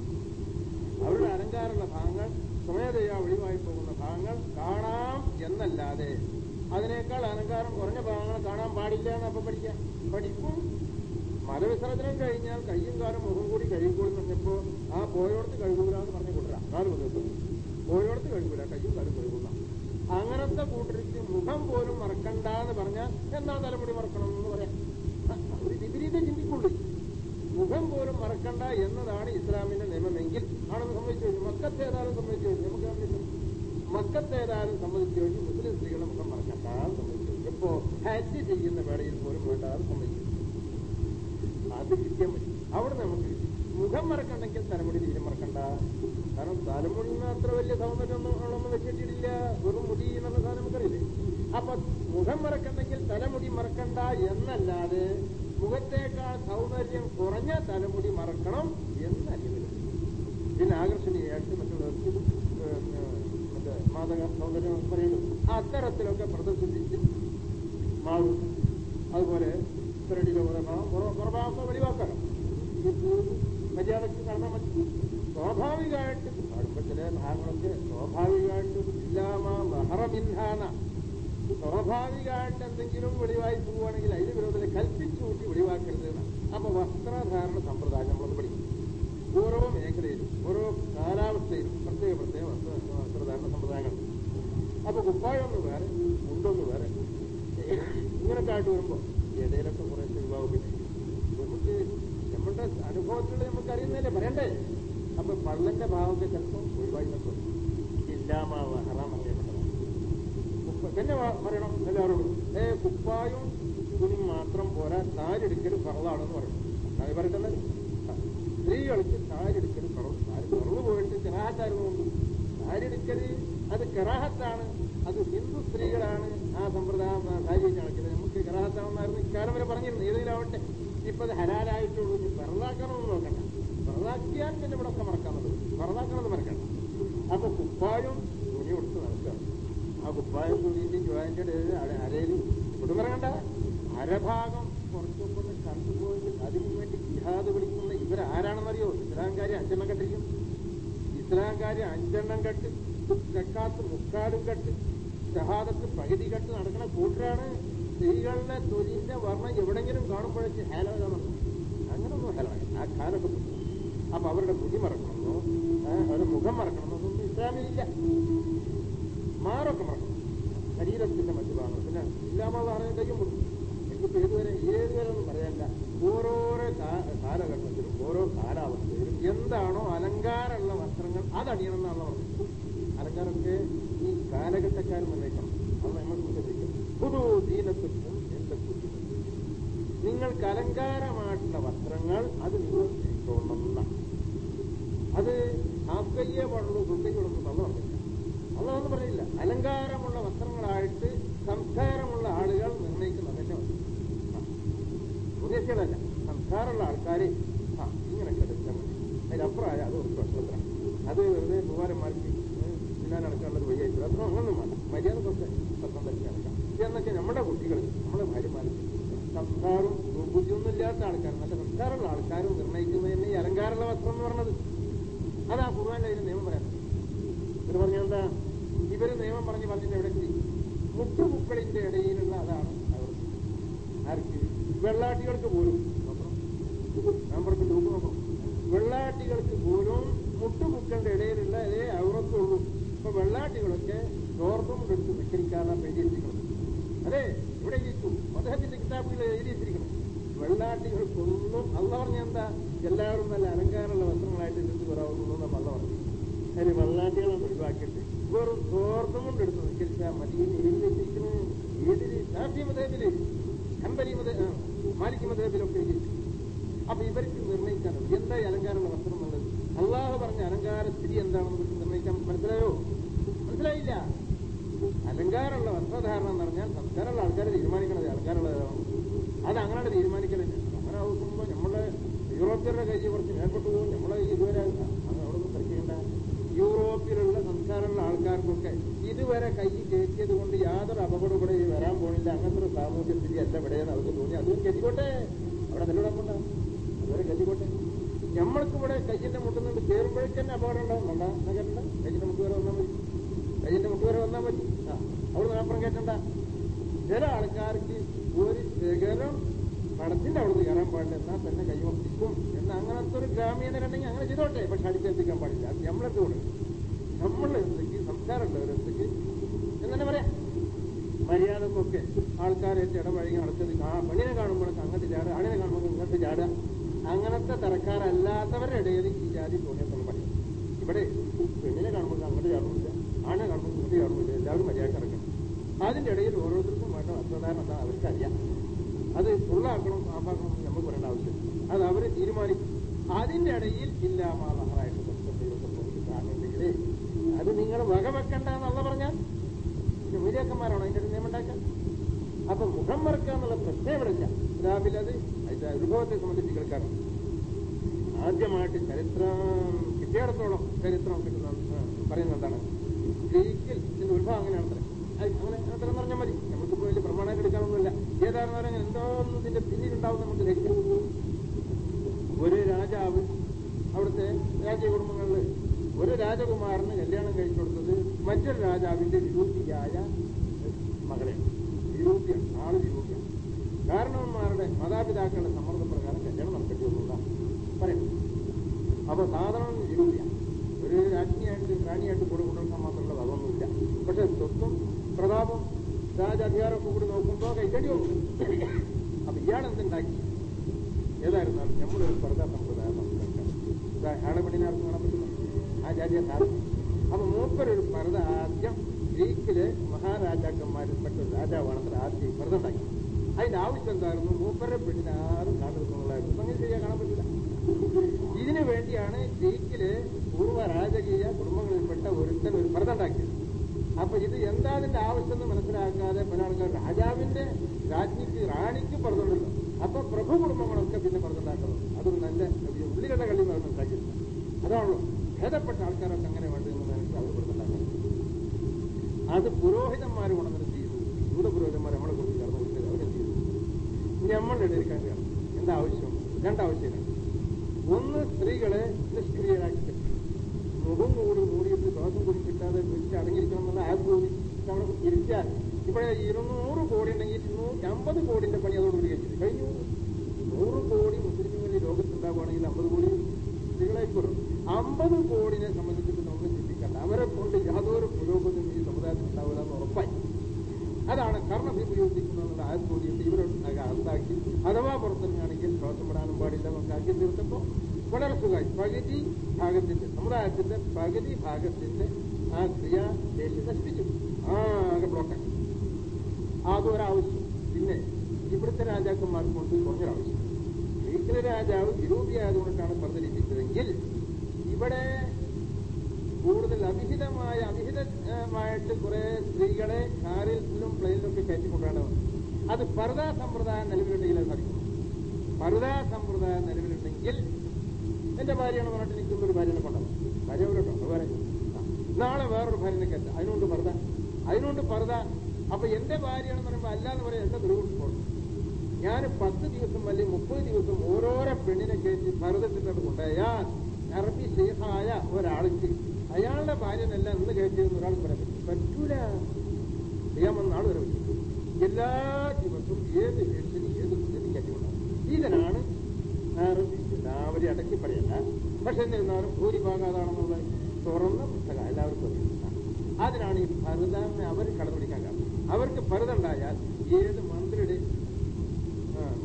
അവരുടെ അലങ്കാരമുള്ള ഭാഗങ്ങൾ സ്വമേധയാ ഒഴിവായി പോകുന്ന ഭാഗങ്ങൾ കാണാം എന്നല്ലാതെ അതിനേക്കാൾ അലങ്കാരം കുറഞ്ഞ ഭാഗങ്ങൾ കാണാൻ പാടില്ല എന്ന് അപ്പൊ പഠിക്കാം പഠിക്കും മലവിസർജനം കഴിഞ്ഞാൽ കയ്യും കാലും മുഖം കൂടി കഴുകുമെന്ന് പറഞ്ഞപ്പോ ആ പോയോടത്ത് കഴുകൂല എന്ന് പറഞ്ഞു കൂട്ടരാ നാല് ദിവസം പോയോടത്ത് കഴുകൂല കയ്യും കാലും കഴുകൂല അങ്ങനത്തെ കൂട്ടർക്ക് മുഖം പോലും മറക്കണ്ട എന്ന് പറഞ്ഞാൽ എന്നാ തലമുടി മറക്കണം എന്ന് പറയാം ഒരു വിപരീതം ചിന്തിക്കുള്ളൂ മുഖം പോലും മറക്കണ്ട എന്നതാണ് ഇസ്ലാമിന്റെ നിയമമെങ്കിൽ ആണെന്ന് സമ്മതിച്ചു കഴിഞ്ഞു മക്കത്തേതായാലും സമ്മതിച്ചു കഴിഞ്ഞു നമുക്ക് കണ്ടില്ല മക്കത്തേതായാലും സമ്മതിച്ചു കഴിഞ്ഞു മുസ്ലിം സ്ത്രീകളുടെ മുഖം മറക്കണ്ട എന്ന് സമ്മതിച്ചു കഴിഞ്ഞു ഇപ്പോ ഹജ്ജ് ചെയ്യുന്ന വേളയിൽ പോലും വേണ്ടാതെ സമ്മതിച്ചു അത് കിട്ടിയാൽ മതി അവിടെ നമുക്ക് കിട്ടി. മുഖം മറക്കണ്ടെങ്കിൽ തലമുടി തീരെ മറക്കണ്ട കാരണം തലമുടിന് അത്ര വലിയ സൗന്ദര്യമൊന്നും ഉള്ളൊന്നും വെച്ചിട്ടില്ല വെറും മുടി എന്നുള്ള സാധനം നമുക്കറിയില്ലേ അപ്പൊ മുഖം മറക്കണ്ടെങ്കിൽ തലമുടി മറക്കണ്ട എന്നല്ലാതെ മുഖത്തേക്കാൾ സൗന്ദര്യം കുറഞ്ഞ തലമുടി മറക്കണം എന്നല്ല ഇതിൽ. പിന്നെ ആകർഷണീയമായിട്ട് മറ്റുള്ളവർക്ക് പിന്നെ മറ്റേ മാതക സൗന്ദര്യം എന്നൊക്കെ പറയുന്നു അത്തരത്തിലൊക്കെ പ്രദർശിപ്പിച്ച് മാറും അതുപോലെ പിറടിയിലെ കുറഭാവം കുറഭാവമൊക്കെ വെളിവാക്കണം ഇത് മര്യാദക്ക് കാണാൻ പറ്റും സ്വാഭാവികമായിട്ട് അടുത്ത ചില ഭാഗങ്ങളൊക്കെ സ്വാഭാവികമായിട്ട് ഇല്ലാമ മഹറമില്ലാന്ന സ്വാഭാവികമായിട്ട് എന്തെങ്കിലും വെളിവായി പോവുകയാണെങ്കിൽ അതിന് വിരോധത്തിൽ കൽപ്പിച്ചു കൂട്ടി വെളിവാക്കരുത് എന്നാണ്. അപ്പൊ വസ്ത്രധാരണ സമ്പ്രദായം നമ്മളൊന്ന് പഠിക്കും ഓരോ മേഖലയിലും ഓരോ കാലാവസ്ഥയിലും പ്രത്യേക പ്രത്യേക വസ്ത്ര വസ്ത്രധാരണ സമ്പ്രദായങ്ങളുണ്ട് അപ്പൊ കുപ്പായൊന്ന് വേറെ മുണ്ടൊന്ന് വേറെ ഇങ്ങനൊക്കെ ആയിട്ട് വരുമ്പോ ഇടയിലൊക്കെ കുറേശ്ശെ വിഭാഗം നമുക്ക് നമ്മളുടെ അനുഭവത്തിൽ നമുക്ക് അറിയുന്നതല്ലേ പറയണ്ടേ അപ്പൊ പള്ളന്റെ ഭാവമൊക്കെ ചിലപ്പോൾ ഒഴിവായി നിൽക്കും ഇല്ലാമാവ ഹറാം അറിയപ്പെട്ടതാണ് കുപ്പ- പിന്നെ വ- പറയണം എല്ലാവരോടും ഏ കുപ്പായും തുണി മാത്രം പോരാ താരെടുക്കൽ ഫറലാണെന്ന് പറയണം അത് പറയുന്നത് സ്ത്രീകൾക്ക് താരെടുക്കൽ ഫറവ് ഫറവ് പോയിട്ട് കിറാഹത്തായിരുന്നു താരെടുക്കൽ അത് കിറാഹത്താണ് അത് ഹിന്ദു സ്ത്രീകളാണ് ആ സമ്പ്രദായം ആ സാരി നടക്കുന്നത് നമുക്ക് കിറാഹത്താണെന്നായിരുന്നു ഇക്കാലം വരെ പറഞ്ഞിരുന്നു ഏതെങ്കിലാവട്ടെ ഇപ്പൊ അത് ഹലാലായിട്ടുള്ളൂ ഇനി വെറുതാക്കണമെന്ന് നോക്കണ്ട വെറുതാക്കിയാൽ പിന്നെ ഇവിടെ ഒക്കെ മറക്കാന്നുള്ളത് വെറുതാക്കണമെന്ന് മറക്കണ്ട അപ്പൊ കുപ്പായും തുണി കൊടുത്ത് നടക്കുകയാണ് ആ കുപ്പായം തുണിന്റെ ജോയിന്റെ ഇടയിൽ അര- അരയിൽ വിടുമറങ്ങണ്ട അരഭാഗം കുറച്ചൊക്കെ ഒന്ന് കണ്ടുപോയി അതിനു വേണ്ടി ജിഹാദ് വിളിക്കുന്ന ഇവരാരാണെന്നറിയോ ഇസ്ലാംകാരി അഞ്ചെണ്ണം കെട്ടിരിക്കും ഇസ്ലാംകാരി അഞ്ചെണ്ണം കെട്ട് തെക്കാത്ത് മുക്കാലും കെട്ട് ഷഹാദത്ത് പകുതി കെട്ട് നടക്കുന്ന കൂട്ടരാണ് സ്ത്രീകളുടെ തൊലിന്റെ വർണ്ണം എവിടെങ്കിലും കാണുമ്പോഴേക്ക് ഹേലോകാണ് അങ്ങനൊന്നും ഹേലാണ് ആ കാലൊക്കെ പോയി. അപ്പൊ അവരുടെ മുടി മറക്കണമെന്നോ ഏ, അവരുടെ മുഖം മറക്കണമെന്നൊന്നും ഇസ്ലാമിലില്ല മാറൊക്കെ മറക്കണം ശരീരത്തിന്റെ മറ്റു ഭാഗങ്ങൾ പിന്നെ ഇല്ലാമെന്നാണ് കയ്യും കൊടുക്കും എനിക്കിപ്പോ ഏതുവരെ ഏതുവരെ ഒന്നും പറയാനില്ല ഓരോരോ കാ- കാലഘട്ടത്തിലും ഓരോ കാലാവസ്ഥയിലും എന്താണോ അലങ്കാരമുള്ള വസ്ത്രങ്ങൾ അതണിയണം എന്നാണ് പറഞ്ഞത് അലങ്കാരമൊക്കെ ഈ കാലഘട്ടക്കാർ നിർണ്ണയിക്കണം അത് നമ്മൾ ശ്രദ്ധിക്കും പുതു ദീനത്വം എന്റെ കുട്ടി നിങ്ങൾക്ക് അലങ്കാരമായിട്ടുള്ള വസ്ത്രങ്ങൾ അത് നിങ്ങൾ ധരിച്ചോളണം എന്നാണ്. അത് ആക്കയ്യേ പാടുള്ളൂ ദുർഗയ്യോടൊന്നും തള്ള പറഞ്ഞില്ല അതൊന്നും പറഞ്ഞില്ല അലങ്കാരമുള്ള വസ്ത്രങ്ങളായിട്ട് സംസ്കാരമുള്ള ആളുകൾ നിർണ്ണയിക്കുന്നത് തന്നെ ഉദ്ദേശിച്ചതല്ല സംസ്കാരമുള്ള ആൾക്കാർ ആ ഇങ്ങനെയൊക്കെ എടുക്കാൻ മതി അതിനപ്പുറമായ അത് ഒരു പ്രശ്നത്തിലാണ് അത് വെറുതെ മൂവാരന്മാർക്ക് തിന്നാൻ നടക്കാനുള്ളത് വയ്യായിട്ട് അത്ര ഒന്നും വേണ്ട മര്യാദ കുറച്ച് പത്രം ധരിച്ച് നടക്കാം എന്നൊക്കെ നമ്മുടെ കുട്ടികൾ നമ്മുടെ ഭാര്യമാർ സംസ്കാരവും ബുദ്ധിയൊന്നും ഇല്ലാത്ത ആൾക്കാർ നല്ല സംസ്കാരമുള്ള ആൾക്കാരും നിർണ്ണയിക്കുന്നത് തന്നെ ഈ അലങ്കാരമുള്ള വസ്ത്രം എന്ന് പറഞ്ഞത് അതാ ഖുർആാന്റെ അതിന് നിയമം പറയാൻ ഇവര് പറഞ്ഞ എന്താ ഇവര് നിയമം പറഞ്ഞ് പറഞ്ഞിട്ട് എവിടെ എത്തി മുട്ടുമുക്കളിന്റെ ഇടയിലുള്ള അതാണ് അവർ ആർക്ക് വെള്ളാട്ടികൾക്ക് പോലും നോക്കണം. ഞാൻ പറഞ്ഞു ലൂപ്പ് നോക്കണം വെള്ളാട്ടികൾക്ക് പോലും മുട്ടുമുക്കളുടെ ഇടയിലുള്ള അതേ ഔറത്തുള്ളൂ ഇപ്പൊ വെള്ളാട്ടികളൊക്കെ ചോർത്തും എടുത്ത് നിൽക്കരിക്കാതെ പേടിയിരിക്കുന്നത് അതെ മധുഹത്തിന്റെ കിതാബുകൾ എഴുതിയിരിക്കുന്നത് വെള്ളാട്ടികൾക്കൊന്നും അല്ല പറഞ്ഞ എന്താ എല്ലാവരും നല്ല അലങ്കാരമുള്ള വസ്ത്രങ്ങളായിട്ട് എടുത്തു വരാവുന്നു എന്ന് അല്ല പറഞ്ഞു അതിന് വെള്ളാട്ടികളൊന്നും ഒഴിവാക്കിയിട്ട് വെറും തോർത്തും കൊണ്ട് എടുത്ത് നിൽക്കില്ല മതിയിൽ എഴുതി വെച്ചിരിക്കുന്നത് ഏതില് ഷാഫി മതേബില് ഹംബലി മത മാലിക് മതേബിലൊക്കെ എഴുതി അപ്പൊ ഇവർക്ക് നിർണ്ണയിക്കാനോ എന്താ ഈ അലങ്കാരമുള്ള വസ്ത്രം എന്നുള്ളത് അള്ളാഹു പറഞ്ഞ അലങ്കാര സ്ഥിതി എന്താണെന്ന് ഇവർക്ക് നിർണ്ണയിക്കാൻ മനസ്സിലായോ മനസ്സിലായില്ല അലങ്കാരമുള്ള വസ്ത്രധാരണം എന്ന് പറഞ്ഞാൽ സംസ്കാരമുള്ള ആൾക്കാർ തീരുമാനിക്കണത് അലങ്കാരമുള്ള അത് അങ്ങനെയാണ് തീരുമാനിക്കലില്ല അങ്ങനെ ആവുമ്പോൾ നമ്മളെ യൂറോപ്യരുടെ കൈ കുറച്ച് മേൽപ്പെട്ടു പോകും നമ്മളെ ഇതുവരെ അങ്ങനെ അവിടെ ഒന്നും കളിക്കേണ്ട യൂറോപ്പിലുള്ള സംസ്കാരമുള്ള ആൾക്കാർക്കൊക്കെ ഇതുവരെ കൈ കയറ്റിയത് കൊണ്ട് യാതൊരു അപകടം ഇവിടെ വരാൻ പോണില്ല അങ്ങനത്തെ ഒരു സാമൂഹ്യ സ്ഥിതി അല്ല ഇവിടെയെന്ന് അവർക്ക് തോന്നി അതും കെട്ടിക്കോട്ടെ അവിടെ നെല്ലിടാൻ പോണ്ട അതുവരെ കെട്ടിക്കോട്ടെ നമ്മൾക്ക് ഇവിടെ കയ്യിന്റെ മുട്ടുന്നുണ്ട് കയറുമ്പോഴേക്ക് തന്നെ അപകടം ഉണ്ടാവും വേണ്ട എന്നാ കേട്ടണ്ട കയ്യിന്റെ മുട്ട് വരെ വന്നാൽ മതി കയ്യിന്റെ മുട്ട് വരെ വന്നാൽ മതി ആ അവിടെ അപ്പുറം കേട്ടണ്ട ചില ആൾക്കാർക്ക് ഒരു ശേഖരം പണത്തിന്റെ അവിടുന്ന് കയറാൻ പാടില്ല എന്നാൽ തന്നെ കൈമ പിടിക്കും എന്ന് അങ്ങനത്തെ ഒരു ഗ്രാമീണരുണ്ടെങ്കിൽ അങ്ങനെ ചെയ്തോട്ടെ പക്ഷെ അടിച്ചേൽപ്പിക്കാൻ പാടില്ല അത് നമ്മളെന്ത് കൊടുക്കും നമ്മളെ എന്തൊക്കെ സംസ്കാരമുള്ളവരെന്തൊക്കെ എന്നെ പറയാം മര്യാദക്കൊക്കെ ആൾക്കാരായിട്ട് ഇടപഴകി നടത്തത് ആ പെണ്ണിനെ കാണുമ്പോഴൊക്കെ അങ്ങോട്ട് ചാടുക ആണിനെ കാണുമ്പോൾ ഇങ്ങോട്ട് ചാടുക അങ്ങനത്തെ തരക്കാരല്ലാത്തവരുടെ ഇടയിൽ ഈ ജാതി തോന്നിയത്തൊന്നും പറയും ഇവിടെ പെണ്ണിനെ കാണുമ്പോൾ അങ്ങോട്ട് ചാടുന്നില്ല ആണിനെ കാണുമ്പോൾ ഇങ്ങോട്ട് ചാടുന്നില്ല എല്ലാവരും മര്യാദ ഇറക്കണം അതിന്റെ ഇടയിൽ ഓരോരുത്തർക്കും വേണ്ട വസ്ത്രധാരണം എന്താ അവർക്കറിയാം അത് ഫുള്ളാക്കണം ആപ്പാക്കണം എന്ന് നമുക്ക് പറയേണ്ട ആവശ്യമില്ല അത് അവർ തീരുമാനിക്കും അതിന്റെ ഇടയിൽ ഇല്ലാമാറായിട്ട് കാണുന്നുണ്ടെങ്കിൽ അത് നിങ്ങൾ വകവെക്കണ്ട എന്നുള്ള പറഞ്ഞാൽ പിന്നെ മൂര്യാക്കന്മാരാണോ അതിന്റെ ഒരു നിയമം ഉണ്ടാക്കാൻ അപ്പൊ മുഖം മറക്കുക എന്നുള്ള പ്രശ്നം ഇവിടെ ഇല്ല രാവിലെ അത് അതിന്റെ അനുഭവത്തെ സംബന്ധിച്ച് കേൾക്കാറുണ്ട് ആദ്യമായിട്ട് ചരിത്രം കിട്ടിയിടത്തോളം ചരിത്രം കിട്ടുന്ന ആ, പറയുന്നത് എന്താണ് ഗ്രീക്കിൽ ഇതിന്റെ ഉത്ഭവം അങ്ങനെയാണത്രേ അത് അങ്ങനെ അത്ര പറഞ്ഞാൽ മതി നമുക്കിപ്പോ വലിയ പ്രമാണം എടുക്കാനൊന്നുമില്ല ഏതായിരുന്നാലും അങ്ങനെ എന്തോ ഒന്ന് ഇതിന്റെ പിന്നിലുണ്ടാവും നമുക്ക് ധരിക്കാം ഒരു രാജാവ് അവിടുത്തെ രാജകുടുംബങ്ങളിൽ ഒരു രാജകുമാരന് കല്യാണം കഴിച്ചു കൊടുത്തത് മറ്റൊരു രാജാവിന്റെ വിരൂപിയായ മകളെ വിരൂപ്യ ആള് വിരൂപ്യ കാരണവന്മാരുടെ മാതാപിതാക്കളുടെ സമ്മർദ്ദപ്രകാരം കല്യാണം നടക്കേണ്ടി വന്നില്ല പറയും അപ്പൊ സാധാരണ വിരൂപ്യ ഒരു രാജ്ഞിയായിട്ട് റാണിയായിട്ട് കൂടെ കൊണ്ടുവരാൻ മാത്രമുള്ള അതൊന്നുമില്ല പക്ഷെ സ്വത്തും പ്രതാപം രാജാധികാരമൊക്കെ കൂടി നോക്കുമ്പോൾ കൈക്കടി വന്നു അപ്പൊ ഇയാളെന്തുണ്ടാക്കി ഏതായിരുന്നാലും നമ്മളൊരു സ്പർദ്ധ സമ്പ്രദായം മനസ്സിലാക്കാം ആളെ പെണ്ണിനെ ആർക്കും കാണാൻ പറ്റില്ല ആ ജാതിയെ സാധനം അപ്പൊ മൂപ്പരൊരു സ്പർദ്ധ ആദ്യം ഗ്രീക്കിലെ മഹാരാജാക്കന്മാരിൽപ്പെട്ട ഒരു രാജാവാണ് ആദ്യം സ്പർദ്ധ ഉണ്ടാക്കി അതിന്റെ ആവശ്യം എന്തായിരുന്നു മൂപ്പരെ പെണ്ണിനെ ആരും കാണുന്നുള്ളതായിരുന്നു അങ്ങനെ ചെയ്യാൻ കാണാൻ പറ്റില്ല ഇതിനു വേണ്ടിയാണ് ഗ്രീക്കിലെ പൂർവ്വ രാജകീയ കുടുംബങ്ങളിൽപ്പെട്ട ഒരുത്തൻ ഒരു സ്പർദ്ധ ഉണ്ടാക്കിയത് അപ്പൊ ഇത് എന്താ അതിന്റെ ആവശ്യം എന്ന് മനസ്സിലാക്കാതെ പല ആൾക്കാർ രാജാവിന്റെ രാജ്ഞിക്ക് റാണിക്ക് പറഞ്ഞുണ്ടല്ലോ അപ്പൊ പ്രഭു കുടുംബങ്ങളൊക്കെ പിന്നെ പറഞ്ഞുണ്ടാക്കുന്നത് അതൊരു നല്ല ഉള്ളിലുള്ള കളി മനസ്സിലാക്കിയില്ല അതാണല്ലോ ഭേദപ്പെട്ട ആൾക്കാരൊക്കെ അങ്ങനെ വേണ്ടതെന്ന് മനസ്സിൽ അവർ പറഞ്ഞുണ്ടാക്കുന്നത് അത് പുരോഹിതന്മാർ കൊണ്ടുവന്നിട്ട് ചെയ്തു ജൂത പുരോഹിതന്മാർ നമ്മളെ കുറിച്ച് കടന്നു വിട്ടത് അവരെ ചെയ്തു നമ്മളുടെ ഇടയിൽ കണ്ടുകയാണ് എന്താ ആവശ്യം രണ്ടാവശ്യമാണ് ഒന്ന് സ്ത്രീകളെ നിഷ്ക്രിയരാക്കി കെട്ടി. മുഖം കൂടി മൂടിയിട്ട് ശ്വാസം കൂടി കിട്ടാതെ വെച്ച് അടങ്ങിയിരിക്കണം എന്നുള്ള ആ കൂടി അവിടെ ഇരിച്ചാൽ ഇവിടെ ഇരുന്നൂറ് കോടി ഉണ്ടെങ്കിൽ ഇരുന്നൂറ്റി അമ്പത് കോടിന്റെ പണി അതോടുകൂടി കഴിച്ചു കഴിഞ്ഞു നൂറ് കോടി മുസ്ലിങ്ങളിൽ ലോകത്തുണ്ടാവുകയാണെങ്കിൽ അമ്പത് കോടി സ്ത്രീകളായിക്കോളും അമ്പത് കോടിനെ സംബന്ധിച്ചിട്ട് നമുക്ക് ചിന്തിക്കണ്ട അവരെ കൊണ്ട് യാതൊരു പുരോഗതിയും ഈ സമുദായത്തിൽ ഉണ്ടാവില്ല എന്ന് ഉറപ്പായി അതാണ് കർണഭി ഉപയോഗിക്കുന്നതെന്നുള്ള ആ ചോദ്യത്തെ ഇവരൊക്കെ അകത്താക്കി അഥവാ പുറത്തിറങ്ങുകയാണെങ്കിൽ ശ്വാസം വിടാനും പാടില്ല എന്നൊക്കെ ആക്കി തീർത്തപ്പോ വളരെ സുഖമായി പകുതി ഭാഗത്തിന്റെ സമുദായത്തിന്റെ പകുതി ഭാഗത്തിന്റെ ആ ക്രിയാശേഷി നശിപ്പിച്ചു ആകെ ബ്ലോക്കായി അതൊരാവശ്യം പിന്നെ ഇവിടുത്തെ രാജാക്കന്മാർക്ക് കൊണ്ട് കുറഞ്ഞൊരാവശ്യം ഗ്രീക്കിലെ രാജാവ് വിരൂപിയായതുകൊണ്ടാണ് പ്രചരിപ്പിച്ചതെങ്കിൽ ഇവിടെ കൂടുതൽ അവിഹിതമായ അവിഹിതമായിട്ട് കുറെ സ്ത്രീകളെ കാറിലും പ്ലെയിനിലൊക്കെ കയറ്റിക്കൊണ്ടാണ് വന്നത് അത് പർദാ സമ്പ്രദായം നിലവിലുണ്ടെങ്കിൽ അത് സാധിക്കും പർദാ സമ്പ്രദായം നിലവിലുണ്ടെങ്കിൽ എന്റെ ഭാര്യയാണ് പറഞ്ഞിട്ട് നിൽക്കുന്ന ഒരു ഭാര്യനെ കൊണ്ടുപോകും ഭാര്യ അവരോട്ടോ വേറെ ആ. നാളെ വേറൊരു ഭാര്യനെ കയറ്റാം അതിനുകൊണ്ട് പർദ അതിനുകൊണ്ട് പർദ അപ്പൊ എന്റെ ഭാര്യയാണെന്ന് പറയുമ്പോൾ അല്ലാന്ന് പറയാൻ എന്റെ ദുർവിട്ടുപോകും ഞാൻ പത്ത് ദിവസം അല്ലെങ്കിൽ മുപ്പത് ദിവസം ഓരോരോ പെണ്ണിനെ കയറ്റി പർദ്ദത്തിട്ട് കൊണ്ടുപോയാൽ അറബി ഷെയ്ഖായ ഒരാൾക്ക് അയാളുടെ ഭാര്യനല്ല ഇന്ന് കയറ്റിയെന്ന് ഒരാൾക്ക് പറയാൻ പറ്റും പറ്റൂല ചെയ്യാമെന്ന ആൾ വരെ പറ്റും എല്ലാ ദിവസവും ഏത് വേഷനും ഏത് കുഞ്ഞിനും കയറ്റിക്കൊണ്ടാവും ഇതിനാണ് അറബി എല്ലാവരും അടക്കി പറയല്ല പക്ഷെ എന്നിരുന്നാലും ഭൂരിഭാഗം അതാണെന്നുള്ള തുറന്ന പുസ്തകം എല്ലാവർക്കും അറിയാം അതിനാണ് ഈ ഭരതാനെ അവർ കടന്നുപിടിക്കാൻ കാരണം അവർക്ക് ഭരതണ്ടായാൽ ഏത് മന്ത്രിയുടെ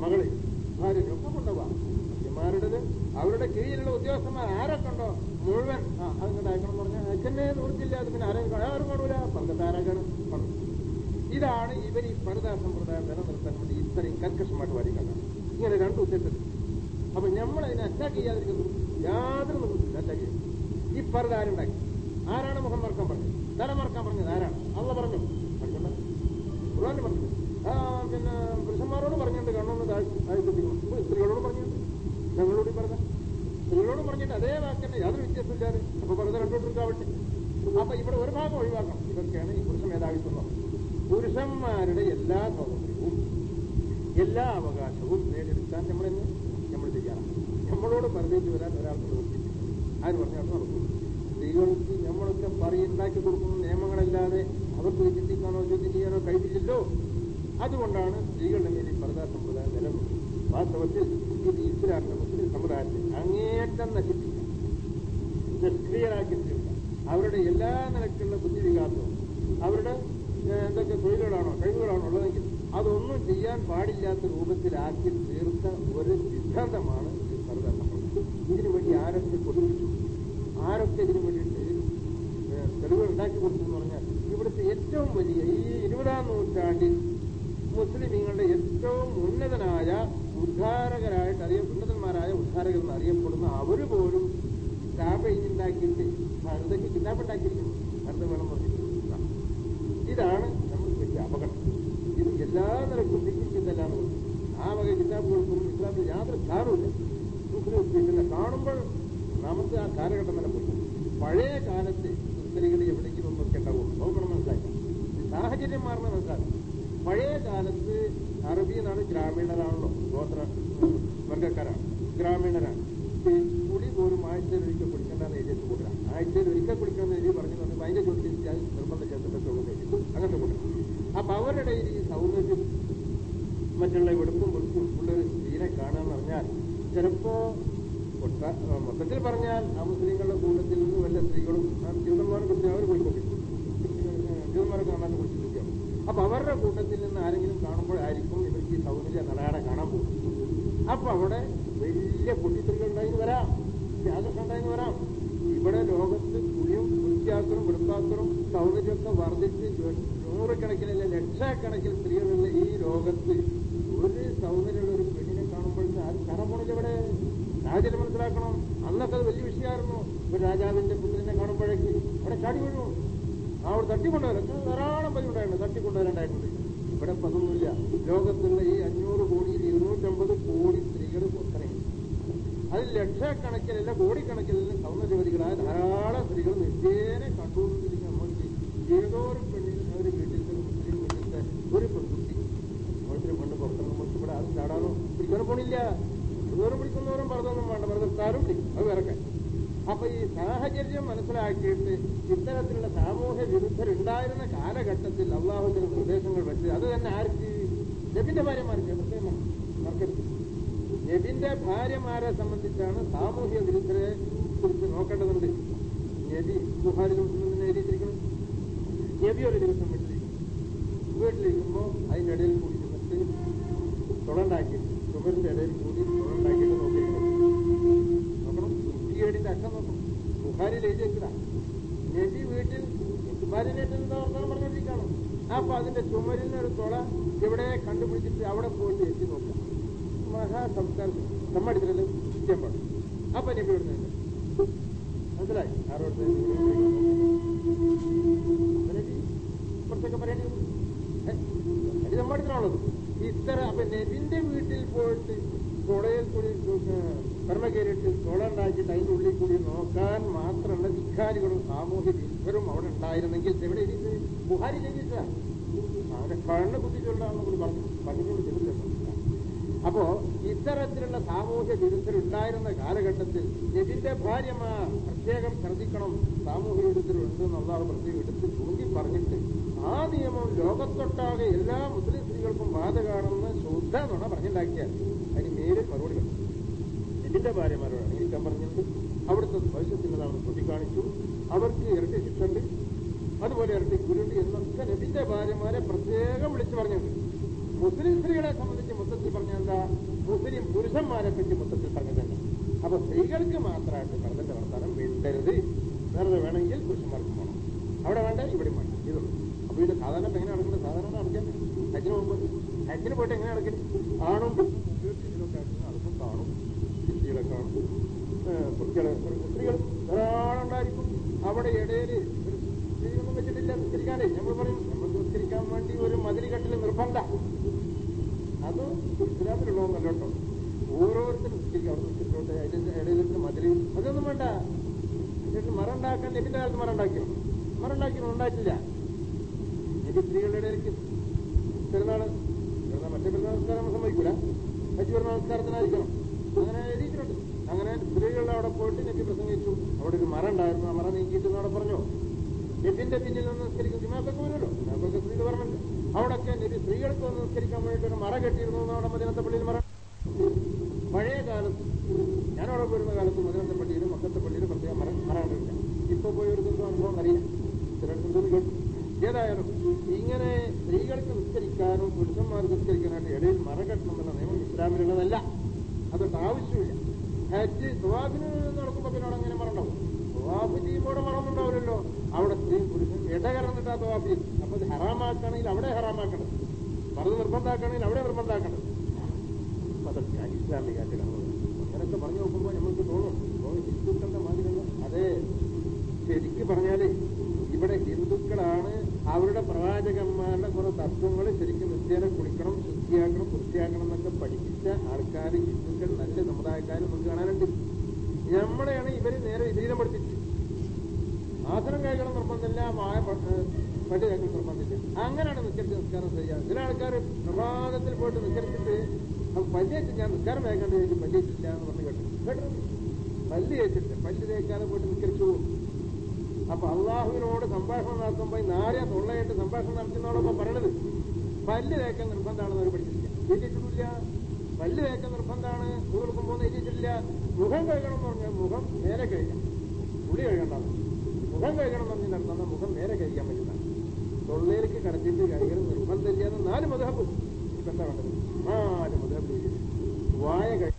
മകളെ ഭാര്യനെ ഒക്കെ കൊണ്ടുപോവാം മന്ത്രിമാരുടേത് അവരുടെ കീഴിലുള്ള ഉദ്യോഗസ്ഥന്മാർ ആരൊക്കെ ഉണ്ടോ മുഴുവൻ ആ അതിങ്ങനെ അയക്കണം എന്ന് പറഞ്ഞാൽ അയച്ചന്നെ നിവൃത്തിയില്ല അത് പിന്നെ ആരെയും കാണാൻ ആരും കാണൂല പണ്ടത്തെ ആരാക്കാണ് പറഞ്ഞു ഇതാണ് ഇവർ ഈ പരതാ സമ്പ്രദായം നിലനിർത്താൻ വേണ്ടി ഇത്രയും കർക്കശമായിട്ട് വാദിക്കുന്നത് ഇങ്ങനെ രണ്ട് ഉദ്ദേശത്തിൽ അപ്പൊ നമ്മൾ അതിനെ അറ്റാക്ക് ചെയ്യാതിരിക്കുന്നു യാതൊരു നിർബന്ധമില്ല അറ്റാക്ക് ചെയ്യും ഈ പരത ആരുണ്ടാക്കി ആരാണ് മുഖം മറക്കാൻ പറഞ്ഞത് തല മറക്കാൻ പറഞ്ഞത് ആരാണ് അള്ള പറഞ്ഞു പഠിക്കണ്ട ഖുർആൻ പറഞ്ഞു ആ പിന്നെ പുരുഷന്മാരോട് പറഞ്ഞിട്ടുണ്ട് കണ്ണൊന്ന് താഴ്ത്തിപ്പിക്കണം സ്ത്രീകളോട് പറഞ്ഞിട്ടുണ്ട് ഞങ്ങളോട് പറഞ്ഞ സ്ത്രീകളോട് പറഞ്ഞിട്ട് അതേ വാക്കന്നെ യാതൊരു വ്യത്യാസമില്ലാതെ അപ്പൊ പറഞ്ഞ രണ്ടോട്ടിരിക്കാവട്ടെ അപ്പൊ ഇവിടെ ഒരു ഭാഗം ഒഴിവാക്കണം ഇതൊക്കെയാണ് ഈ പുരുഷ മേധാവിത്വം പുരുഷന്മാരുടെ എല്ലാ സ്വാതന്ത്ര്യവും എല്ലാ അവകാശവും നേടിയെടുക്കാൻ നമ്മളെന്ന് നമ്മൾ ചെയ്യാറാണ് നമ്മളോട് പറഞ്ഞിട്ട് വരാൻ ഒരാൾക്ക് നിർത്തിയില്ല ആര് പറഞ്ഞാൽ നടക്കും സ്ത്രീകൾക്ക് നമ്മളൊക്കെ പറയുണ്ടാക്കി കൊടുക്കുന്ന നിയമങ്ങളല്ലാതെ അവർക്ക് ചിന്തിക്കാനോ ചോദ്യം ചെയ്യാനോ കഴിയില്ലല്ലോ അതുകൊണ്ടാണ് സ്ത്രീകളുടെ മേൽ ഈ പരതാ സമ്പ്രദായം നിലനിൽക്കുന്നത് വാസ്തവത്തിൽ ഇത് ഇസ്ലാമിന്റെ മുസ്ലിം സമുദായത്തെ അങ്ങേറ്റം നശിപ്പിക്കാം നിഷ്ക്രിയരാക്കി തീർക്കാം അവരുടെ എല്ലാ നിലക്കുള്ള ബുദ്ധിവികാസവും അവരുടെ ഏഹ്, എന്തൊക്കെ തൊഴിലുകളാണോ കഴിവുകളാണോ ഉള്ളതെങ്കിൽ അതൊന്നും ചെയ്യാൻ പാടില്ലാത്ത രൂപത്തിലാക്കി തീർത്ത ഒരു സിദ്ധാന്തമാണ് ഈ പരതാ സമ്പ്രദായം ഇതിനു വേണ്ടി ആരൊക്കെ കൊടുത്തു ആരൊക്കെ ഇതിനു വേണ്ടിയിട്ട് ഏഹ്, തെളിവുകൾ ഉണ്ടാക്കി കൊടുത്തു എന്ന് പറഞ്ഞാൽ ഇവിടുത്തെ ഏറ്റവും വലിയ ഈ ഇരുപതാം നൂറ്റാണ്ടിൽ മുസ്ലിമീങ്ങളുടെ ഏറ്റവും ഉന്നതനായ ഉദ്ധാരകരായിട്ട് അറിയ ഉന്നതന്മാരായ ഉദ്ധാരകർ എന്ന് അറിയപ്പെടുന്ന അവര് പോലും കിതാബ് ഉണ്ടാക്കിയിട്ട് ഇതൊക്കെ കിതാബ് ഉണ്ടാക്കിയിരിക്കുന്നു അടുത്ത വേണം പറഞ്ഞിട്ട് ഇതാണ് നമുക്ക് വലിയ അപകടം ഇത് എല്ലാ നിലക്കും ചിന്തിക്കുന്നില്ലാണ് ആ വക കിതാബുകൾക്കും ഇസ്ലാമിൽ യാതൊരു സ്ഥാനവുമില്ല മുസ്ലിം പിന്നെ കാണുമ്പോൾ നമുക്ക് ആ കാലഘട്ടം തന്നെ പോയി പഴയ കാലത്ത് സ്ത്രീകൾ എവിടെയെങ്കിലും ഒന്നൊക്കെ ഉണ്ടാവും നോക്കണം മനസ്സിലാക്കാം ഈ സാഹചര്യം മാറുന്ന മനസ്സിലാക്കാം പഴയ കാലത്ത് അറബി എന്നാണ് ഗ്രാമീണരാണല്ലോ ഗോത്ര ഉം, വർഗ്ഗക്കാരാണ് ഗ്രാമീണരാണ് ഈ കുളി പോലും ആഴ്ചയിൽ ഒരിക്കൽ കുടിക്കേണ്ടെന്ന് എഴുതി കൊടുക്കാം ആഴ്ചയിൽ ഒരിക്കൽ കുടിക്കണമെന്ന് എഴുതി പറഞ്ഞു തന്നപ്പോൾ അതിന്റെ ചോദ്യം നിർബന്ധം ചേർത്തിട്ടൊക്കെ എഴുതി അങ്ങനത്തെ കൊടുക്കാം അപ്പൊ അവരുടെ ഇടയിൽ ഈ സൗന്ദര്യം മറ്റുള്ള വെടുപ്പും വെളുപ്പും ഉള്ളൊരു സ്ത്രീനെ കാണാന്ന് പറഞ്ഞാൽ ചിലപ്പോ ഒട്ട- മൊത്തത്തിൽ പറഞ്ഞാൽ ആ മുസ്ലിങ്ങളുടെ കൂട്ടത്തിൽ നിന്ന് വല്ല സ്ത്രീകളും ആ ജൂതന്മാരും കുറിച്ച് അവർ പോയിക്കൊണ്ടിരിക്കും ജൂതന്മാരെ കാണാൻ കുറിച്ചിരിക്കുകയാണ് അപ്പൊ അവരുടെ കൂട്ടത്തിൽ നിന്ന് ആരെങ്കിലും കാണുമ്പോഴായിരിക്കും ഇവർക്ക് ഈ സൗന്ദര്യ നടാടെ കാണാൻ പോകും അപ്പൊ അവിടെ വലിയ പൊട്ടിത്തെറികൾ ഉണ്ടായി വരാം ത്യാഗം ഉണ്ടായി വരാം ഇവിടെ ലോകത്ത് കുളിയും വൃത്തിയാക്കലും വെടുപ്പാക്കലും സൗന്ദര്യമൊക്കെ വർദ്ധിച്ച് ജോ- നൂറുകണക്കിനല്ല ലക്ഷക്കണക്കിന് സ്ത്രീകളുള്ള ഈ ലോകത്ത് ഒരു സൗന്ദര്യമുള്ള ഒരു പെണ്ണിനെ കാണുമ്പോഴേക്കും ആരും കാണാൻ പോണില്ല ഇവിടെ രാജ്യം മനസ്സിലാക്കണം അന്നൊക്കെ അത് വലിയ വിഷയമായിരുന്നു ഒരു രാജാവിന്റെ പുത്രിനെ കാണുമ്പോഴേക്ക് അവിടെ ചാടി വീഴും ആ അവിടെ തട്ടിക്കൊണ്ടുവരാൻ ധാരാളം പേര് ഉണ്ടായിരുന്നു തട്ടിക്കൊണ്ടുവരാണ്ടായിട്ടുണ്ട് ഇവിടെ ഇപ്പൊ അതൊന്നുമില്ല ലോകത്തുള്ള ഈ അഞ്ഞൂറ് കോടിയിൽ ഇരുന്നൂറ്റമ്പത് കോടി സ്ത്രീകൾ പുത്രനെ അതിൽ ലക്ഷക്കണക്കിലല്ല കോടിക്കണക്കിലല്ല സൗന്ദര്യവതികളായ ധാരാളം സ്ത്രീകൾ നിത്യേനെ കണ്ടുകൊണ്ടിരിക്കുന്ന നമ്മൾക്ക് ഏതോ ഒരു പെണ്ണിന് ഒരു വീട്ടിലത്തെ ഒരു മുസ്ലിം വീട്ടിലത്തെ ഒരു പെൺകുട്ടി ഓരോരുത്തരും പണ്ട് പുറത്തിറങ്ങുമ്പോൾ ഇവിടെ ആരും ചാടാനോ പിടിക്കാനോ പോണില്ല പിടിക്കുന്നവരും പിടിക്കുന്നവരും പറഞ്ഞൊന്നും വേണ്ട പറഞ്ഞാലും പിടിക്കും അത് വേറെ അപ്പൊ ഈ സാഹചര്യം മനസ്സിലാക്കിയിട്ട് ഇത്തരത്തിലുള്ള സാമൂഹ്യ വിരുദ്ധരുണ്ടായിരുന്ന കാലഘട്ടത്തിൽ അള്ളാഹുവിന്റെ നിർദ്ദേശങ്ങൾ വെച്ച് അത് തന്നെ ആർക്ക് നബിന്റെ ഭാര്യമാർക്ക് പ്രത്യേകം മറക്കരുത് നബിന്റെ ഭാര്യമാരെ സംബന്ധിച്ചാണ് സാമൂഹ്യ വിരുദ്ധരെ കുറിച്ച് നോക്കേണ്ടതുണ്ട് നബി ബുഹാരിലും മുസ്ലിമിലും എഴുതിയിരിക്കണം നബി ഒരു ദിവസം വീട്ടിലിരിക്കും വീട്ടിലിരിക്കുമ്പോൾ അതിന്റെ ഇടയിൽ കൂടി നിന്നിട്ട് തുടണ്ടാക്കി ഷുഗറിന്റെ ഇടയിൽ കൂടി തുടണ്ടാക്കിയിട്ട് നോക്കിയിരിക്കണം നോക്കണം വൃത്തികേടിന്റെ അക്ഷം നോക്കണം ബുഹാരിൽ എഴുതിയേക്കില്ല നബി വീട്ടിൽ ഭാര്യനേറ്റ് എന്താ വർത്തമാനം പറഞ്ഞുകൊണ്ടിരിക്കുകയാണ് അപ്പൊ അതിന്റെ ചുമരിന് ഒരു തുള ഇവിടെ കണ്ടുപിടിച്ചിട്ട് അവിടെ പോയിട്ട് എത്തി നോക്കാം മഹാസംസ്കാരം നമ്മടിത്തരല്ലോ നിത്യം പാടും അപ്പൊ നബി ഇവിടെ നിന്ന് മനസ്സിലായി ആരോട് നബി കുറച്ചൊക്കെ പറയേണ്ടി വന്നു അത് നമ്മടിത്തരാണുള്ളത് ഇത്ര അപ്പൊ നബിന്റെ വീട്ടിൽ പോയിട്ട് തുളയിൽ കൂടി കർമ്മ കയറിയിട്ട് തുള ഉണ്ടാക്കിയിട്ട് അതിന്റെ ഉള്ളിൽ കൂടി നോക്കാൻ മാത്രമുള്ള ധിക്കാരികളും സാമൂഹ്യ വിരുദ്ധരും അവിടെ ഉണ്ടായിരുന്നെങ്കിൽ എവിടെ ഇരിക്കുന്നത് ബുഹാരി ചെയ്തിട്ടില്ല അവരെ കണ്ണ് കുത്തിച്ചുകൊണ്ടാണെന്ന് കൂടി പറഞ്ഞു പറഞ്ഞുകൊണ്ട് ചെന്നില്ല അപ്പോ ഇത്തരത്തിലുള്ള സാമൂഹ്യ വിരുദ്ധരുണ്ടായിരുന്ന കാലഘട്ടത്തിൽ നബിന്റെ ഭാര്യമാർ പ്രത്യേകം ശ്രദ്ധിക്കണം സാമൂഹ്യ വിരുദ്ധരുണ്ട് എന്നുള്ളത് പ്രത്യേകം എടുത്ത് ചൂണ്ടി പറഞ്ഞിട്ട് ആ നിയമം ലോകത്തൊട്ടാകെ എല്ലാ മുസ്ലിം സ്ത്രീകൾക്കും ബാധകാണെന്ന് ശുദ്ധ നുണ പറഞ്ഞുണ്ടാക്കിയാൽ അതിന് മേലിൽ മറുപടി വേണം നബിന്റെ ഭാര്യമാരോട് അംഗീകരിക്കാൻ പറഞ്ഞിട്ടുണ്ട് അവിടുത്തെ ഭവിഷ്യത്തിനതാണ് ചൂണ്ടിക്കാണിച്ചു അവർക്ക് ഇരട്ടി ശിക്ഷുണ്ട് അതുപോലെ ഇരട്ടി കുരുണ്ട് എന്നൊക്കെ നബിന്റെ ഭാര്യമാരെ പ്രത്യേകം വിളിച്ചു പറഞ്ഞിട്ടുണ്ട് മുസ്ലിം സ്ത്രീകളെ സംബന്ധിച്ച് മൊത്തത്തിൽ പറഞ്ഞാൽ എന്താ മുസ്ലിം പുരുഷന്മാരെ പറ്റി മൊത്തത്തിൽ പറഞ്ഞിട്ടുണ്ട് അപ്പൊ സ്ത്രീകൾക്ക് മാത്രമായിട്ട് കടലിന്റെ വർത്താനം മിണ്ടരുത് വെറുതെ വേണമെങ്കിൽ പുരുഷന്മാർക്കും വേണം അവിടെ വേണ്ട ഇവിടെയും വേണ്ട ഇതുള്ളൂ അപ്പൊ ഇത് സാധാരണ ഇപ്പൊ എങ്ങനെ നടക്കുന്നത് സാധാരണ നടക്കാൻ ഹജ്ജിന് മുമ്പ് ഹജ്ജിന് പോയിട്ട് എങ്ങനെ നടക്കല് ആണും ഇതിലൊക്കെ നടക്കും കാണും സ്ത്രീകളെ കാണും ഏഹ് കുട്ടികളെ സ്ത്രീകൾ ധാരാളുണ്ടായിരിക്കും അവിടെ ഇടയില് ഒരു സ്ത്രീയൊന്നും വെച്ചിട്ടില്ല നിസ്കരിക്കാനേ നമ്മൾ പറയും നമ്മൾ നിസ്കരിക്കാൻ വേണ്ടി ഒരു മതിൽ കെട്ടിൽ നിർബന്ധ അത് ഇസ്ലാമിലുള്ളതൊന്നല്ല കേട്ടോ ഓരോരുത്തരും നിസ്കരിക്കും അവിടെ നിസ്കരിച്ചോട്ടെ അതിന്റെ ഇടയിലത്തിന് മതിൽ അതൊന്നും വേണ്ട എന്നിട്ട് മറ ഉണ്ടാക്കാൻ നബിന്റെ കാലത്ത് മറ ഉണ്ടാക്കിയോ മറ ഉണ്ടാക്കിയോ ഉണ്ടായിട്ടില്ല നബി സ്ത്രീകളുടെ ഇടയിലേക്ക് പെരുന്നാള് പെരുന്നാൾ മറ്റേ പെരുന്നാൾ നമസ്കാരം സംഭവിക്കൂല ഹജ്ജ് പെരുന്നാൾ നമസ്കാരത്തിനായിരിക്കണം അങ്ങനെ എഴുതിയിട്ടുണ്ട് അങ്ങനെ സ്ത്രീകളുടെ അവിടെ പോയിട്ട് നബി പ്രസംഗിച്ചു അവിടെ ഒരു മറ ഉണ്ടായിരുന്നു ആ മറ നീക്കിയിട്ട് അവിടെ പറഞ്ഞു നബിന്റെ പിന്നിൽ നിന്ന് നിസ്കരിക്കും ജുമാക്കൊക്കെ വരുമല്ലോ ജുമാക്കൊക്കെ സ്ത്രീകൾ പറഞ്ഞിട്ടുണ്ട് അവിടെയൊക്കെ നബി സ്ത്രീകൾക്ക് വന്ന് നിസ്കരിക്കാൻ വേണ്ടിയിട്ട് ഒരു മറ കെട്ടിയിരുന്നു എന്ന് അവിടെ മദിനത്തെ പള്ളിയിൽ മറ പഴയ കാലത്ത് ഞാനവിടെ പോയിരുന്ന കാലത്ത് മദിനത്തെ പള്ളിയിലും മക്കത്തെ പള്ളിയിലും പ്രത്യേകം മറ മറ കണ്ടിട്ടില്ല ഇപ്പൊ പോയി ഒരു ദിവസം അനുഭവം അറിയില്ല ചിലയിടത്തും കേട്ടു ഏതായാലും ഇങ്ങനെ സ്ത്രീകൾക്ക് നിസ്കരിക്കാനും പുരുഷന്മാർക്ക് നിസ്കരിക്കാനായിട്ട് ഇടയിൽ മറ കെട്ടണമെന്ന നിയമം ഇസ്ലാമിലുള്ളതല്ല അതൊക്കെ ആവശ്യമില്ല ഹജ്ജ് സുവാബിന് നടക്കുമ്പോ പിന്നെ അവിടെ അങ്ങനെ മറണ്ടാവും സുവാബ് ചെയ്യുമ്പോൾ മറന്നുണ്ടാവില്ലല്ലോ അവിടെ സ്ത്രീ പുരുഷൻ ഇടകലർന്നിട്ടാ സുവാബ് ചെയ്യും അപ്പൊ അത് ഹറാമാക്കണമെങ്കിൽ അവിടെ ഹറാമാക്കണം മറന്ന് നിർബന്ധാക്കണമെങ്കിൽ അവിടെ നിർബന്ധാക്കണം അപ്പൊ അതൊക്കെ ഇസ്ലാമികായിട്ട് കടന്നു അങ്ങനെയൊക്കെ പറഞ്ഞു നോക്കുമ്പോൾ നമുക്ക് തോന്നും ഓ ഹിന്ദുക്കളുടെ മാതിരിയുള്ള അതെ ശരിക്ക് പറഞ്ഞാല് ഇവിടെ ഹിന്ദുക്കളാണ് അവരുടെ പ്രവാചകന്മാരുടെ കുറെ തത്വങ്ങൾ ശരിക്കും നിത്യേന കുളിക്കണം ശുദ്ധിയാക്കണം വൃത്തിയാക്കണം എന്നൊക്കെ പഠിപ്പിച്ച ആൾക്കാർ ഹിന്ദുക്കൾ നല്ല സമുദായക്കാർ നമുക്ക് കാണാനുണ്ട് നമ്മളെയാണ് ഇവര് നേരെ വിപരീതം പഠിപ്പിച്ചത് ആസനം കഴിക്കണം നിർബന്ധമില്ല വായ പട്ടി കഴിക്കണം നിർബന്ധമില്ല അങ്ങനെയാണ് നിസ്കരിച്ച് നിസ്കാരം ചെയ്യുക ചില ആൾക്കാർ പ്രഭാതത്തിൽ പോയിട്ട് നിസ്കരിച്ചിട്ട് അപ്പൊ പല്ല് വെച്ച് ഞാൻ നിസ്കാരം വേഗണ്ട് ചോദിച്ചു പല്ല് വെച്ചില്ല എന്ന് പറഞ്ഞ് കേട്ടു കേട്ടിട്ടുണ്ട് പല്ല് വെച്ചിട്ട് പല്ല് തേക്കാതെ പോയിട്ട് നിസ്കരിച്ചു പോകും അപ്പൊ അള്ളാഹുവിനോട് സംഭാഷണം നടത്തുമ്പോ ഈ നാരെ തൊള്ളയായിട്ട് സംഭാഷണം നടത്തുന്നതോടൊപ്പം പറയണത് പല്ല് തേക്കാൻ നിർബന്ധമാണെന്ന് അവർ പഠിച്ചിട്ടില്ല എഴുതിയിട്ടില്ല പല്ല് തേക്കാൻ നിർബന്ധമാണ് കൊടുക്കുമ്പോൾ എഴുതിയിട്ടില്ല മുഖം കഴുകണം എന്ന് പറഞ്ഞാൽ മുഖം നേരെ കഴുകാം ഉള്ളി കഴുകണ്ടാണ് മുഖം കഴുകണം എന്ന് പറഞ്ഞാൽ നടത്തുന്ന മുഖം നേരെ കഴിക്കാൻ പറ്റുന്നതാണ് തൊള്ളയിലേക്ക് കടത്തിയിട്ട് കഴുകണം നിർബന്ധമില്ല എന്ന് നാല് മുതഹബ് ഇപ്പൊ എന്താ വേണ്ടത് നാല് മുതഹബ് വായ കഴി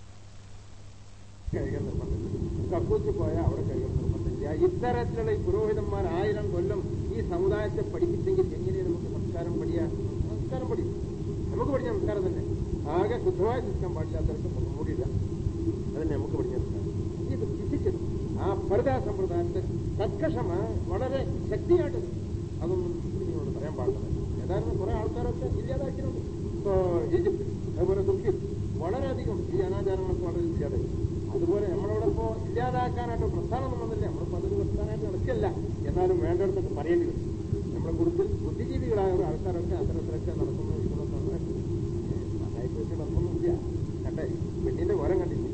കഴുകാൻ നിർബന്ധമില്ല കക്കൂച്ച് പോയാൽ അവിടെ കഴുകാൻ നിർബന്ധമില്ല ഇത്തരത്തിലുള്ള ഈ പുരോഹിതന്മാർ ആയിരം കൊല്ലം ഈ സമുദായത്തെ പഠിപ്പിച്ചെങ്കിൽ എങ്ങനെ നമുക്ക് സംസ്കാരം പഠിയാ സംസ്കാരം പഠിക്കും നമുക്ക് പഠിച്ച സംസ്കാരം തന്നെ ആകെ ശുദ്ധമായി നിൽക്കാൻ പാടില്ലാത്തവർക്ക് മുഖംമൂടിയില്ല അതന്നെ നമുക്ക് പഠിച്ച സംസ്കാരം ഇത് ചിന്തിച്ചത് ആ പരതാ സമ്പ്രദായത്തെ കർക്കശമ വളരെ ശക്തിയായിട്ട് അതൊന്നും മുസ്ലിമിനോട് പറയാൻ പാടില്ല ഏതായാലും കുറെ ആൾക്കാരൊക്കെ ഇല്ലാതാക്കിയിട്ടുണ്ട് ഇപ്പോ ഈജിപ്ത് അതുപോലെ തുർക്കി വളരെയധികം ഈ അനാചാരങ്ങളൊക്കെ വളരെ ഇല്ലാതെ അതുപോലെ നമ്മളവിടെ ഇപ്പോ ഇല്ലാതാക്കാനായിട്ട് പ്രസ്ഥാനമൊന്നും വന്നില്ല നമ്മളിപ്പോ അതൊരു പ്രസ്ഥാനമായിട്ട് നടക്കില്ല എന്നാലും വേണ്ടിടത്തൊക്കെ പറയേണ്ടി വരും നമ്മുടെ കുറിച്ചിൽ ബുദ്ധിജീവികളായ ഒരു ആൾക്കാരൊക്കെ അത്തരത്തിലൊക്കെ നടക്കുന്നു ഇതൊക്കെ നന്നായിട്ട് വെച്ച് നടക്കുന്നില്ല കണ്ടേ പെണ്ണിന്റെ കോരം കണ്ടില്ലേ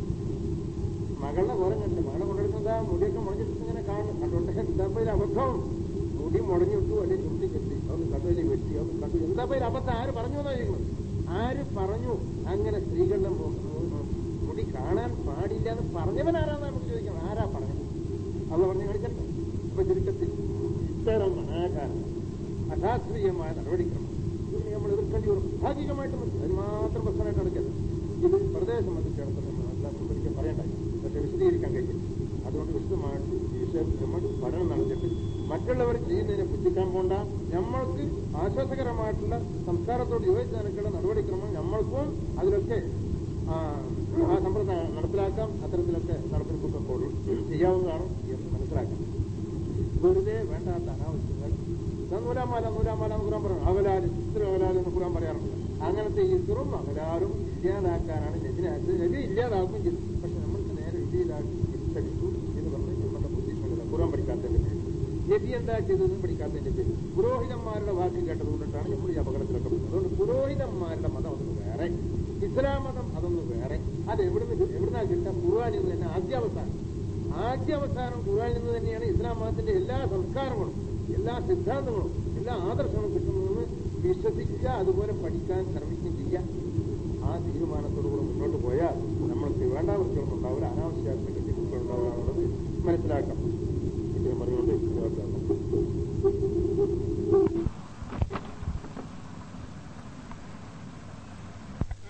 മകളുടെ കോരം കണ്ടില്ല മകളെ കൊണ്ടെടുക്കുന്നതാ മുടിയൊക്കെ മുടഞ്ഞിട്ട് ഇങ്ങനെ കാണും കണ്ടോട്ടെ എന്താ പേര് അബദ്ധം മുടി മുടഞ്ഞിട്ടു അല്ലെങ്കിൽ ചുണ്ടി കെട്ടി അതൊന്ന് കണ്ടുവല്ലേ വെട്ടി അതൊന്ന് കണ്ടു എന്താ പേര് അബദ്ധം ആര് പറഞ്ഞു എന്നാ ചോദിക്കുന്നത് ആര് പറഞ്ഞു അങ്ങനെ സ്ത്രീകളുടെ മു- മു- മുടി കാണാൻ പാടില്ല എന്ന് പറഞ്ഞവൻ ആരാന്ന് നമുക്ക് ചോദിക്കാം ആരാ പറഞ്ഞത് അത് പറഞ്ഞു കാണിക്കട്ടെ അപ്പൊ ചുരുക്കത്തിൽ ഇത്തരം അനാചാരം അശാസ്ത്രീയമായ നടപടിക്രമം ഇതിനെ നമ്മൾ എതിർക്കേണ്ടി വരും ഭാഗികമായിട്ട് മതി അതിന് മാത്രം പ്രശ്നമായിട്ട് നടക്കരുത് ഇത് പ്രദേശം സംബന്ധിച്ചിടത്തോളം നമ്മൾ എല്ലാവർക്കും ഒരിക്കലും പറയണ്ടായി പക്ഷെ വിശദീകരിക്കാൻ കഴിയും അതുകൊണ്ട് വിശദമായിട്ട് ഈ വിഷയത്തിൽ നമ്മൾ പഠനം നടത്തിയിട്ട് മറ്റുള്ളവർ ചെയ്യുന്നതിനെ പുച്ഛിക്കാൻ പോണ്ട നമ്മൾക്ക് ആശ്വാസകരമായിട്ടുള്ള സംസ്കാരത്തോട് യോജിച്ച നിലക്കുള്ള നടപടിക്രമം നമ്മൾക്കും അതിലൊക്കെ ആ, ആ സമ്പ്രദായം നടപ്പിലാക്കാം അത്തരത്തിലൊക്കെ നടപ്പിൽ കൊണ്ടുപോകും ചെയ്യാവുന്നതാണ് എന്ന് മനസ്സിലാക്കാം വെറുതെ വേണ്ടാത്ത അനാവശ്യങ്ങൾ ഇതാ നൂലാമാല നൂലാമാല എന്ന് ഖുറാൻ പറയണം അവലാല് ഇത്ര അവലാല് എന്ന് ഖുറാൻ പറയാറുണ്ട് അങ്ങനത്തെ ഇത്തറും അവലാലും ഇല്ലാതാക്കാനാണ് നബിനായത് നബി ഇല്ലാതാക്കും ചെയ്തു പക്ഷെ നമ്മൾക്ക് നേരെ വിധിയിലാക്കി തിരിച്ചടിച്ചു എന്ന് പറഞ്ഞ് നമ്മുടെ ബുദ്ധിമുട്ടില്ല ഖുറാൻ പഠിക്കാത്തതിന്റെ പേര് നബി എന്താ ചെയ്തതെന്ന് പഠിക്കാത്തതിന്റെ പേര് പുരോഹിതന്മാരുടെ വാക്ക് കേട്ടതുകൊണ്ടിട്ടാണ് നമ്മൾ ഈ അപകടത്തിലൊക്കെ പോകുന്നത് അതുകൊണ്ട് പുരോഹിതന്മാരുടെ മതം അതൊന്ന് വേറെ ഇസ്ലാം മതം അതൊന്ന് വേറെ അത് എവിടുന്ന് എവിടുന്നാ കിട്ടുക ഖുർആാനിൽ നിന്ന് തന്നെ ആദ്യാവസാനം ആദ്യാവസാനം ഖുർആാനിൽ നിന്ന് തന്നെയാണ് ഇസ്ലാം മതത്തിന്റെ എല്ലാ സംസ്കാരങ്ങളും എല്ലാ സിദ്ധാന്തങ്ങളും എല്ലാ ആദർശങ്ങളും കിട്ടുന്നതെന്ന് വിശ്വസിക്കുക അതുപോലെ പഠിക്കാൻ ശ്രമിക്കുകയും ചെയ്യുക ആ തീരുമാനത്തോടുകൂടെ മുന്നോട്ട് പോയാൽ നമ്മൾക്ക് വേണ്ട വൃത്തികളൊന്നും ഉണ്ടാവില്ല അനാവശ്യമായിട്ടുള്ള കെട്ടിക്കുകൾ ഉണ്ടാവുക മനസ്സിലാക്കാം ഇദ്ദേഹം പറഞ്ഞുകൊണ്ട് നിർത്താം. ആ ഗ്രന്ഥം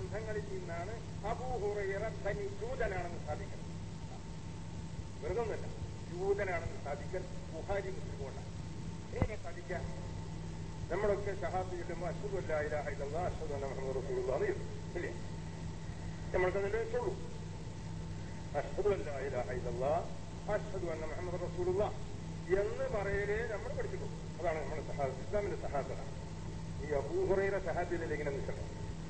ഗ്രന്ഥങ്ങളിൽ നിന്നാണ് അബൂഹുറൈറ തനി ജൂതനാണെന്ന് സ്ഥാപിക്കുന്നത് വെറുതെ ഒന്നല്ല ജൂതനാണെന്ന് സ്ഥാപിക്കൽ ബുഹാരി മുസ്ലിം കൊണ്ടാണ് എങ്ങനെ സ്ഥാപിക്കാം നമ്മളൊക്കെ ഷഹാദ് ചൊല്ലുമ്പോൾ അശ്വതു അല്ലാഹില്ല അശ്വതു അല്ല മുഹമ്മദ് റസൂലുള്ള എന്ന് ചൊല്ലും. ഇല്ലേ നമ്മൾക്കതിന്റെ വെച്ചുള്ളൂ അഷ്ഹദു അല്ലാ ഇലാഹ ഇല്ലല്ലാഹ് അഷ്ഹദു അന്ന മുഹമ്മദ് റസൂലുള്ള എന്ന് പറയലേ നമ്മൾ പഠിച്ചിട്ടുള്ളൂ അതാണ് നമ്മുടെ സഹാബ് ഇസ്ലാമിന്റെ സഹാബത ഈ അബൂഹുറൈറ സഹാബിയിൽ ഇങ്ങനെ നിൽക്കണം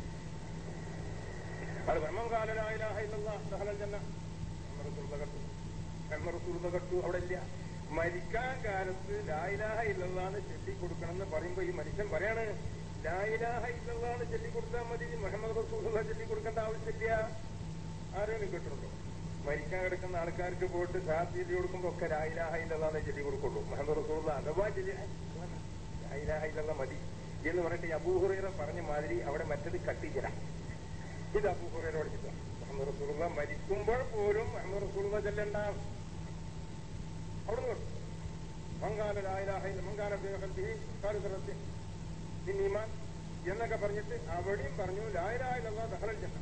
അത് ബ്രഹ്മം കാല ലാ ഇലാഹ ഇല്ലല്ലാഹ് ദഖലൽ ജന്ന മുഹമ്മദ് റസൂലുള്ള കണ്ടു മുഹമ്മദ് റസൂലുള്ള കണ്ടു അവിടെ ഇല്ല മരിക്കാൻ കാലത്ത് ലായിലാഹ ഇല്ലെന്ന് ചൊല്ലിക്കൊടുക്കണം എന്ന് പറയുമ്പോ ഈ മനുഷ്യൻ പറയാണ് ലായിലാഹ ഇല്ലെന്ന് ചൊല്ലിക്കൊടുത്താൽ മതി മുഹമ്മദ് റസൂലുള്ള ചൊല്ലിക്കൊടുക്കേണ്ട ആവശ്യമില്ല ആരെങ്കിലും കേട്ടിട്ടുണ്ടോ മരിക്കാൻ കിടക്കുന്ന ആൾക്കാർക്ക് പോയിട്ട് ഷാദി കൊടുക്കുമ്പോ ഒക്കെ ലായിലാഹ ഇല്ലെന്നാണ് ചൊല്ലി കൊടുക്കുള്ളൂ മുഹമ്മദ് റസൂലുള്ള അഥവാ ചൊല്ലി ലായിലാഹ ഇല്ലെന്ന മതി എന്ന് പറഞ്ഞിട്ട് ഈ അബൂഹുറൈറ പറഞ്ഞ മാതിരി അവിടെ മറ്റത് കട്ടിക്കല ഇത് അബൂഹുറൈറ പഠിച്ചിട്ട് മുഹമ്മദ് റസൂലുള്ള മരിക്കുമ്പോൾ പോലും മുഹമ്മദ് റസൂലുള്ള ചെല്ലണ്ട അവിടുന്ന് കേട്ടു മങ്കാല ലായിലാഹയില്ല മങ്കാല കാലുസറത്തി ഈമാൻ എന്നൊക്കെ പറഞ്ഞിട്ട് അവിടെയും പറഞ്ഞു ലായിലാഹില്ല ദഹലൽ ജന്ന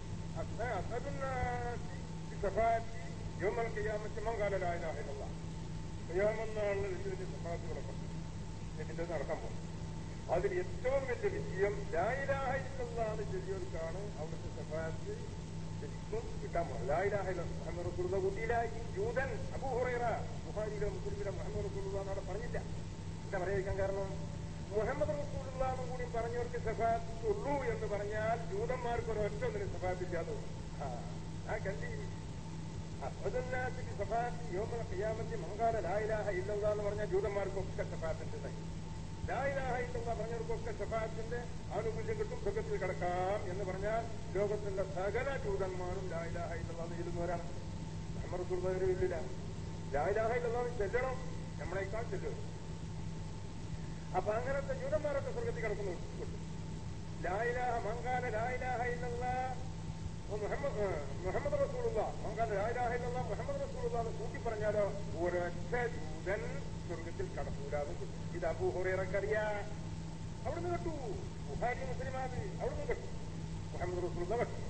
സഫാത്തി യോമൽ കയ്യാമത്ത് മങ്കാല ലായിലാഹില്ല കയ്യാമെന്നാണ് ഇതിന്റെ സഫാത്തുകളൊക്കെ ഇതിന്റെ നടക്കാൻ പോകും അതിൽ ഏറ്റവും വലിയ വിജയം ലായിലാഹില്ലെന്നാണ് ചെറിയവർക്കാണ് അവിടുത്തെ സഫാത്ത് ശരിക്കും കിട്ടാൻ പോകുന്നത് ലായിലാഹില്ല മുഹമ്മദ് റസൂലുള്ള കുട്ടിയിലായി ജൂതൻ അബൂഹുറൈറ ബുഹാരിയിലോ മുസ്ലിമിലോ മുഹമ്മദ് റസൂലുള്ള എന്നവിടെ പറഞ്ഞില്ല എന്താ പറയാതിരിക്കാൻ കാരണം മുഹമ്മദ് റസൂലുള്ള എന്നും കൂടി പറഞ്ഞവർക്ക് സഫാത്ത് ഉള്ളൂ എന്ന് പറഞ്ഞാൽ ജൂതന്മാർക്ക് ഒരൊറ്റ ഒന്നിനും സഫാത്തില്ലാതെ ആ കണ്ടി അപ്പതല്ലാത്തിക്ക് സഫാത്ത് യോമല കയ്യാമത്തി മങ്കാല ലായിലാഹ ഇല്ലല്ല എന്ന് പറഞ്ഞാൽ ജൂതന്മാർക്കൊക്കെ സഫാത്തിന്റെ ലായിലാഹ ഇല്ലെന്ന പറഞ്ഞവർക്കൊക്കെ സഫാത്തിന്റെ ആനുകൂല്യം കിട്ടും സുഖത്തിൽ കിടക്കാം എന്ന് പറഞ്ഞാൽ ലോകത്തിന്റെ സകല ജൂതന്മാരും ലായിലാഹ ഇല്ലെന്ന് ഇരുന്നവരാണ് നമ്മുടെ സുഹൃത്തുക്കളില്ല ലായിലാഹ ഇല്ലെന്ന് ചെല്ലണം നമ്മളെക്കാൾ ചെല്ലും അപ്പൊ അങ്ങനത്തെ ജൂതന്മാരൊക്കെ സ്വർഗത്തിൽ കിടക്കുന്നു ലായിലാഹ മങ്കാല ലായിലാഹ ഇല്ലല്ല മുഹമ്മദ് മുഹമ്മദ് റസൂലുള്ള മങ്കാല ലായിലാഹ ഇല്ലല്ല മുഹമ്മദ് റസൂലുള്ള എന്ന് കൂട്ടി പറഞ്ഞാലോ ഒരൊറ്റ ജൂതൻ സ്വർഗത്തിൽ കടക്കൂലാതെ ഇത് അബൂഹുറേറക്കറിയാ അവിടുന്ന് കെട്ടു ബുഹാരി മുസ്ലിമാത് അവിടുന്ന് കെട്ടു മുഹമ്മദ് റസൂലുള്ള കെട്ടു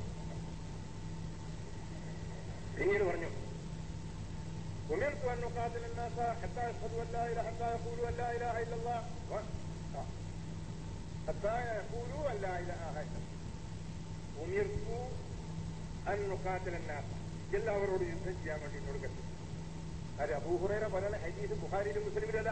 പിന്നീട് പറഞ്ഞു أمرت أن نقاتل الناس حتى يشهدوا أن لا إله حتى يقولوا أن لا إله إلا الله و... آه. حتى يقولوا أن لا إله إلا الله أمرت أن نقاتل الناس എല്ലാവരോട് യുദ്ധം ചെയ്യാൻ വേണ്ടി എന്നോട് കണ്ടു അത് അബൂഹുറേറ പറയുന്ന ഹദീസ് ബുഹാരിയിലും മുസ്ലിമിലല്ല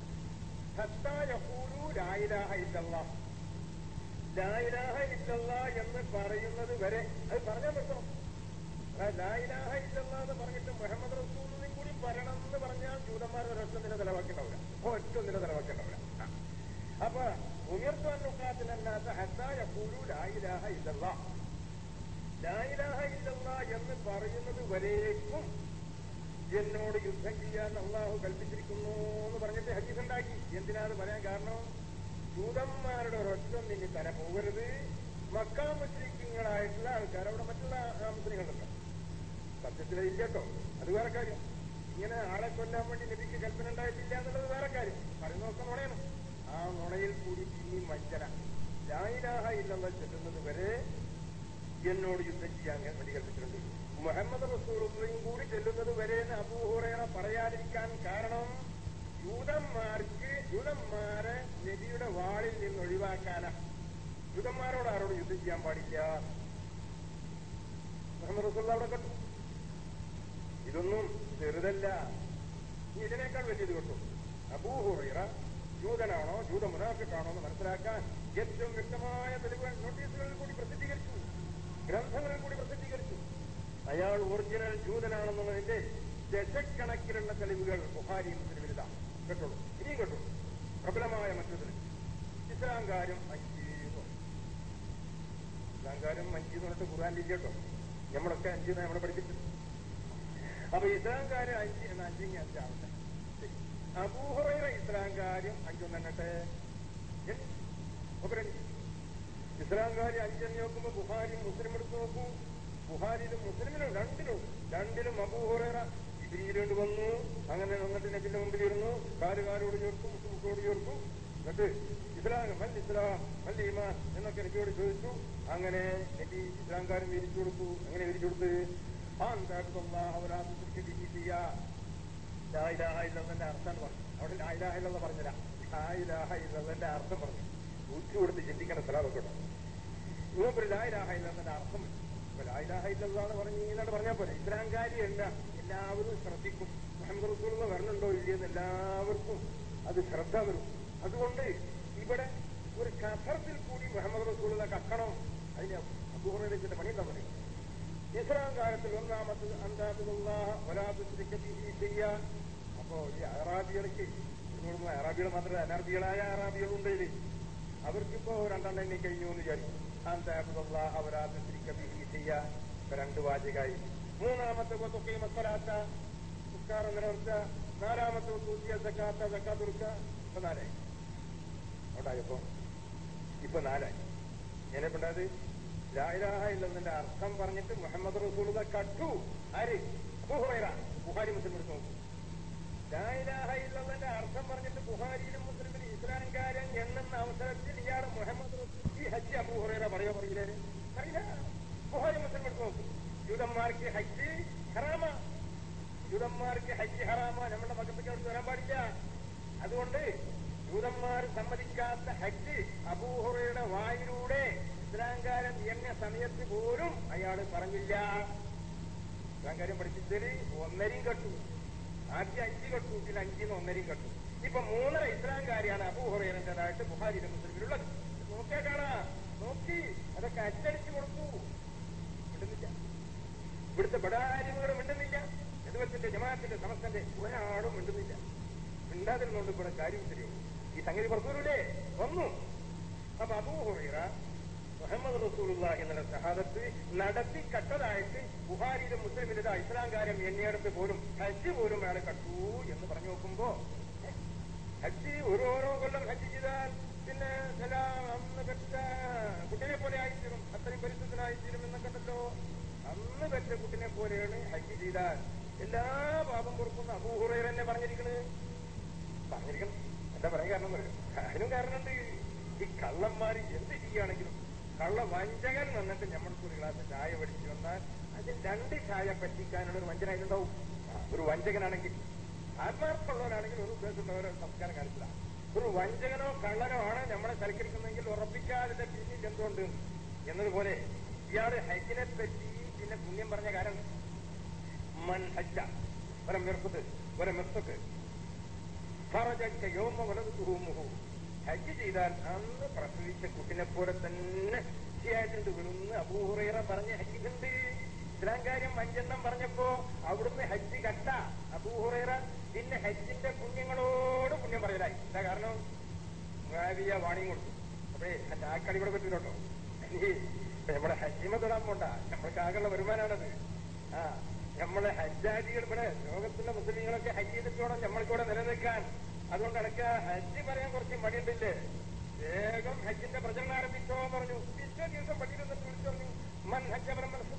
യഖൂലു ലായിലാഹ ഇല്ലല്ലാ ലായിലാഹ ഇല്ലല്ലാ എന്ന് പറയുന്നത് വരെ അത് പറഞ്ഞാൽ നിർത്തണം ലായിലാഹ ഇല്ലല്ലാ എന്ന് പറഞ്ഞിട്ട് മുഹമ്മദ് റസൂലിനെയും കൂടി പറയണം എന്ന് പറഞ്ഞാൽ ജൂതന്മാർ ഒരൊറ്റ നില നിലവാക്കേണ്ടവരാ ഒറ്റ നില നിലവാക്കേണ്ടവരാ അപ്പൊ ഉയർത്തുവാനുക്കാത്തിലല്ലാത്ത ഹത്തായ കൂലു ലായിലാഹ ഇല്ലല്ലാ ലായിലാഹ ഇല്ലല്ലാ എന്ന് പറയുന്നത് വരേക്കും എന്നോട് യുദ്ധം ചെയ്യാൻ അള്ളാഹു കൽപ്പിച്ചിരിക്കുന്നു എന്ന് പറഞ്ഞിട്ട് ഹദീസ് ഉണ്ടാക്കി എന്തിനാണ് പറയാൻ കാരണം ജൂതന്മാരുടെ ഒരൊറ്റ നിന്നി തല പോകരുത് മക്കാ മുസ്ലിങ്ങളായിട്ടുള്ള ആൾക്കാർ അവിടെ മറ്റുള്ള മുസ്ലിങ്ങളുണ്ട് സത്യത്തിൽ ഇല്ല കേട്ടോ അത് വേറെ കാര്യം ഇങ്ങനെ ആളെ കൊല്ലാൻ വേണ്ടി നബിക്ക് കൽപ്പന ഉണ്ടായിട്ടില്ല എന്നുള്ളത് വേറെ കാര്യം പറയുന്നതൊക്കെ നുണയാണ് ആ നുണയിൽ കൂടി പിന്നെയും വഞ്ചന ലായിലാഹ ഇല്ലെന്ന് ചെല്ലുന്നത് വരെ എന്നോട് യുദ്ധം ചെയ്യാൻ വേണ്ടി കൽപ്പിച്ചിട്ടുണ്ട് മുഹമ്മദ് റസൂറും കൂടി ചെല്ലുന്നത് വരെ അബൂഹുറേറ പറയാതിരിക്കാൻ കാരണം ജൂതന്മാർക്ക് ജൂതന്മാരെ നബിയുടെ വാളിൽ നിന്ന് ഒഴിവാക്കാനാ ജൂതന്മാരോട് ആരോട് യുദ്ധം ചെയ്യാൻ പാടില്ല മുഹമ്മദ് റസൂൽ അവിടെ കണ്ടു ഇതൊന്നും ചെറുതല്ല ഇനി ഇതിനേക്കാൾ വലിയത് കേട്ടു അബൂഹുറൈറ ജൂതനാണോ ജൂത മുനാഫിക്കാണോ എന്ന് മനസ്സിലാക്കാൻ ഏറ്റവും വ്യക്തമായ തെളിവുകൾ നോട്ടീസുകളിൽ കൂടി പ്രസിദ്ധീകരിച്ചു ഗ്രന്ഥങ്ങളിൽ കൂടി പ്രസിദ്ധീകരിച്ചു അയാൾ ഒറിജിനൽ ജൂതനാണെന്നുള്ളതിന്റെ ദശക്കണക്കിലുള്ള തെളിവുകൾ ബുഹാരി മുസ്ലിമിലിതാ കേട്ടോളൂ ഇനിയും കേട്ടോളൂ പ്രബലമായ മറ്റൊരു ഇസ്ലാംകാരും അഞ്ച് ഇസ്ലാംകാരും അഞ്ച് എന്ന് പറഞ്ഞിട്ട് ഖുർആാനിൽ കേട്ടോ നമ്മളൊക്കെ അഞ്ച് നമ്മളെ പഠിപ്പിച്ചത് അപ്പൊ ഇസ്ലാംകാര് അഞ്ച് എന്ന അഞ്ചെങ്കിൽ അഞ്ചാവട്ടെ അബൂഹറൈറ ഇസ്ലാംകാരും അഞ്ചൊന്നെണ്ണട്ടെ ഇസ്ലാംകാര് അഞ്ചെന്ന് നോക്കുമ്പോ ബുഹാരിയും മുസ്ലിം എടുത്ത് നോക്കൂ ബുഹാരിയിലും മുസ്ലിമിലും രണ്ടിലും രണ്ടിലും അബൂഹറൈറ ഇബിരിയിലോട്ട് വന്നു അങ്ങനെ വന്നിട്ട് നബിന്റെ മുമ്പിൽ ഇരുന്നു കാലുകാരോട് ചേർത്തു മുട്ടുമുട്ടോട് ചേർത്തു എന്നിട്ട് ഇസ്ലാം മൽ ഇസ്ലാം മൽ ഈമാൻ എന്നൊക്കെ നബിയോട് ചോദിച്ചു അങ്ങനെ നബി ഇസ്ലാംകാരൻ വിരിച്ചു കൊടുത്തു അങ്ങനെ വിരിച്ചു കൊടുത്ത് ലായിലാഹില്ലെന്നെ അർത്ഥം പറഞ്ഞു അവിടെ ലായിലാഹില്ലെന്ന് പറഞ്ഞില്ല ലായിലാഹില്ലെന്നെ അർത്ഥം പറഞ്ഞു ഊറ്റി കൊടുത്ത് ചിന്തിക്കേണ്ട സ്ഥലമൊക്കെ ഉണ്ട് ഇവർ ലായിലാഹില്ലെന്നെ അർത്ഥം ഇപ്പൊ ലായിലാഹില്ലെന്നാണ് പറഞ്ഞു ഇങ്ങനെ പറഞ്ഞാൽ പോലെ ഇസ്ലാംകാരിയല്ല എല്ലാവരും ശ്രദ്ധിക്കും മുഹമ്മദ് റസൂൽ വരണുണ്ടോ ഇല്ലയെന്ന് എല്ലാവർക്കും അത് ശ്രദ്ധ വരും അതുകൊണ്ട് ഇവിടെ ഒരു കസർത്തിൽ കൂടി മുഹമ്മദ് റസൂലിനെ കക്കണം അതിന് അബൂഹുറയുടെ പണി എന്താ പറയുക ഇസ്ലാം കാലത്തിൽ ഒന്നാമത്തത് അന്താത്തുള്ള അപ്പോ ഈ അറാബികൾക്ക് ഇവിടുന്ന് അറാബികൾ മാത്രമല്ല അനർബികളായ അറാബികളുണ്ട് ഇതിൽ അവർക്കിപ്പോ രണ്ടെണ്ണം എണ്ണി കഴിഞ്ഞു എന്ന് വിചാരിക്കും അന്താത്തുള്ള അവരാത്തിരിക്കുക രണ്ട് വാചകായി മൂന്നാമത്തെ തൊക്കെ മസലാത്ത നിസ്കാരം നിലനിർത്തുക നാലാമത്തെ തൂക്കിയ സക്കാത്ത സക്കാത്തുറുക്ക ഇപ്പൊ നാലായി ഉണ്ടായപ്പോ ഇപ്പൊ നാലായി എന്നെപ്പെട്ടാത് ലായിലാഹ ഇല്ലെന്നതിന്റെ അർത്ഥം പറഞ്ഞിട്ട് മുഹമ്മദ് റസൂലുത കട്ടു ആര് അബൂഹുറൈറ ബുഹാരി മുസ്ലിം എടുത്ത് നോക്കൂ ലായിലാഹ ഇല്ലെന്നതിന്റെ അർത്ഥം പറഞ്ഞിട്ട് ബുഹാരിയിലും മുസ്ലിമിലും ഇസ്ലാംകാരൻ എണ്ണുന്ന അവസരത്തിൽ ഇയാൾ മുഹമ്മദ് റസൂൽ ഈ ഹജ്ജ് അബൂഹുറൈറ പറയോ പറയില്ലേ അറിയില്ല ബുഹാരി മുസ്ലിം എടുത്ത് നോക്കൂ ജൂതന്മാർക്ക് ഹജ്ജ് ഹറാമ ജൂതന്മാർക്ക് ഹജ്ജ് ഹറാമ നമ്മുടെ മക്കത്തേക്ക് അവിടെ വരാൻ പാടില്ല അതുകൊണ്ട് ജൂതന്മാർ സമ്മതിക്കാത്ത ഹജ്ജ് അബൂഹുറയുടെ വായിലൂടെ ഇസ്ലാംകാരൻ എന്ന സമയത്ത് പോലും അയാൾ പറഞ്ഞില്ല ഇസ്ലാംകാരൻ പഠിപ്പിച്ചത് ഒന്നരയും കെട്ടു ആദ്യം അഞ്ച് കെട്ടു പിന്നെ അഞ്ചിന്ന് ഒന്നരയും കെട്ടു ഇപ്പൊ മൂന്നര ഇസ്ലാംകാരിയാണ് അബൂഹുറേറേണ്ടതായിട്ട് ബുഹാരിയുടെ മുസ്ലിമിലുള്ളത് നോക്കിയാ കാണാ നോക്കി അതൊക്കെ അച്ചടിച്ചു കൊടുത്തു മിണ്ടുന്നില്ല ഇവിടുത്തെ ബടാരിമകൾ മിണ്ടുന്നില്ല എതുവത്തിന്റെ ജമാഅത്തിന്റെ സമസ്തന്റെ ഒരാളും മിണ്ടുന്നില്ല മിണ്ടാതിരുന്നോണ്ട് ഇവിടെ കാര്യം ശരിയോ ഈ സംഗതി പുറത്തുവരൂലേ വന്നു അപ്പൊ അബൂഹുറൈറ മുഹമ്മദ് റസൂലുള്ള എന്നുള്ള ഷഹാദത്ത് നടത്തി കട്ടതായിട്ട് ബുഹാരിയിലും മുസ്ലിമിലും ഇസ്ലാംകാരം എണ്ണിയെടുത്ത് പോലും ഹജ്ജ് പോലും അയാൾ കട്ടു എന്ന് പറഞ്ഞു നോക്കുമ്പോ ഏ, ഹജ്ജ് ഓരോരോ കൊല്ലം ഹജ്ജ് ചെയ്താൽ പിന്നെ ചില അന്ന് പെറ്റ കുട്ടിനെ പോലെ ആയിത്തീരും അത്രയും പരിശുദ്ധനായിത്തീരും എന്നൊക്കെ ഉണ്ടല്ലോ അന്ന് പെറ്റ കുട്ടിനെ പോലെയാണ് ഹജ്ജ് ചെയ്താൽ എല്ലാ പാപം പൊറുക്കുന്ന അബൂഹുറൈർ തന്നെ പറഞ്ഞിരിക്കുന്നത് പറഞ്ഞിരിക്കണം എന്താ പറയാൻ കാരണം പറയും അതിനും കാരണമുണ്ട് ഈ കള്ളന്മാർ എന്ത് ചെയ്യുകയാണെങ്കിലും കള്ള വഞ്ചകൻ വന്നിട്ട് നമ്മൾക്ക് ഒരു ഗ്ലാസ് ചായ പഠിച്ചു വന്നാൽ അതിൽ രണ്ട് ചായ പറ്റിക്കാനുള്ള ഒരു വഞ്ചന അതിലുണ്ടാവും ആ, ഒരു വഞ്ചകനാണെങ്കിൽ ആത്മാർത്ഥമുള്ളവരാണെങ്കിൽ ഒരു ഉദ്ദേശമുള്ളവരെ സംസ്കാരം കാണിച്ചില്ല ഒരു വഞ്ചകനോ കള്ളനോ ആണ് നമ്മളെ സൽക്കരിക്കുന്നെങ്കിൽ ഉറപ്പിക്കാതിന്റെ പിന്നിൽ എന്തുകൊണ്ട് എന്നതുപോലെ ഇയാള് ഹജ്ജിനെ പറ്റി പിന്നെ പുണ്യം പറഞ്ഞ കാരണം മൻ ഹജ്ജ വരം വെറുപ്പത് വരം വെറുപ്പക്ക് ഫറജക്ക യോമ വലതുഹൂമുഹു ഹജ്ജ് ചെയ്താൽ അന്ന് പ്രസവിച്ച കുട്ടിനെ പോലെ തന്നെ ശരിയായിട്ടുണ്ട് വരുന്ന് അബൂഹുറൈറ പറഞ്ഞ് ഹജ്ജിട്ടുണ്ട് ഇസ്ലാം കാര്യം അഞ്ചെണ്ണം പറഞ്ഞപ്പോ അവിടുന്ന് ഹജ്ജ് കട്ട അബൂഹുറൈറ പിന്നെ ഹജ്ജിന്റെ പുണ്യങ്ങളോട് പുണ്യം പറയലായി എന്താ കാരണം മുആവിയ വാണിയും കൊടുത്തു അപ്പേ എന്റെ ആ കളി ഇവിടെ പറ്റൂലോട്ടോ ഇനി നമ്മുടെ ഹജ്ജിമ തൊടാൻ പോണ്ട നമ്മൾക്ക് ആകെയുള്ള വരുമാനമാണത് ആ നമ്മളെ ഹജ്ജാജികൾ ഇവിടെ ലോകത്തുള്ള മുസ്ലിങ്ങളൊക്കെ ഹജ്ജ് ചെയ്തിട്ട് വേണം നമ്മൾക്കൂടെ നിലനിൽക്കാൻ അതുകൊണ്ട് അടക്ക ഹജ്ജ് പറയാൻ കുറച്ച് മടിയുണ്ടില്ലേ വേഗം ഹജ്ജിന്റെ പ്രചരണം ആരംഭിച്ചോ പറഞ്ഞു പിറ്റേ ദിവസം പള്ളിയിൽ നിന്ന് വിളിച്ചു പറഞ്ഞു മൻ ഹജ്ജ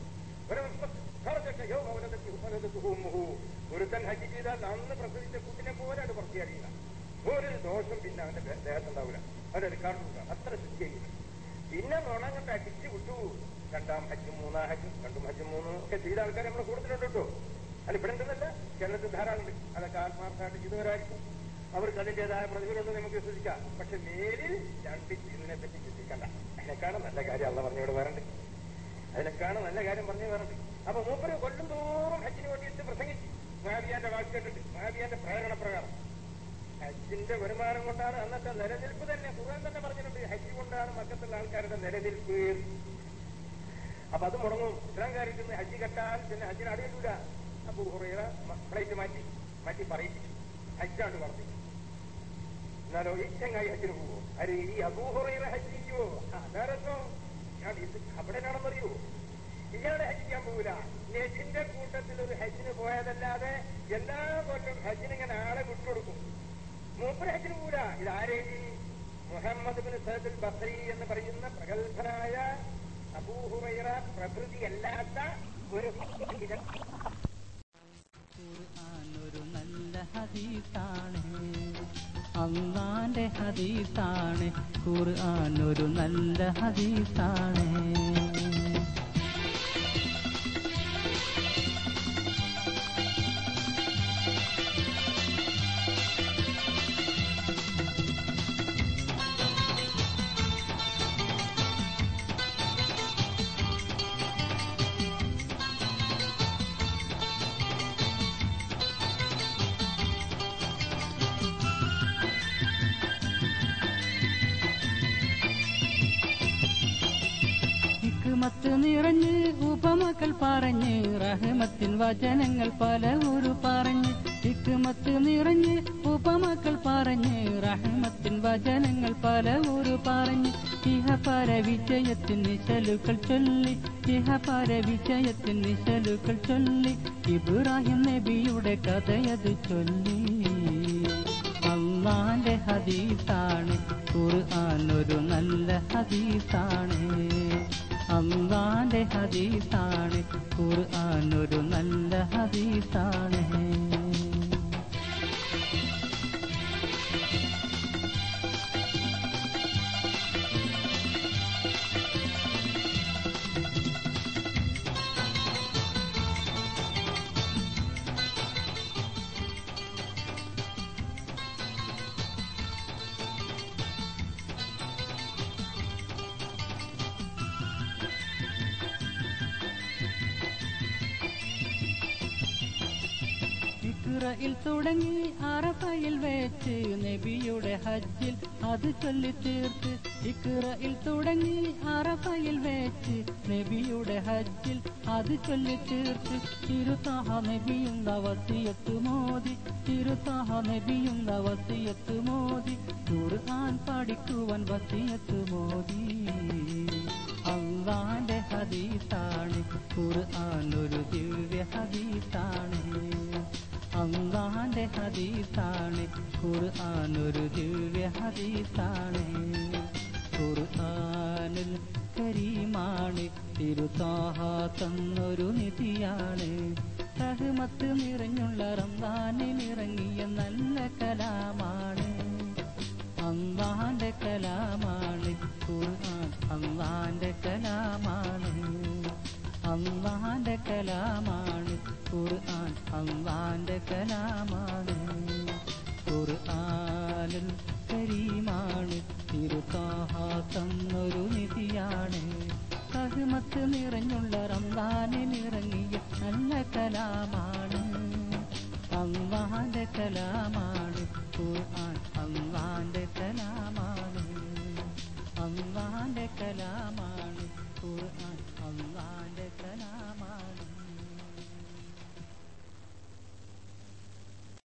ഒരുത്തൻ ഹജ്ജ് ചെയ്താൽ അന്ന് പ്രസവിച്ച കുട്ടിനെ പോലെ അത് പുറത്തിയറിയില്ല ഒരു ദോഷം പിന്നെ അവന്റെ ദേ- ദേഹത്തുണ്ടാവില്ല അവരെടുക്കാറുണ്ട് അത്ര ശുദ്ധിയായി പിന്നെ നുണ കണ്ട് അടിച്ചു വിട്ടു രണ്ടാം ഹജ്ജും മൂന്നാം ഹജ്ജും രണ്ടും ഹജ്ജും മൂന്നും ഒക്കെ ചെയ്ത ആൾക്കാർ നമ്മുടെ കൂടുതലുണ്ട് കേട്ടോ അത് ഇവിടെ ഉണ്ടെന്നല്ല കേരളത്തിൽ ധാരാളം ഉണ്ട് അതൊക്കെ ആത്മാർത്ഥമായിട്ട് ചെയ്തവരായിരിക്കും അവർക്ക് അതിന്റേതായ പ്രതിഫലമുണ്ട് നമുക്ക് വിശ്വസിക്കാം പക്ഷെ മേലിൽ രണ്ട് ചെയ്യുന്നതിനെ പറ്റി ചിന്തിക്കണ്ട അതിനേക്കാണ് നല്ല കാര്യം അള്ള പറഞ്ഞോട് വരണ്ട് അതിനേക്കാണ് നല്ല കാര്യം പറഞ്ഞു വരണ്ട് അപ്പൊ മൂപ്പര് കൊല്ലും തോറും ഹജ്ജിന് വേണ്ടിയിട്ട് പ്രസംഗിച്ചു മഹാബിയാന്റെ വാക്ക് കേട്ടിട്ട് മഹാബിയാന്റെ പ്രേരണ പ്രകാരം ഹജ്ജിന്റെ വരുമാനം കൊണ്ടാണ് അന്നത്തെ നിലനിൽപ്പ് തന്നെ ഖുർആൻ തന്നെ പറഞ്ഞിട്ടുണ്ട് ഹജ്ജ് കൊണ്ടാണ് മക്കത്തുള്ള ആൾക്കാരുടെ നിലനിൽപ്പ് അപ്പൊ അത് മുടങ്ങും ഇസ്ലാം കാര്യത്തിൽ ഹജ്ജ് കെട്ടാൽ പിന്നെ ഹജ്ജിന് അറിയില്ല അപ്പൊ ഹുറൈറ ഫ്ലൈറ്റ് മാറ്റി മാറ്റി പറയിപ്പിച്ചു ഹജ്ജാണ്ട് പറഞ്ഞു എന്നാലോ ഈ ചങ്ങായി ഹജ്ജിന് പോവോ അരെ ഈ അബൂഹുറൈറ ഹജ്ജ് ചെയ്യുവോ അതാരോ ഞാൻ ഇത് അവിടെയാണെന്നറിയോ ഇയാളെ ഹജ്ജ് ചെയ്യാൻ പോവില്ല നെജിന്റെ കൂട്ടത്തിൽ ഒരു ഹജ്ജിന് പോയതല്ലാതെ എല്ലാ കൊല്ലം ഹജ്ജിന് ഇങ്ങനെ ആളെ വിട്ടുകൊടുക്കും മൂപ്പര് ഹജ്ജിന് പോവില്ല ഇതാരേ മുഹമ്മദ് ബിൻ സഹദുൽ ബസരി എന്ന് പറയുന്ന പ്രഗത്ഭനായ അബൂഹുറൈറ പ്രകൃതിയല്ലാത്ത ഒരു ഖുർആൻ ഒരു നല്ല ഹദീസാണ് അള്ളാന്റെ ഹദീസാണ് ഖുർആൻ ഒരു നല്ല ഹദീസാണ് ഹിക്മത്ത് നിറഞ്ഞ് ഉപമകൾ പറഞ്ഞ് റഹമത്തിൻ വചനങ്ങൾ പല ഒരു പറഞ്ഞ് ഹിക്മത്ത് നിറഞ്ഞ് ഉപമകൾ പറഞ്ഞ് റഹമത്തിൻ വചനങ്ങൾ പല ഒരു പറഞ്ഞ് ഇഹപര വിജയത്തിൻ നിശലുകൾ ചൊല്ലി ഇഹപര വിജയത്തിൻ നിശലുകൾ ചൊല്ലി ഇബ്രാഹിം നബിയുടെ കഥയത് ചൊല്ലി അള്ളാന്റെ ഹദീസാണ് ഖുർആൻ ഒരു നല്ല ഹദീസാണ് അള്ളാന്റെ ഹദീസാണ് ഖുർആൻ ഒരു നല്ല ഹദീസാണ് ഇഖ്റയിൽ തുടങ്ങി അറഫയിൽ വെച്ച് നബിയുടെ ഹജ്ജിൽ അത് ചൊല്ലി തീർത്ത് ഇഖ്റയിൽ തുടങ്ങി അറഫയിൽ വെച്ച് നബിയുടെ ഹജ്ജിൽ അത് ചൊല്ലി തീർത്ത് തിരുത്താഹ നബിയുണ്ട വസിയത്ത് മോദി തിരുത്താഹ നബിയുണ്ട വസിയത്ത് മോദി ഖുർആൻ പഠിക്കുവാൻ വസിയത്ത് മോദി അള്ളാന്റെ ഹദീസാണ് ഖുർആൻ ഒരു ദിവ്യ ഹദീസാണ് അള്ളാന്റെ ഹദീസാണ് ഖുർആൻ ഒരു ദിവ്യ ഹദീസാണ് ഖുർആനിൽ കരീമാണ് തിരുത്താഹ തന്നൊരു നിധിയാണ് റഹ്മത്ത് നിറഞ്ഞുള്ള റംസാനിൽ ഇറങ്ങിയ നല്ല കലാമാണ് അള്ളാന്റെ കലാമാണ് ഖുർആൻ അള്ളാന്റെ കലാമാണ് അള്ളാന്റെ കലാമാണ് ഖുർആൻ അള്ളാന്റെ കലാമാണ് ഖുർആനിൽ കരീമാണ് തിരുത്താഹ തന്നൊരു നിധിയാണ് സഹമത്ത് നിറഞ്ഞുള്ള റംസാനിൽ ഇറങ്ങിയ നല്ല കലാമാണ് അള്ളാന്റെ കലാമാണ് ഖുർആൻ